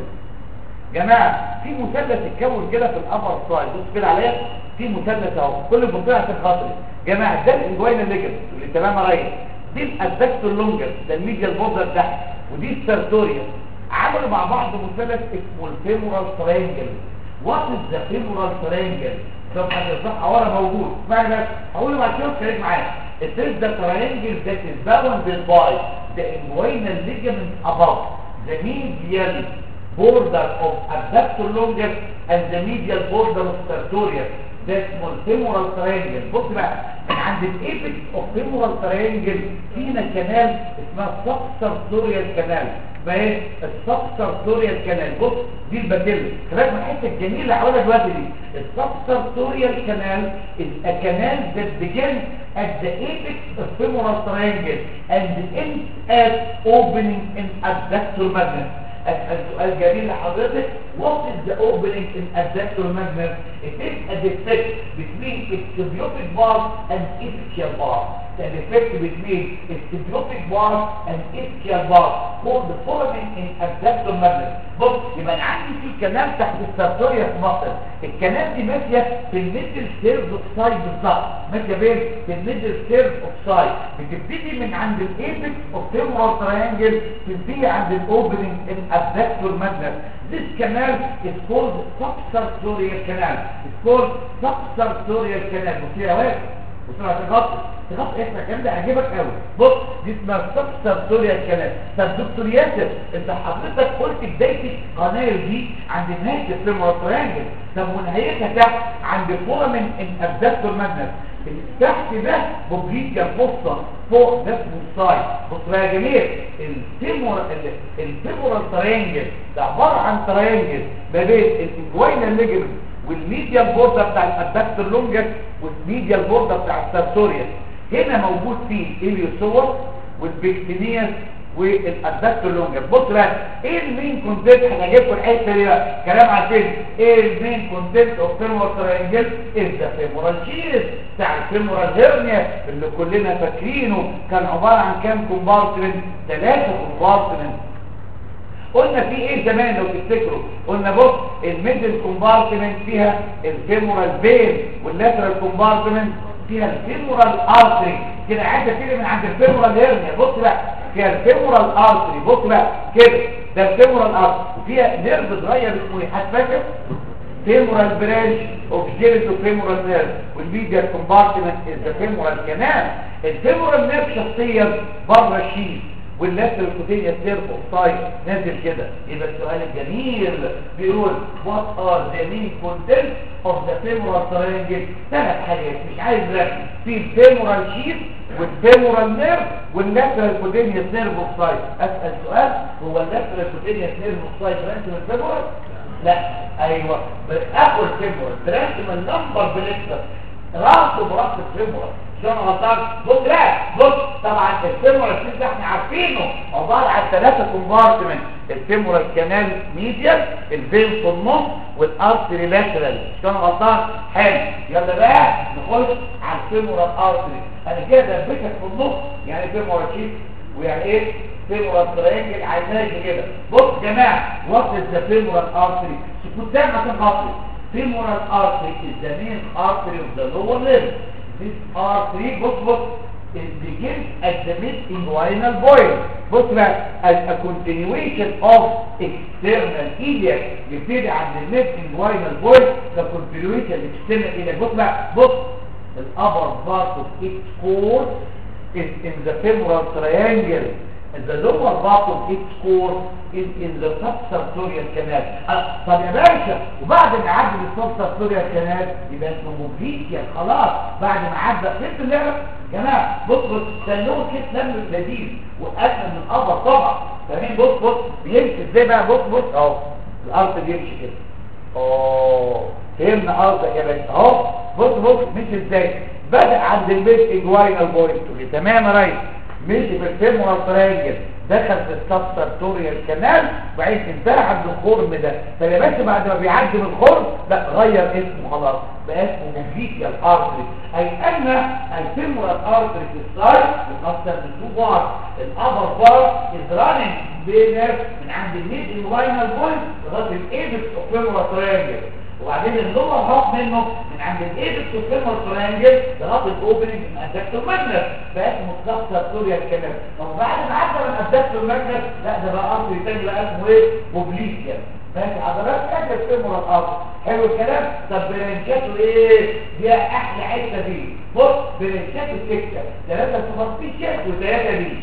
جماعه في مثلث اتكون كده في الابر سايد بص كده عليا في مثلث اهو كل بصيره عشان خاطري جماعه ده الانجوين الليجن اللي تمام رايح دي الادكتور لونجر ده الميديال بوردر تحت ودي السيرتوريا عملوا مع بعض مثلث اسمه الفيمورال ترينجل وات از ذا فيمورال ترينجل طب هنرفعها ورا موجود اسمعني بس هقول بعد كده خليك معايا It is the triangle that is bounded by the inguinal ligament above the medial border of abductor longus and the medial border of sartorius ده اسمه الفيمورال ترينجل بص بقى من عند الايبكس اوف فيمورال ترينجل فينا كنال اسمها سبسرتوريال كانال اسمها ايه السبسرتوريال كانال بص دي الباتيلا خلاك من الحته الجميله اللي حواليها دلوقتي دي السبسرتوريال كانال is a canal that begins at the apex of femoral triangle and ends at opening in adductor magnet أسأل سؤال جميل لحضرتك What is the opening in adductor magnet? It is a defect between its symbiotic bar and ischial bar. The defect between its symbiotic bar and ischial bar called the foramen in adductor magnet. بص يبقى انا عندي في كنال تحت السارتوريا في مصر الكنال دي ماشيه في الميدل سيرف اوف سايد بالظبط ماشيه فين في الميدل سيرف اوف سايد بتبتدي من عند الايبكس اوف فيمورال تريانجل تنتهي عند الاوبننج ان adductor magnet This canal is called subsartorial canal. It's called subsartorial canal. بص يا واد بص على تغطي تغطي احنا الكلام ده هيعجبك قوي بص دي اسمها subsartorial canal طب دكتور ياسر انت حضرتك قلت بدايه القناه دي عند نهايه الفيمورال تريانجل طب ونهايتها تحت عند فورمن ان ابدكتور ماجنس تحت ده بوبليكيا الفصة فوق ده اسمه السايد بص بقى يا جميل الفيمور الفيمورال تريانجل ده عباره عن تريانجل ما بين الانجوينال ليجمنت والميديال بوردر بتاع الادكتور لونجس والميديال بوردر بتاع السارتوريوس هنا موجود فيه اليوسور والبكتينياس والادكتور لونجر بص بقى ايه المين كونتنت هنجيب لكم الحته دي بقى كلام عارفين ايه المين كونتنت اوف فيمورال ترينجل از ذا فيمورال شيز بتاع الفيمورال هيرنيا اللي كلنا فاكرينه كان عباره عن كام كومبارتمنت ثلاثه كومبارتمنت قلنا في ايه زمان لو تفتكروا قلنا بص الميدل كومبارتمنت فيها الفيمورال فين واللاترال كومبارتمنت فيها الفيمورال ارتري كده عايزه تيجي من عند الفيمورال هيرنيا بص بقى فيها الفيمورال ارتري بص بقى كده ده الفيمورال ارتري وفيها نيرف صغير اسمه ايه حد فاكر femoral branch of genitofemoral nerve والميديال compartment is the femoral canal الفيمورال نيرف شخصيا بره الشيل واللاترال كوتينيوس نيرف اوف سايد نازل كده يبقى السؤال الجميل بيقول what are the main contents of the femoral triangle ثلاث حاجات مش عايز رسم في الفيمورال شيل والفيمورال نيرف واللاترال كوتينيوس نيرف اوف سايد اسال سؤال هو اللاترال كوتينيوس نيرف اوف سايد برانش من الفيمورال لا ايوه باخد الفيمورال برسم اللمبر بليكتر راسه براس الفيمورال شو انا غلطان بص لا بص طبعا الفيمورال سيل ده احنا عارفينه عباره عن ثلاثه كومبارتمنت الفيمورال كانال ميديال الفين في النص والارتري لاترال شو انا غلطان حلو يلا بقى نخش على الفيمورال ارتري انا كده دبيتك في النص يعني فيمورال شيل ويعني ايه فيمورال ترينجل عايزاه كده بص يا جماعه وات از ذا فيمورال ارتري قدام عشان خاطري femoral artery is the main artery of the lower limb this artery بص بص it begins at the mid-inguinal point بص بقى as a continuation of external iliac يبتدي عند الميد-inguinal point the continuation external iliac بص بقى بص the upper part of its core is in the femoral triangle and the lower part of its core is in the subsartorial canal أه، طب يا باشا وبعد ما عدى السبسارtorial canal يبقى اسمه موبليكيا خلاص بعد ما عدى فهمت اللعبه يا جماعه بص بص ده اللون كده لم لذيذ واسهل من القبر طبعا تمام بص بص بيمشي ازاي بقى بص بص اهو الارض بيمشي كده اه فهمنا قصدك يا باشا اهو بص بص مشي ازاي بدا عند البيت انجواينال بوينت تمام يا ريس مشي في الفيمورال ترينجل دخل في السبسارتوريال كانال وبعدين انتهى عند الخرم ده طب يا باشا بعد ما بيعدي من الخرم لا غير اسمه خلاص بقى اسمه موفيكيال ارتري اي ان الفيمورال ارتري في السايد بتقسم لتو بارت الابر بارت از رانينج بينر من عند الميد انفاينال بوينت لغايه الايبكس اوف فيمورال ترينجل وبعدين اللور هاف منه من عند الايبكس اوف فيمورال ترينجل لغايه الاوبننج من ادكتور ماجنس فاسمه سبسارتوريال كانال طب بعد ما عدى من ادكتور ماجنس لا ده بقى ارتري تاني بقى اسمه ايه بوبليكيا ماشي عضلات اجل فيمورال ارتري حلو الكلام طب برانشاته ايه دي احلى حته دي بص برانشاته سكه ثلاثه سوبرفيشال وثلاثه دي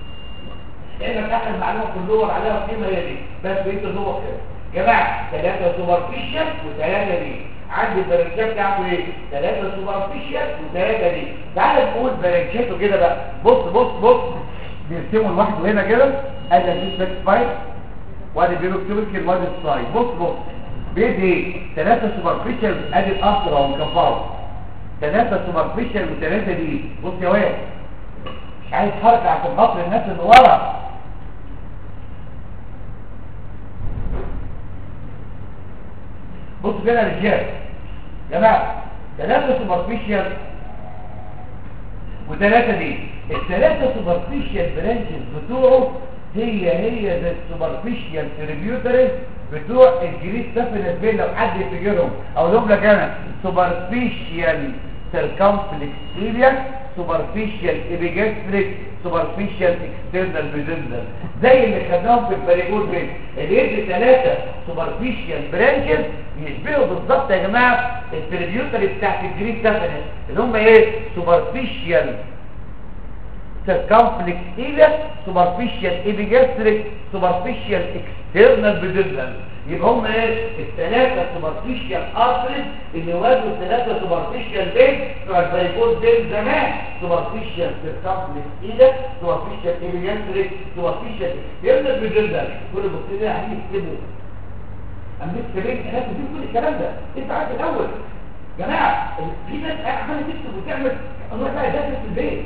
لانك اخر معلومه في اللور عليها قيمه هي دي بس بقيت اللور كده جماعه ثلاثه سوبرفيشال وثلاثه دي عندي البرانشات بتاعته ايه ثلاثه سوبرفيشال وثلاثه دي تعال نقول برانشاته كده بقى بص بص بص بيرسموا لوحده هنا كده ادي الفيسبك سبايك وادي بيروكتوبيكال وادي السايد بص بص بيدي ايه ثلاثه سوبرفيشال ادي الاخر اهو مكفره ثلاثه سوبرفيشال وثلاثه دي بص يا واد مش عايز حركه عشان خاطر الناس اللي ورا بصوا كده يا رجال يا جماعه ثلاثه سوبرفيشال وثلاثه دي الثلاثه سوبرفيشال برانشز بتوعه هي هي زي السوبرفيشال تريبيوتري بتوع الجريس سافينس بين لو حد يفتكرهم او لهم لك انا سوبرفيشال سيركمفلكس ايلياك سوبرفيشال ايبيجاستريك سوبرفيشال اكسترنال بيزنزل زي اللي خدناهم في الباريجول بين اليد ثلاثه سوبرفيشال برانشز يشبهوا بالظبط يا جماعه التريبيوتري بتاعت الجريس سافينس اللي هم ايه سوبرفيشال circumflex iliac superficial epigastric superficial external bedulum يبقى هم ايه الثلاثه superficial arteries اللي واجهوا الثلاثه superficial veins بتوع الفيكول فين زمان superficial circumflex iliac superficial epigastric superficial external bedulum كل بصين عليه يكتبوا امنيت كبير الناس دي كل الكلام ده انت عارف الاول جماعه في ناس عماله تكتب وتعمل الله بقى ده في البيت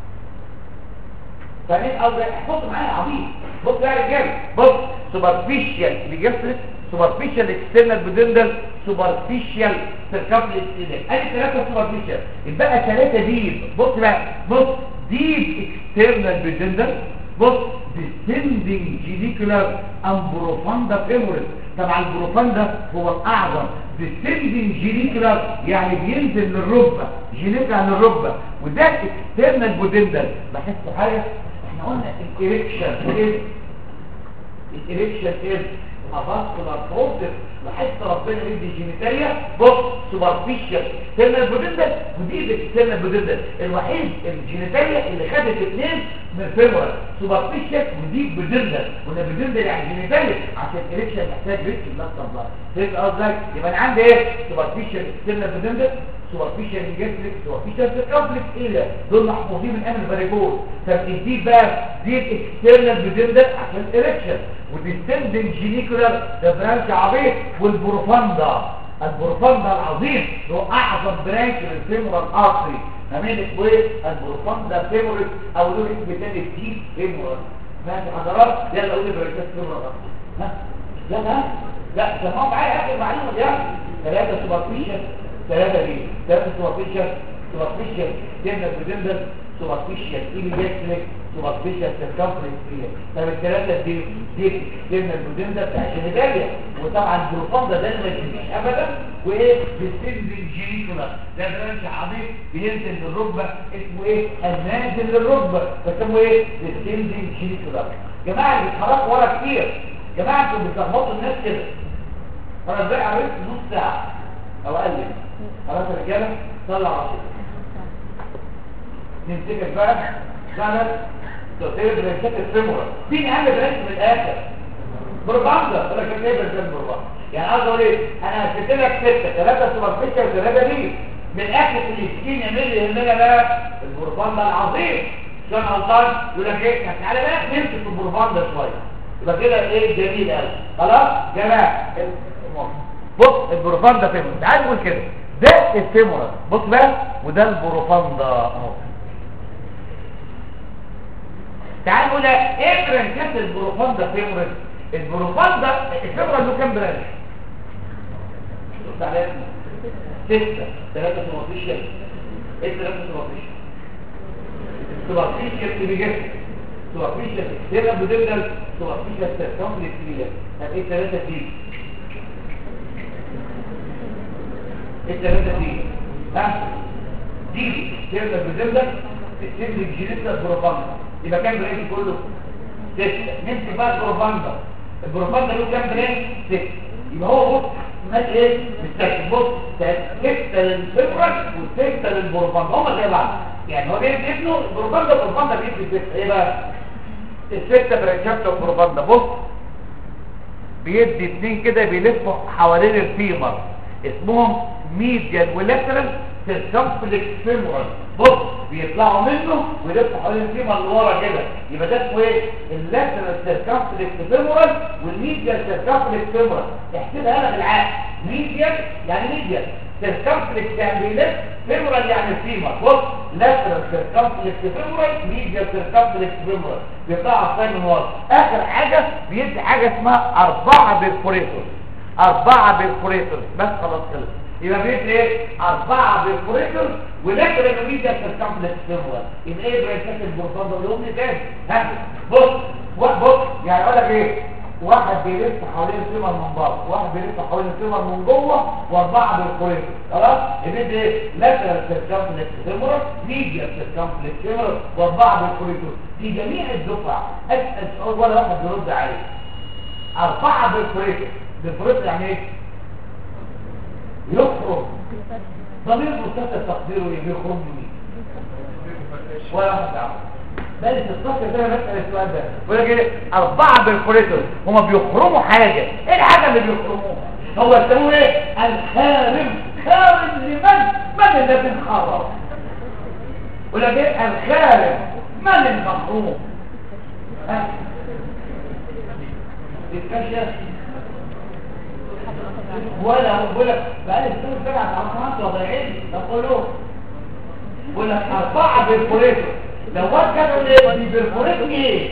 فاهمين قصدي احفظوا معايا عظيم بص يا رجاله بص سوبرفيشال بيجستريك سوبرفيشال اكسترنال بدندل سوبرفيشال سيركمفلكس ايدك ادي ثلاثه سوبرفيشال يبقى ثلاثه ديب بص بقى بص ديب اكسترنال بدندل بص descending genicular and profunda femoris طبعا البروفاندا هو الاعظم descending genicular يعني بينزل للركبه جينيكا للركبه وده external بودندل لاحظتوا حاجه احنا قلنا الاريكشن ايه الاريكشن ايه افاسكولار بروسيس لاحظت ربنا يدي جينيتاليا بص سوبرفيشال اكسترنال بودندل ودي الاكسترنال بودندل الوحيد الجينيتاليا اللي خدت اثنين من الفيمورال سوبرفيشال ودي بودندل ولا بودندل يعني جينيتاليا عشان الاريكشن محتاج ريتش بلاد سبلاي فهمت قصدك يبقى انا عندي ايه سوبرفيشال اكسترنال بودندل سوبرفيشال انجستريك سوبرفيشال سيركمفلكس ايه دول محفوظين من امن الفاريكوز طب دي بقى دي الاكسترنال بودندل عشان الاريكشن وديستندنج جينيكولار ده برانش عبيط والبروفاندا البروفاندا العظيم هو اعظم برانش للفيمورال ارتري امين اسمه ايه البروفاندا فيمورال او له اسم تاني ديب فيمورال ماشي حضرات يلا قولي برانشات فيمورال ارتري ها يلا لا سمعوا معايا اخر معلومه دي ثلاثه سوبرفيشال ثلاثه دي ثلاثه سوبرفيشال سوبرفيشال ديمبل بديمبل سوبرفيشال ايبيجاستريك سوبرفيشال سيركمفرنس طب الثلاثه دي دي ديمبل بديمبل بتاع الجينيتاليا وطبعا البروفاندا ده ما يجيش ابدا وايه بالسندنج جينيكولا ده برانش عظيم بينزل للركبه اسمه ايه النازل للركبه بسموه ايه بالسندنج جينيكولا جماعه اللي بيتحركوا ورا كتير جماعه انتوا بتلخبطوا الناس كده انا ازاي عرفت نص ساعه او اقل خلاص يا رجاله طلع عشرة نمسكك بقى غلط تطير برنشات الفيمورا مين اهم برنش من الاخر بروباندا ولا كان ايه برنشات بروباندا يعني عاوز اقول ايه انا هسكت لك سته ثلاثه سوبرفيشال وثلاثه دي من الاخر اللي يسكين يعمل لي يهمنا بقى البروباندا العظيم عشان غلطان يقول لك ايه تعالى بقى نمسك في البروباندا شويه يبقى كده ايه جميل قوي خلاص جماعه بص البروفاندا فيمورا تعال نقول كده ده الفيمورا بص بقى وده البروفاندا اهو تعال نقول ايه برانشات البروفاندا فيمورا البروفاندا الفيمورا له كام برانش بص عليها ستة ثلاثة سوبرفيشال ايه ثلاثة سوبرفيشال سوبرفيشال تبيجات سوبرفيشال اكسترنال بودندل سوبرفيشال سيركمفلكس كلير طب ايه ثلاثة دي الثلاثة دي ها دي تبدأ بزبدة تبدأ بجينيستا البروفاندا يبقى كام برين كله ستة نمسك بقى البروفاندا البروفاندا له كام برين ستة يبقى هو بص مات ايه مستكتب بص ستة للفبرة وستة للبروفاندا هما زي بعض يعني هو بيدي ابنه البروفاندا البروفاندا بيدي ستة ايه بقى الستة برانشات البروفاندا بص بيدي اتنين كده بيلفوا حوالين الفيمر اسمهم ميديال ولاترال سيركمفلكس فيمورال بص بيطلعوا منه ويلفوا حوالين الفيمر اللي ورا كده يبقى ده اسمه ايه اللاترال سيركمفلكس فيمورال والميديال سيركمفلكس فيمورال احسبها انا بالعقل ميديال يعني ميديال سيركمفلكس يعني بيلف فيمورال يعني الفيمر بص لاترال سيركمفلكس فيمورال ميديال سيركمفلكس فيمورال بيطلعوا عصايه من ورا اخر حاجه بيدي حاجه اسمها اربعه بيرفوريتور أربعة بيرفوريتور بس خلاص خلص يبقى بيت ايه؟ أربعة بيرفوريتور ولكن الميديا تستملك سيرفر يبقى ايه برانشات البروفان ده لهم تاني ها بص بص يعني اقول لك ايه؟ واحد بيلف حوالين الفيمر من بره واحد بيلف حوالين الفيمر من جوه واربعه بيرفوريتور خلاص يبقى ايه؟ لاترال سيركمفلكس فيمورال ميديا سيركمفلكس فيمورال واربعه بيرفوريتور في جميع الدفع اسال سؤال ولا واحد يرد عليه أربعة بيرفوريتور بالفريق يعني ايه يخرج ضمير مستثر تقديره ايه بيخرج منين ولا واحد عارف بل التصفيق ده بسأل السؤال ده بيقول لك ايه اربعه بالفوريتور هما بيخرموا حاجه ايه الحاجه اللي بيخرموها هو يسموه ايه الخارم خارم لمن من الذي انخرم يقول لك ايه الخارم من المخروم ها يتكشف ولا بقول لك بقالي سنه سبع عشرات وضيعين بقولوا بقول لك اربعه بالفوريتور لو واحد كانوا اللي بالفوريتور ايه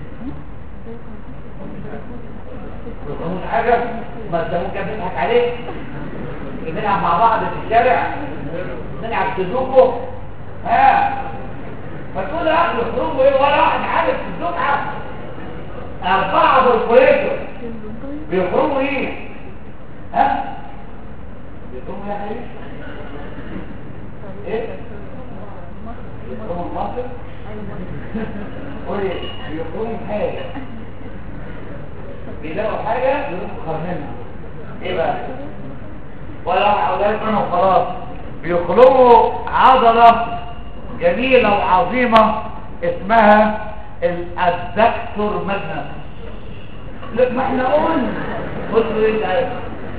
مش حاجه ما انت ممكن تضحك عليه بنلعب مع بعض في الشارع نلعب سودوكو ها فتقول يا اخي الخروج ايه ولا واحد عارف في الدفعه اربعه بالكوليتور بيخرجوا ايه ها بيخرجوا يا حبيبي ايه بيخرجوا المصر قول ايه بيخرجوا حاجه بيلاقوا حاجه يروحوا خارجينها ايه بقى ولا اولاد منهم خلاص بيخلقوا عضله جميله وعظيمه اسمها الادكتور ماجنس لا ما احنا قلنا بصوا ايه ده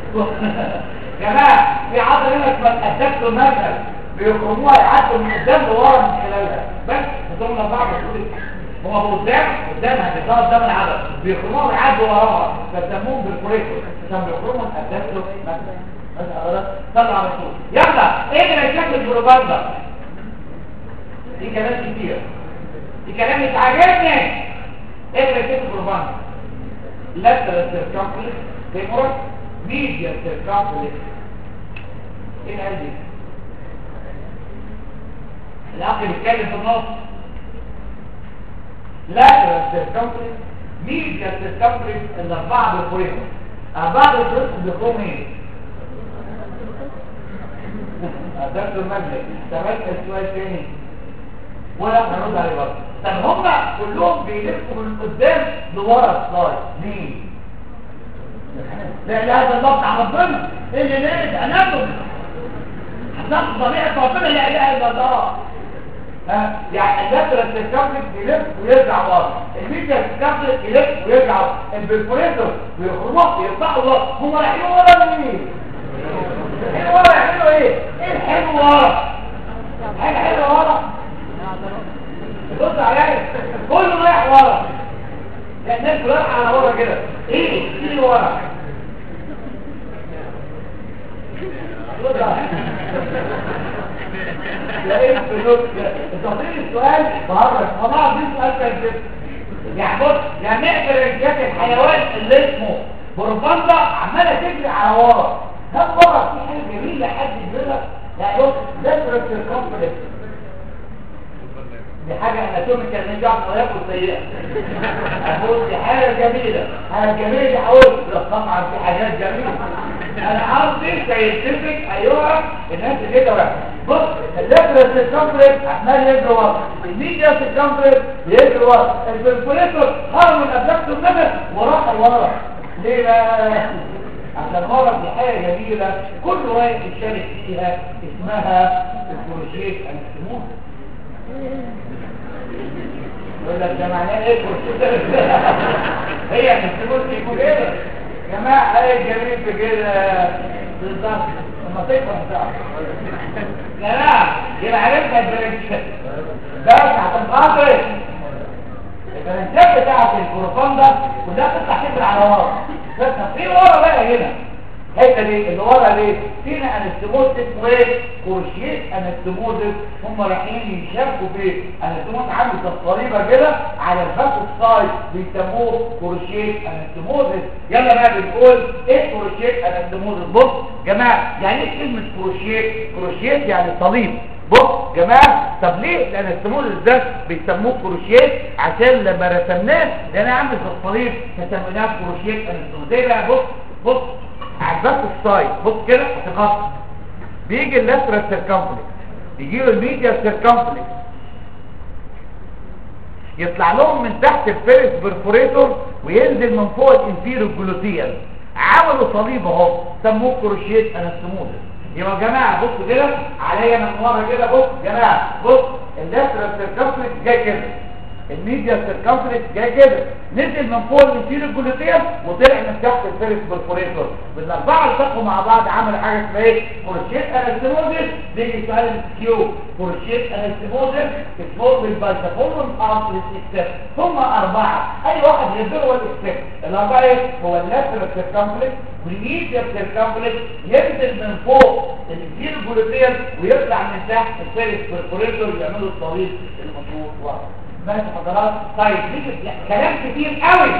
جماعه في عضله هنا اسمها الادكتور ماجنس بيخرجوها يعدوا من قدام لورا من خلالها بس بدون بعض هو قدام قدامها بيطلع قدام العدد بيخرجوها يعدوا وراها فسموهم بالكوريكتور عشان بيخرجوا من الادكتور ماجنس طلع على طول يلا ايه اللي شكل البروباندا دي كلام كتير دي كلام مش عاجبني ايه اللي شكل البروباندا lateral circumference femoral medial circumference ايه القلب دي الاخ بيتكلم في النص lateral circumference medial circumference الاربعه بالفوريهم اربعه بالفوريهم بيكونوا ايه دكتور مجلس تمثل السؤال تاني ولا هنرد عليه برضه طب هم كلهم بيلفوا من قدام لورا السلايد ليه؟ لا لا هذا الله بتاع ربنا ايه اللي ليه اناتومي هتاخد طبيعه ربنا لا اله الا الله ها يعني اللاترال سيركمفلكس يلف ويرجع ورا الميديا سيركمفلكس يلف ويرجع ورا البرفوريتور ويخرجوا يطلعوا ورا هم رايحين ورا مين؟ الحلو ورا يعملوا ايه ايه الحلو ورا حاجه حلوه ورا بص عليا كله رايح ورا لا الناس رايحه على ورا كده ايه ايه ورا بص عليا. يا ايه الفلوس ده تطريق السؤال بهرج والله دي سؤال كان كده يعني بص يعني نقدر رجلات الحيوان اللي اسمه بروباندا عماله تجري على ورا ده ورا في حاجه جميله حد يقولها يعني بص ده سيركمفلكس دي حاجه اناتوميكال من جعل وياكل سيئه اقول دي حاجه جميله حاجه جميله دي هقول لا طبعا في حاجات جميله انا قصدي ساينتفك ايوه الناس كده بقى بص اللاترال سيركمفلكس عمال يجري ورا الميديا سيركمفلكس بيجري ورا البرفوريتور خرج من ابلاكتور نفس وراح لورا ليه بقى عشان ورا دي حاجه جميله كل واحد يشارك فيها اسمها البروجيكت انستموس يقول لك ده معناه ايه البروجيكت هي انستموس يكون كده يا جماعه ايه الجميل في كده بالظبط لما تكبر هتعرف لا لا يبقى عرفنا البرنشات بس عشان خاطر البرنشات بتاعت البروفاندا كلها بتطلع تجري على ورا بس في ورا بقى هنا الحته دي اللي ورا ليه فينا انستموز اسمه ايه كورشيت انستموز هم رايحين يشاركوا في انستموز عامل تصريبه كده على الفك السايد بيسموه كورشيت انستموز يلا بقى بنقول ايه كورشيت انستموز بص جماعه يعني ايه كلمه كروشيت كروشيت يعني صليب بص جماعه طب ليه الانستموز ده بيسموه كروشيت عشان لما رسمناه ده انا عامل في الصليب فسميناه كروشيت انستموز زي بقى بص بص عجبك السايد بص كده هتغطي بيجي اللاترال سيركمفلكس يجي له الميديا سيركمفلكس يطلع لهم من تحت الفيرس برفوريتور وينزل من فوق الانفيرو جلوتيال عملوا صليب اهو سموه كروشيت انستموز يبقى يا جماعه بصوا كده عليا من ورا كده بص يا جماعه بص اللاترال سيركمفلكس جاي كده الميديا سيركمفلكس جاي كده نزل من فوق الانتيريور جلوتيوم وطلع من تحت الفيرس برفوريتور بالاربعه التقوا مع بعض عملوا حاجه اسمها ايه كورشيت انستموزيس بيجي سؤال الكيو كورشيت انستموزيس بتفور بالبايتافورم اوف الاكسبت ثم اربعه اي واحد يقدر هو الاكسبت الاربعه ايه هو اللاترال سيركمفلكس والميديا سيركمفلكس ينزل من فوق الانتيريور جلوتيوم ويطلع من تحت الفيرس برفوريتور يعملوا الطريق المطلوب واحد ماشي حضرات طيب نيجي كلام كتير قوي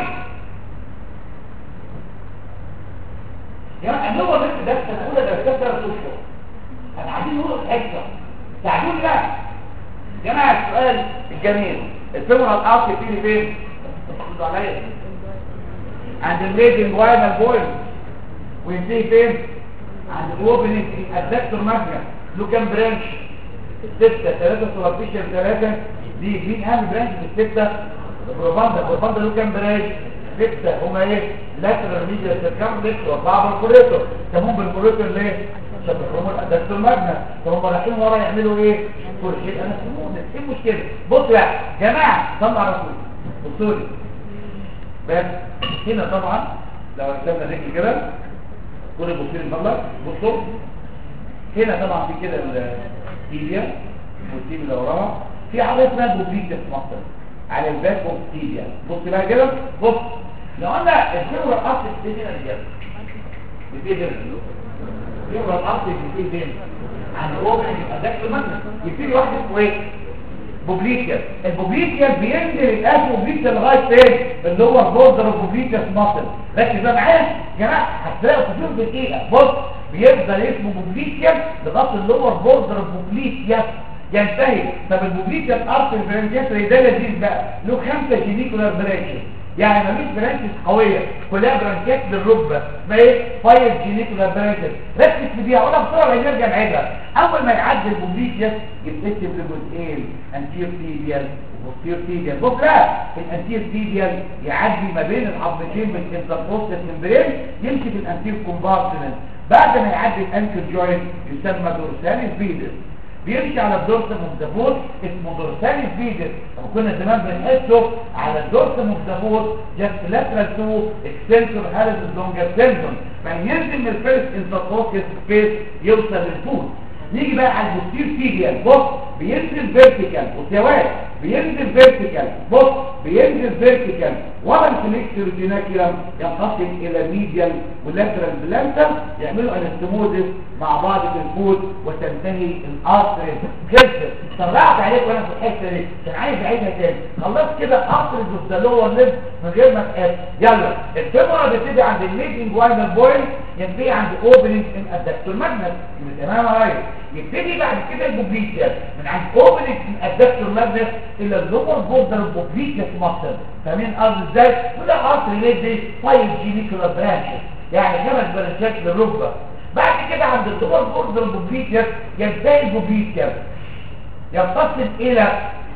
يا جماعه النوبه بس ده السنه الاولى ده ده ثلاث اشهر احنا عايزين نقول حته ساعدوني بقى يا جماعه السؤال الجميل الفيمورال ارك فيه فين؟ بصوا عليا عند الميدن واينال بويل وينتهي فين عند الاوبننج الادكتور ماجنا له كام برانش ستة ثلاثة سوبرفيشال ثلاثة دي مين اهم برانش في الستة البروباندا البروباندا له كام برانش ستة هما ايه لاترال ميديا سيركمفلكس واربعة بالكوريتور كمان بالكوريتور ليه عشان بيخرموا الادكتور ماجنا طب هم رايحين ورا يعملوا ايه كورشيت انا سموه ايه المشكلة بصوا يا جماعة صلوا على رسول بصوا لي بس هنا طبعا لو رسمنا الرجل كده كل بصير المبلغ بصوا هنا طبعا في كده التيبيا والتيبيا اللي وراها في عضله اسمها بوبليك مصر على الباك اوف تيبيا بص بقى كده بص لو قلنا الفيبر الاصل بتيجي هنا كده بتيجي هنا الفيبر الاصل بتيجي هنا عند اوبن يبقى ده المنطق يبتدي واحد اسمه ايه بوبليكيا البوبليكيا بينزل الاسم بوبليكيا لغايه فين اللي هو البوردر بوبليكيا ماسل ركز بقى معايا يا جماعه هتلاقوا في دقيقه بص بيفضل اسمه بوبليكيا لغايه اللي هو البوردر بوبليكيا ينتهي طب البوبليكيا الارض البرانشات ده لذيذ بقى له خمسه جينيكولار برانشز يعني مفيش برانشز قويه كلها برانشات للركبه اسمها ايه فايف جينيكولار برانشز ركز في دي هقولها بسرعه نرجع نعيدها اول ما يعدي البوبليكيا يتكتب لجزئين انتير تيبيال وبوستير تيبيال بص بقى الانتير تيبيال يعدي ما بين العظمتين بالانتربوستال ممبرين يمشي في الانتير كومبارتمنت بعد ما يعدي الانكل جوينت يسمى دورساليس فيدس بيمشي على الدورس مختفوت اسمه دورساليس فيدس وكنا زمان بنحسه على الدورس مختفوت جاست لاترال تو اكستنسور هالز لونجر تندون فينزل من الفيرست انتربوستال سبيس يوصل للفوت نيجي بقى على البوستير تيبيال بص بينزل فيرتيكال وسواد بينزل فيرتيكال بص بينزل فيرتيكال ورا الفليكسور جيناكيوم ينقسم الى ميديال ولاترال بلانتر يعملوا انستموزس مع بعض في الفوت وتنتهي الارتري خلصت طلعت عليك وانا في الحته دي عشان عايز اعيدها تاني خلصت كده ارتري اوف ذا لور ليف من غير ما تقاس يلا الفيمورا بتبتدي عند الميدنج واينال بوينت ينتهي عند اوبننج ان ادكتور ماجنس تمام يا ريس يبتدي بعد كده البوبليكيا من عند اوبننج ان ادكتور ماجنس الى اللور بوردر البوبليكيا ماسل فاهمين قصدي ازاي وده ارتري ليه دي 5 جينيكولار برانشز يعني خمس برانشات للركبه بعد كده عند اللور بوردر البوبليكيا ينتهي البوبليكيا ينقسم الى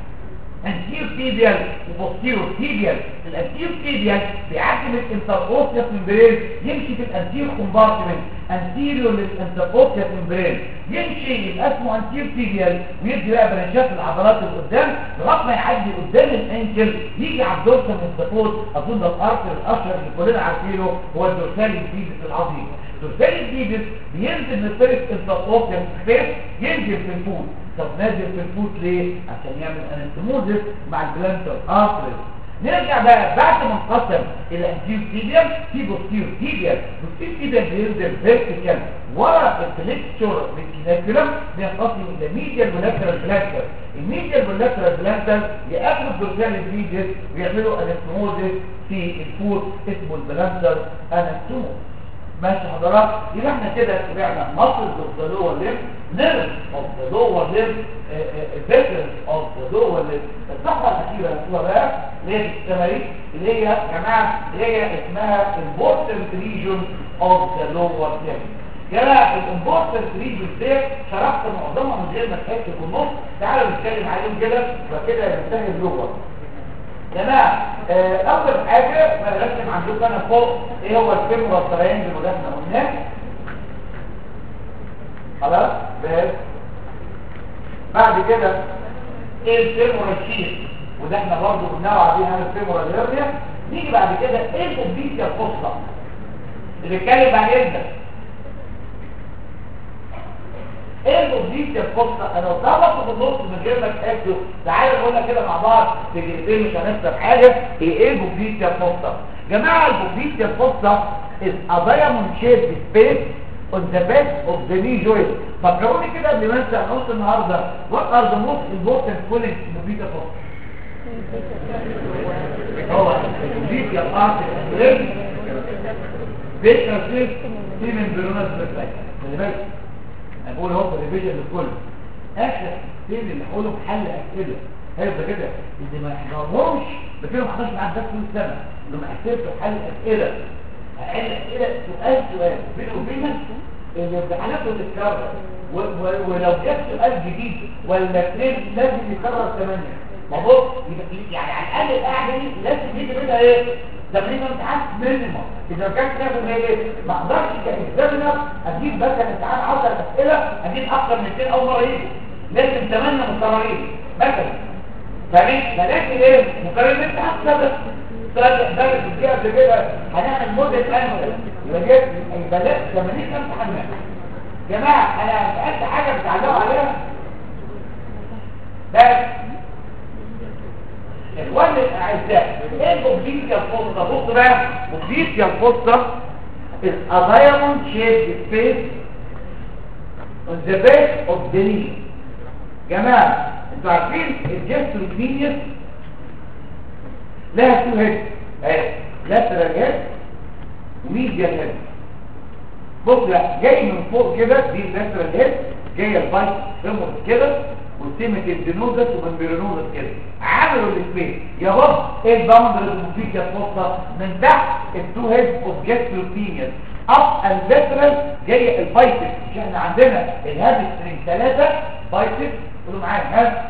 انتير تيبيال وبوستيرو تيبيال الانتير تيبيال بيعدي من الانتراوسيوس ممبرين يمشي في الانتير كومبارتمنت انتيريو للانتراوسيوس ممبرين يمشي يبقى اسمه انتير تيبيال ويدي بقى برانشات العضلات اللي قدام لغايه ما يعدي قدام الانكل يجي على الدورسال مستفوت اظن الارتر الاشهر اللي كلنا عارفينه هو الدورسال الفيبس العظيم الدورسال الفيبس بينزل من الفيرست انتراوسيوس سبيس ينزل في الفوت طب نازل في الفوت ليه عشان يعمل انستموزس مع البلانتر ارتريز نرجع بقى بعد ما انقسم الى انتير تيبيال في بوستير تيبيال بوستير تيبيال بينزل فيرتيكال ورا الفليكسور ريتيناكولم بينقسم الى ميديال ولاترال بلانتر الميديال واللاترال بلانتر يقابلوا الدورسال الفيديس ويعملوا انستموزس في الفوت اسمه البلانتر انستموز ماشي حضرات يبقى احنا كده تبعنا مصر اوف ذا لور ليم نيرف اوف ذا لور ليم فيترنس اوف ذا لور ليم الصفحه الاخيره اللي بقى اللي هي التمارين اللي هي يا جماعه اللي هي اسمها important region of the lower limb جماعه الامبورتنت ريجن دي شرحت معظمها من غير ما تحس في النص تعالوا نتكلم عليهم كده وكده ينتهي اللغه جماعة آه، اول حاجة ما رسم عندكم انا فوق ايه هو الفيلم والترينجل وده احنا قلناه خلاص بس بعد كده ايه الفيلم والشيخ وده احنا برضه قلناه وعارفين هذا الفيلم والهرنيا نيجي بعد كده ايه الكمبيوتر الفصلى اللي بيتكلم عن ايه ايه الاوبجيكت الفصلى انا اتطرقت في النص من غير ما تاكدوا تعالوا نقولها كده مع بعض في دقيقتين مش هنخسر حاجه هي ايه الاوبجيكت الفصلى جماعه الاوبجيكت الفصلى is a diamond shaped space on the back of the knee joint فكروني كده قبل ما انسى نص النهارده what are the most important points in the beta فصلى هو الاوبجيكت الارت الريل بيتر سيف سيمن بيرونس بيرفكت خلي بالك انا بقول اهو ريفيجن للكل اخر سين اللي هقوله بحل اسئله هيبقى كده اللي ما يحضرهمش بكده ما حضرش معاه درس طول السنه لما حسبت حل اسئله هحل اسئله سؤال سؤال بيني وبينك الامتحانات بتتكرر و- و- ولو جاب سؤال جديد ولا اثنين لازم يكرر ثمانيه ما بص يبقى- يعني على الاقل القعده دي لازم يجي منها ايه؟ تقريبا امتحان مينيمم اذا ما كانش كده في ايه؟ ما اقدرش كاكزامينر اجيب مثلا امتحان 10 اسئله اجيب اكتر من 200 اول مره يجي لازم 8 مكررين مثلا فاهمين؟ فلكن ايه؟ مكررين امتحان ثابت ثلاث درس دي قبل كده هنعمل موديل انوال يبقى جت يبقى لا 80 امتحان جماعه انا سالت حاجه بتعلقوا عليها بس الولد الاعزاء ايه البوبليكيا الفوسطى بص بقى البوبليكيا الفوسطى is a diamond shaped space on the base of the knee جماعة انتوا عارفين الجستروكينيس لها تو هيد اهي lateral head وميديال هيد بص لا جاي من فوق كده دي lateral head جايه البايت فيمور كده وسمة الدينوزس ومنبرينوزس كده عملوا الاثنين يا بص ايه الباوندرز المفيد يا فوسطة من تحت التو هيد اوف جاستروكينيس اب اللاترال جايه البايتس مش احنا عندنا الهابسترين ثلاثة بايتس قولوا معايا ها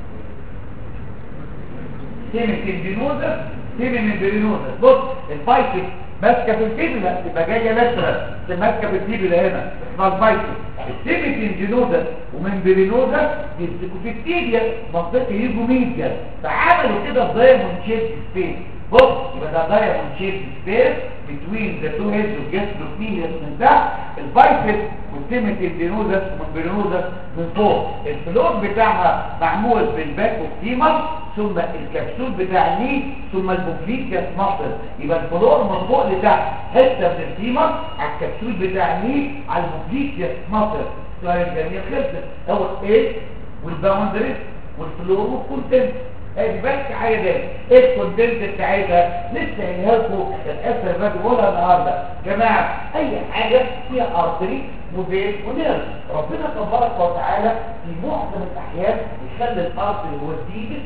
سيمة الدينوزس سيمة البرينوزس بص البايتس ماسكه في الفيبلا تبقى جايه لاترال ماسكه في الفيبلا هنا اسمها البايتس السيمة الدينوزس ومنبرينوزس يمسكوا في التيبيا منطقه يجوا ميديا فعملوا كده دايموند شيب سبيس بص يبقى ده دايموند شيب سبيس بتوين ذا تو هيدز والجاستروفينيس من تحت البايسبس والسيمة الدينوزس ومنبرينوزس من فوق الفلور بتاعها معمول بالباك والتيمر ثم الكبسول بتاع الني ثم البوكليكياس مصر يبقى الفلور من فوق لتحت حته من التيمر على الكبسول بتاع الني على البوكليكياس مصر سؤال الجميع خلصت هو ايه والباوندريز والفلور والكونتنت ادي بس حاجه دي ايه الكونتنت بتاعتها لسه قايلها لكم الاسر اللي بقولها النهارده جماعه اي حاجه فيها ارتري وفين ونيرف ربنا تبارك وتعالى في معظم الاحيان يخلي الارتري هو الديبس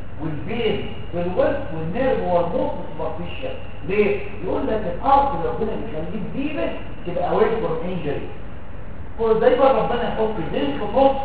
والفين والوسط والنيرف هو الموت سوبرفيشال ليه؟ يقول لك الارتري ربنا بيخليك ديبس تبقى away from injury ودايما ربنا يحط زين في النص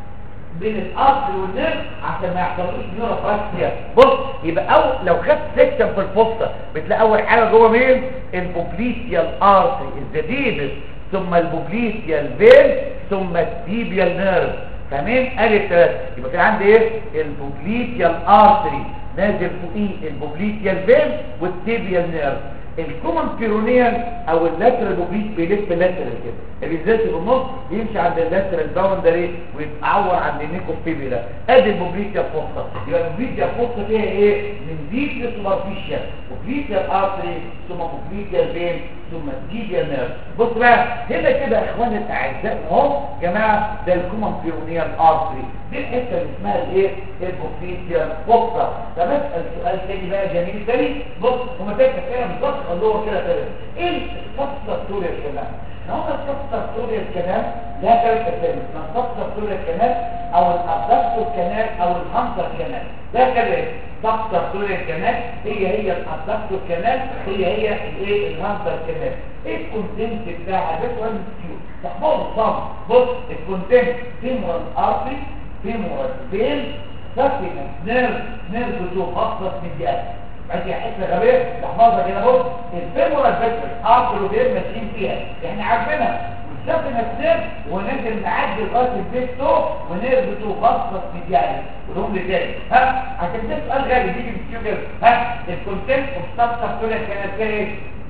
بين الارض والنرف عشان ما يحصلوش نيوروبلاستيا بص يبقى أو لو خدت سكشن في الفصة بتلاقي اول حاجه جوه مين البوبليسيال ارتري الزديدس ثم البوبليسيال فين ثم التيبيال نيرف فاهمين ادي الثلاثه يبقى في عندي ايه البوبليسيال ارتري نازل فوقيه البوبليسيال فين والتيبيال نيرف الكومن بيرونيال او اللاترال بوبليس بيلف لاترال كده اللي بينزل في النص يمشي عند اللاترال باوندري ويتعور عند النيكو فيبيلا ادي البوبليسيا فوسطا يبقى البوبليسيا فوسطا فيها ايه من فيتيا سوبرفيشال بوبليسيا ارتري ثم بوبليسيا فين ثم تيجي نيرف بص بقى هنا كده يا اخواني الاعزاء اهو جماعه ده الكومن بيرونيال ارتري دي الحته اللي اسمها الايه البوبليسيا فوسطا طب اسال سؤال تاني بقى جميل تاني بص هما تلك كده بالظبط قالوا كده كده ايه الفصل الطول الكلام نوع الفصل الطول الكلام ده ثلاث اسامي اسمها الفصل الطول الكلام او الابدكتور كانال او الهانتر كانال ده كده فصل الطول الكلام هي هي الابدكتور كانال هي هي الايه الهانتر كانال ايه الكونتنت بتاعها ده سؤال كيو تحفظه صم بص الكونتنت فيمورال ارتري فيمورال فين سفينة نيرف نيرف تو خاصة مديات عندي حته غبيه تحفظها كده بص الفيمورال فيكتور ارتري وبير ماشيين فيها احنا عارفينها والسفينة نيرف وننزل نعدي لغايه البيت تو ونيرف تو خاصة مديات ولهم تاني ها عشان ده سؤال غالي بيجي من كده ها الكونتنت اوف سبستانس كلها كانت فيها ايه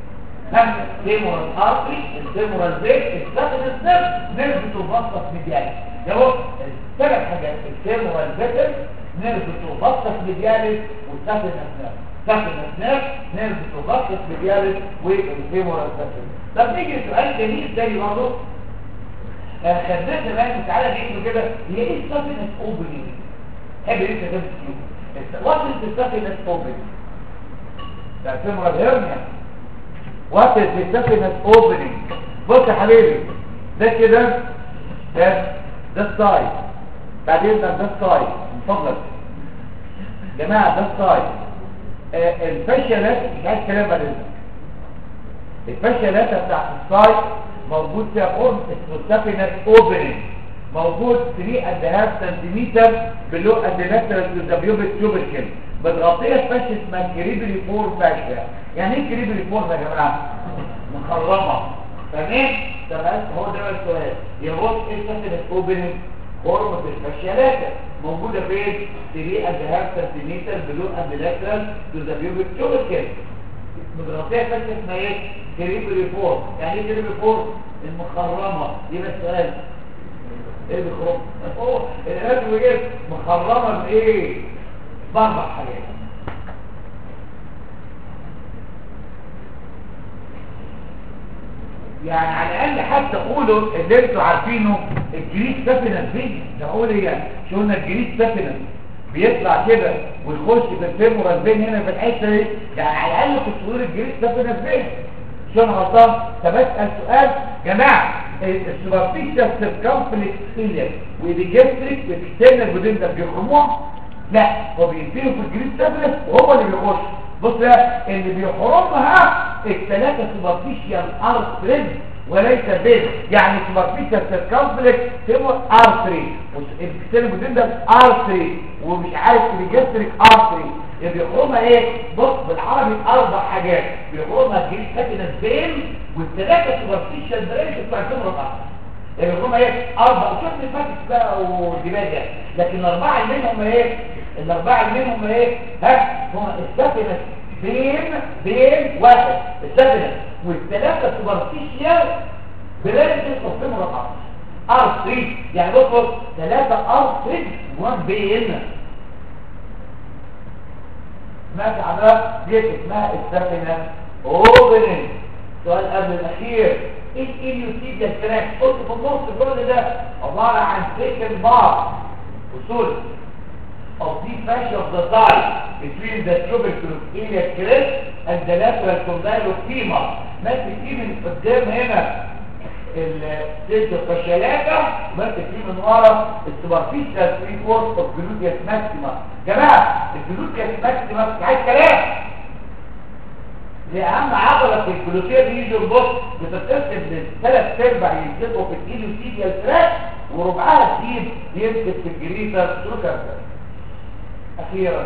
هم فيمورال ارتري الفيمورال فيك السفينة نيرف نيرف تو خاصة مديات ده بص ثلاث حاجات الفيمورال فيكتور نيرف تو خاصة مديالس والسفينة نيرف سفينة نيرف نيرف تو خاصة مديالس والفيمورال فيكتور طب نيجي سؤال جميل زي برضه خدناه زمان تعالى نعيده كده هي ايه السفينة اوبننج حب لسه ده مسكين وات از السفينة اوبننج ده الفيمورال هيرنيا وات از السفينة اوبننج بص يا حبيبي ده كده ده ده السايد بعدين ده ده السايد من فضلك جماعة ده السايد آه، الفاشيالات مش عايز كلام على اذنك الفاشيالات بتاعت السايت موجود فيها قرن اسمه سافينس اوبننج موجود 3 اند هاف سنتيمتر بلو اند لاترال تو ذا بيوبيك تيوبركل متغطيه فاشيه اسمها كريبري فور فاشيا يعني ايه كريبري فور يا جماعه مخرمه تمام تمام هو ده بقى السؤال يبص ايه سافينس اوبننج قرن في الفاشيالات موجوده فين 3 اند هاف سنتيمتر بلو اند لاترال تو ذا بيوبيك تيوبركل متغطيه فاشيه اسمها ايه كريبري فور يعني ايه كريبري فور المخرمه دي بس سؤال ايه بيخرج هو الهدف ايه مخرمه بايه باربع حاجات يعني على الاقل حتى قولوا اللي انتوا عارفينه الجريس سافينس دي ده قول ايه شو قلنا الجريس سافينس بيطلع كده ويخش في الفيمورال بين هنا في الحته دي يعني على الاقل كنت تقول الجريس سافينس بين شو انا غلطان طب اسال سؤال جماعه السوبرفيشال سيركمفلكس فيلير وديجستريك واكسترنال بدين ده بيخرموها لا هو بينتهوا في الجريس سافينس وهو اللي بيخش بص بقى اللي بيحرمها الثلاثه سوبرفيشال ارتريز وليس بين يعني سوبرفيشال سيركمفلكس سيمور ارتري والاكسترنال بدين ده ارتري ومش عارف الجستريك ارتري اللي بيخرمها ايه بص بالعربي اربع حاجات بيخرمها الجريس سافينس بين والثلاثه سوبرفيشال بريش بتاع السيمور ارتري اللي بيخرمها ايه اربع شوف الفاتس بقى والدماغ لكن الاربعه اللي منهم ايه الاربعه اللي منهم ايه ها هم السفنه بين بين واحد السفنه والثلاثه سوبرفيشال بريدج قسموا رقم ار 3 يعني بص ثلاثه ار 3 وان بين ماشي على دي اسمها السفنه اوبننج السؤال قبل الاخير ايه الاليوتيد الكراك قلت في النص كل ده عباره عن سيكل بار وصول of the fascia of the thigh between the tuberculous iliac crest and the lateral condyle femur ماسك فيه من قدام هنا السيد الفشلاكة ماسك فيه من ورا السوبرفيشال فري فورس اوف جلوتيوس ماكسيما جماعة الجلوتيوس ماكسيما مش عايز كلام دي اهم عضلة في الجلوتيوس ريجون بص بتتقسم لثلاث ارباع يمسكوا في الايلوتيديال تراك وربعها تجيب يمسك في الجريتر سوكر اخيرا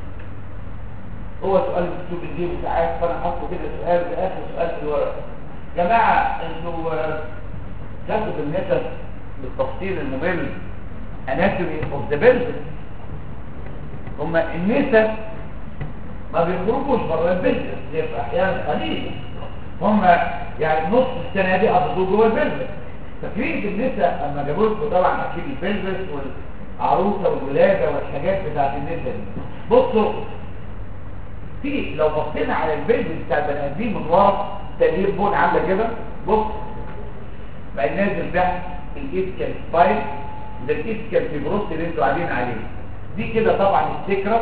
هو سؤال مكتوب الدين ساعات فانا حاطه كده سؤال ده اخر سؤال في الورق جماعه انه كتب النسب بالتفصيل الممل اناتومي اوف ذا بيلفس هم النسب ما بيخرجوش بره البيلفس زي في احيان قليله هم يعني نص السنه دي قضوا جوه البيلفس فاكرين النساء اما جابوا لكم طبعا اكيد البيلفس وال عروسة والولادة والحاجات بتاعت النساء دي بصوا في لو بصينا على البيلد بتاع البني ادمين من ورا تلاقيه بون عامله كده بص بقى نازل ده الايسكال سباين ده الايسكال فيبروس اللي انتوا قاعدين عليه دي كده طبعا السكرم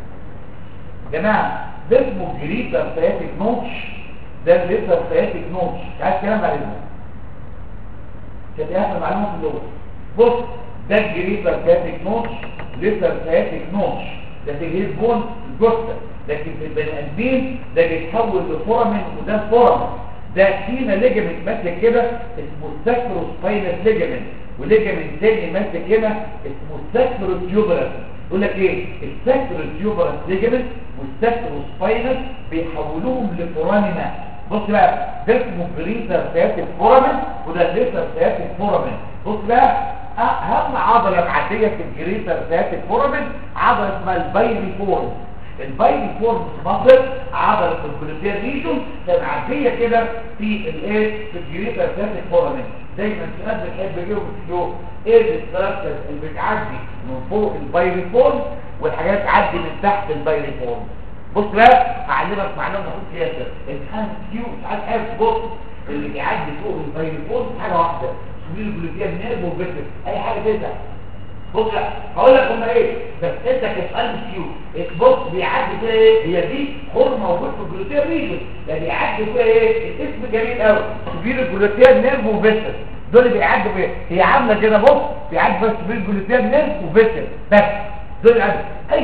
جماعه ده اسمه جريتر سياتيك نوتش ده الليتر سياتيك نوتش مش عايز كلام عليه عشان اخر معلومه في اللغه بص ده الجريتر سياتيك نوتش ليتر سياتيك نوتش ده تجهيز بون الجثه لكن في البني ادمين ده بيتحول لفورامين وده فورامين ده فينا ليجمنت ماسك كده اسمه الساكروسباينس ليجمنت وليجمنت تاني ماسك هنا اسمه الساكروتيوبرس يقول لك ايه الساكروتيوبرس ليجمنت والساكروسباينس بيحولوهم لفورامينا بص بقى ده اسمه جريتر سياتيك فورامين وده ليتر سياتيك فورامين بص بقى اهم عضله معديه في الجريتر سياتيك فورامين عضله اسمها البايري فورم البايري فورم مصر عضله الجلوتير ريجون معديه كده في الايه في الجريتر سياتيك فورامين دايما الناس بتحب يجيبوا بتشوف ايه الاستراكشر اللي بتعدي من فوق البايري فورم والحاجات تعدي من تحت البايري فورم بص بقى هعلمك معلومه بسيطه ياسر الامتحان كيو ساعات عارف بص اللي بيعدي فوق البايري فورم حاجه واحده سبيل الجلوتير نيرف وفيتر اي حاجه تزعل بص هقول لك هم ايه بس انت كسؤال كيو بص بيعدي كده ايه هي دي خرم موجود في الجلوتير ريجن ده بيعدي كده ايه الاسم جميل قوي سبيل الجلوتير نيرف وفيتر دول بيعدوا ايه هي عامله كده بص بيعدي بس سبيل الجلوتير نيرف وفيتر بس دول عدد اي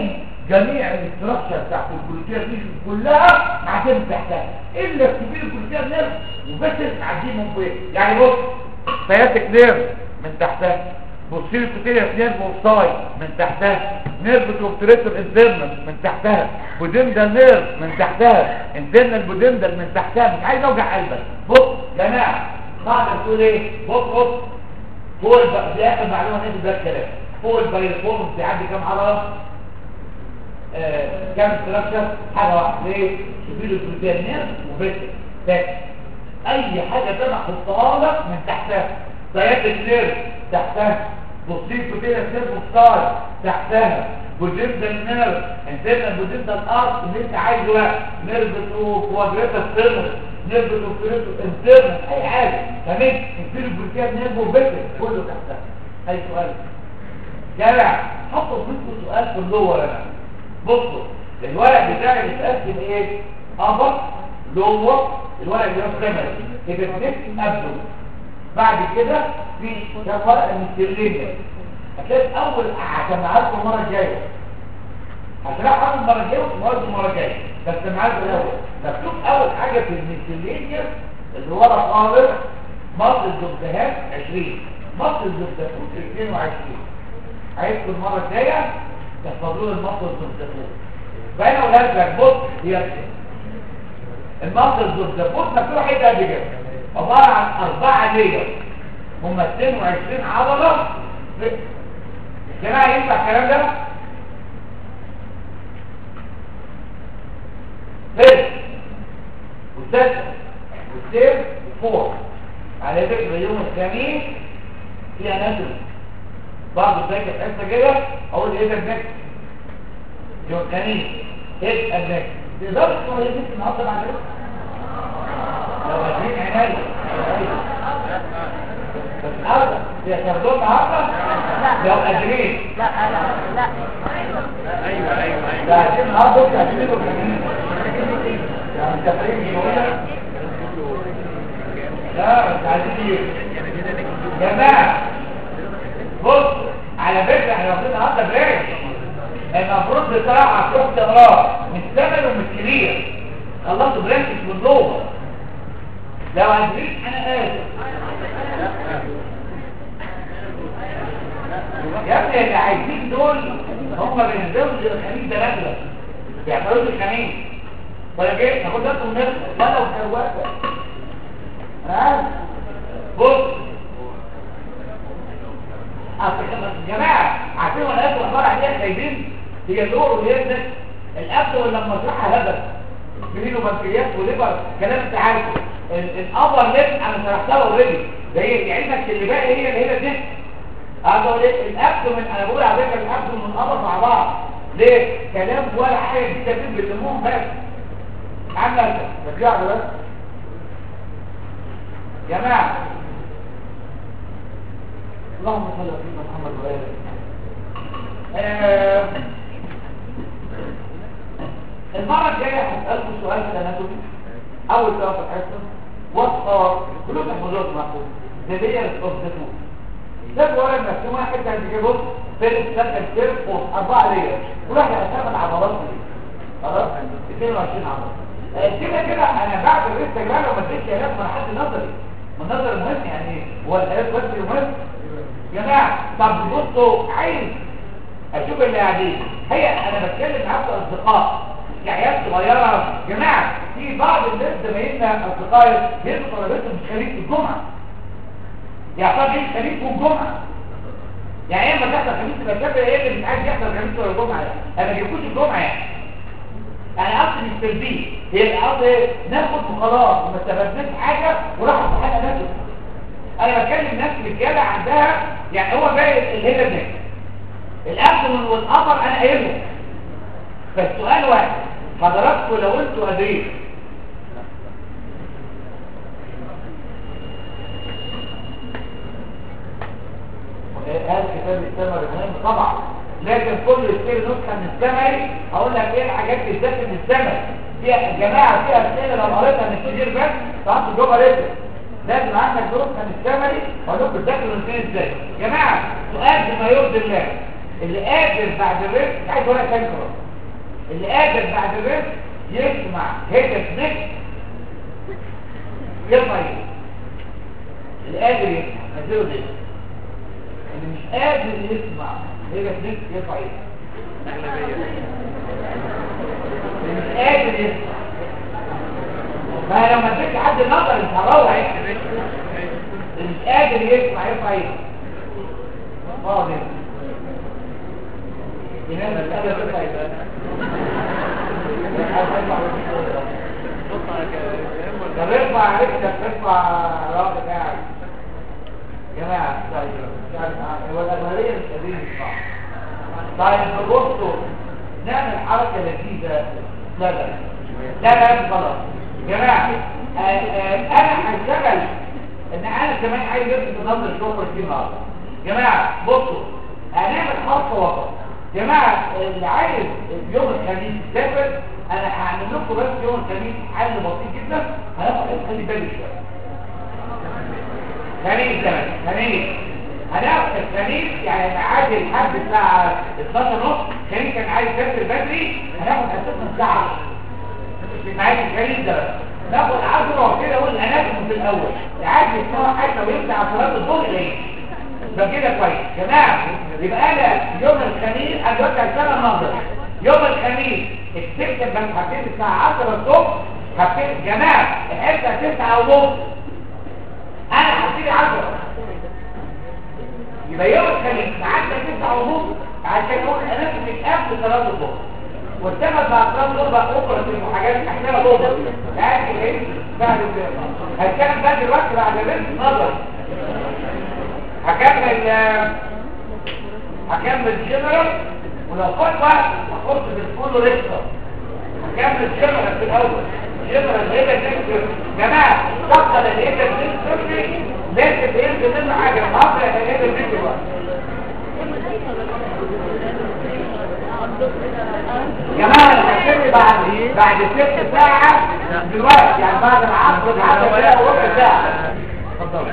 جميع الاستراكشر بتاعت الكوليتير دي كلها عدم تحتها الا كبير الكوليتير نيرف وبس عديم من فوق يعني بص سياتك نيرف من تحتها بصير الكوليتير نيرف وساي من تحتها نيرف توبتريتور انترنال من تحتها بودندال نيرف من تحتها انترنال بودندال من تحتها مش عايز اوجع قلبك بص يا جماعه قاعده بتقول ايه بص بص فوق الب... دي اخر معلومه نزل بقى الكلام فوق البايرفورم بيعدي كام عضله آه، كام ستراكشر حاجه واحده ليه شبيل البروتين نيرف وفيتر بس اي حاجه تانية حطها لك من تحتها سيات النيرف تحتها بصير بروتين نيرف وستار تحتها بوجيبدا النيرف انتنا بوجيبدا الارض اللي انت عايزه بقى نيرف تو كوادريتا ستيرنس نيرف تو فريتو انترنس اي حاجه تمام انتير البروتين نيرف وفيتر كله تحتها اي سؤال جدع حطوا فيكم سؤال في اللور انا بصوا الورق بتاعي متقسم ايه ابر لور الورق اللي هو كامل يبقى بنكتب قبله بعد كده في كام ورقه من السلميه هتلاقي اول هجمعها المره الجايه هشرحها المره الجايه ومواد المره الجايه بس معاك الاول مكتوب اول حاجه في الميسلينيا اللي ورا خالص مصر الزبدهات 20 مصر الزبدهات 22 عايزكم المره الجايه تحفظوا المصدر الزبدفوت فانا اقول لك بص هي المصدر الزبدفوت مكتوب حته قد كده عباره عن اربعه لير هم 22 عضله يا جماعه ينفع الكلام ده؟ فيرست والسادس والسير والفور على فكره يوم الخميس في اناتومي برضه زي كده حته كده اقول ايه ده النكس يوم الخميس ايه النكس تقدر تقول ايه النكس النهارده بعد كده لو ماشيين عناية بس النهارده هي كاردون النهارده لو قادرين لا لا لا ايوه ايوه ايوه ده عشان النهارده انت هتجيبه الخميس يعني انت فاهم شغلك لا مش عايزين يجيبوا يا جماعه بص على فكرة احنا واخدين النهارده بريك المفروض بصراحة تروح تقراه مش ثمن ومش كبير خلصوا بريك من جوه لو هتجيب انا اسف يا ابني اللي عايزين دول هم بينزلوا الخميس ده نازله بيعملوا لي الخميس ولا جاي ناخد ده ونرجع ولا وكروات انا عارف بص يا جماعه عارفين ولا اكل عباره عن ايه سايبين هي اللور وهي النك الاكل ولا مصلحه هبل بينه بنكرياس وليفر كلام انت عارفه الابر ليب انا شرحتها اوريدي ده هي علمك اللي باقي هي اللي هي الدك اقول ايه الاكل من انا بقول على فكره الاكل من الابر مع بعض ليه كلام ولا حاجه دي كاتب بالليمون بس عامله رجع بس يا جماعه اللهم صل على سيدنا محمد وآله آه، المرة الجاية هسألكم سؤال في الاناتومي أول سؤال في الحصة what are كلكم حضرات معكم the layers of the tooth ده ورا مكتوب واحد عند كده بص فيرست سكند ثيرد فورث أربعة لاير كل واحد هيشتغل عضلات دي خلاص 22 عضلة آه، كده كده أنا بعد الانستجرام لو ما اديتش علاج من حد نظري من نظر مهم يعني هو العلاج بس مهم يا جماعه طب بصوا عايز اشوف اللي قاعدين هي انا بتكلم معاكم اصدقاء كعيال صغيره يا جماعه في بعض الناس زمايلنا اصدقائي بيدوا طلبتهم مش خليج في الجمعه يعتبر ايه خليج في الجمعه يعني ايه ما تحصل خميس تبقى شايف ايه اللي مش عايز يحصل خميس ولا الجمعه ده انا ما بيجيبوش الجمعه يعني يعني اصل مش تربيه هي الارض ايه ناخد وخلاص وما استفدناش حاجه وراح في حاجه ناخد انا بكلم ناس رجاله عندها يعني هو جاي الهيدا ده الابدن والقمر انا قايلهم فالسؤال واحد حضراتكم لو انتوا قادرين هذا كتاب السمر مهم طبعا لكن كل يشتري نسخه من السمري اقول لك ايه الحاجات اللي تذاكر من السمري فيها جماعه فيها اسئله لو قريتها من الكبير بس تعرفوا الجمله لسه لازم عندك دروس من السمري اقول لكم تذاكروا الاثنين ازاي يا جماعه سؤال بما يرضي الله اللي قادر بعد الرزق مش عايز ولا تاني خلاص اللي قادر بعد الرزق يسمع هيدا سنك يرفع ايده اللي قادر يسمع نزله ده اللي مش قادر يسمع هيدا سنك يرفع ايده اللي مش قادر يسمع فلو ما اديتش حد النظر انت هروح اللي مش قادر يسمع يرفع ايده فاضي ينام مش قادر يرفع ايده طب ارفع عليك ده ترفع راسك قاعد يا جماعه طيب مش عارف هو الاغلبيه مش قادرين يسمعوا طيب بصوا نعمل حركه لذيذه لا لا لا لا خلاص يا جماعه آه، آه، انا هشتغل ان انا كمان عايز ارسم نظر الشغل دي النهارده يا جماعه بصوا هنعمل حركه وسط يا جماعه اللي عايز يوم الخميس يسافر انا هعمل لكم بس يوم الخميس حل بسيط جدا هناخد خلي بالي شويه خميس كمان خميس هناخد الخميس يعني ميعاد الحد الساعه 12 ونص خميس كان عايز يسافر بدري هناخد اساسا الساعه ميعاد الخميس ده بس. ناخد عشرة وكده اقول هناخد في الاول عايز يسمعوا حتى ويبدا على صلاه الظهر ليه يبقى كده كويس يا جماعه يبقى انا يوم الخميس انا دلوقتي هشتغل نظر يوم الخميس السبت بس هبتدي الساعه 10 الصبح هبتدي جماعه الحته 9 ونص انا هبتدي 10 يبقى يوم الخميس معاك 9 ونص عشان اقول انا من قبل صلاه الظهر واشتغل بعد صلاه الظهر بقى اوبراتيف وحاجات احنا ظهر يعني ايه بعد كده هتكلم بقى دلوقتي بعد الرزق نظر هكمل هكمل جنرال ولو خد وقت هخش بالكولو ريكتر هكمل جنرال في الاول جنرال هيبقى تكتب جماعه تفضل الهيبه تكتب لازم ينزل منه حاجه الحفله الهيبه تكتب جماعه الحكايه بعد بعد ست ساعه دلوقتي يعني بعد العصر العصر كده وربع ساعه اتفضل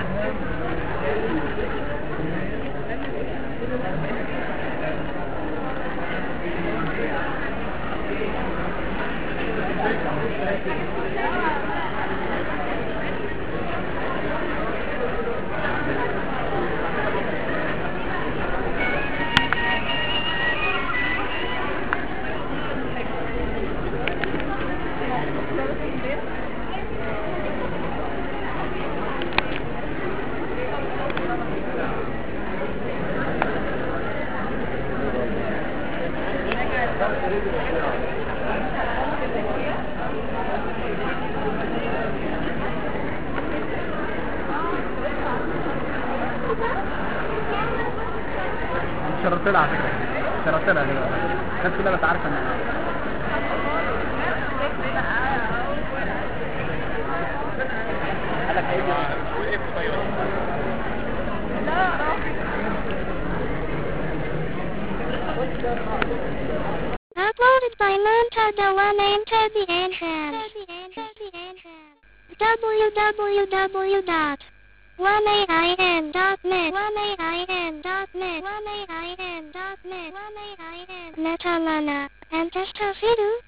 شرطت لها على فكره شرطت لها دلوقتي الناس كلها بقت عارفه ان Uploaded by Monta Dewan into the entrance. www.1ain.net 1ain.net 1ain.net Metalana. And Testafidu.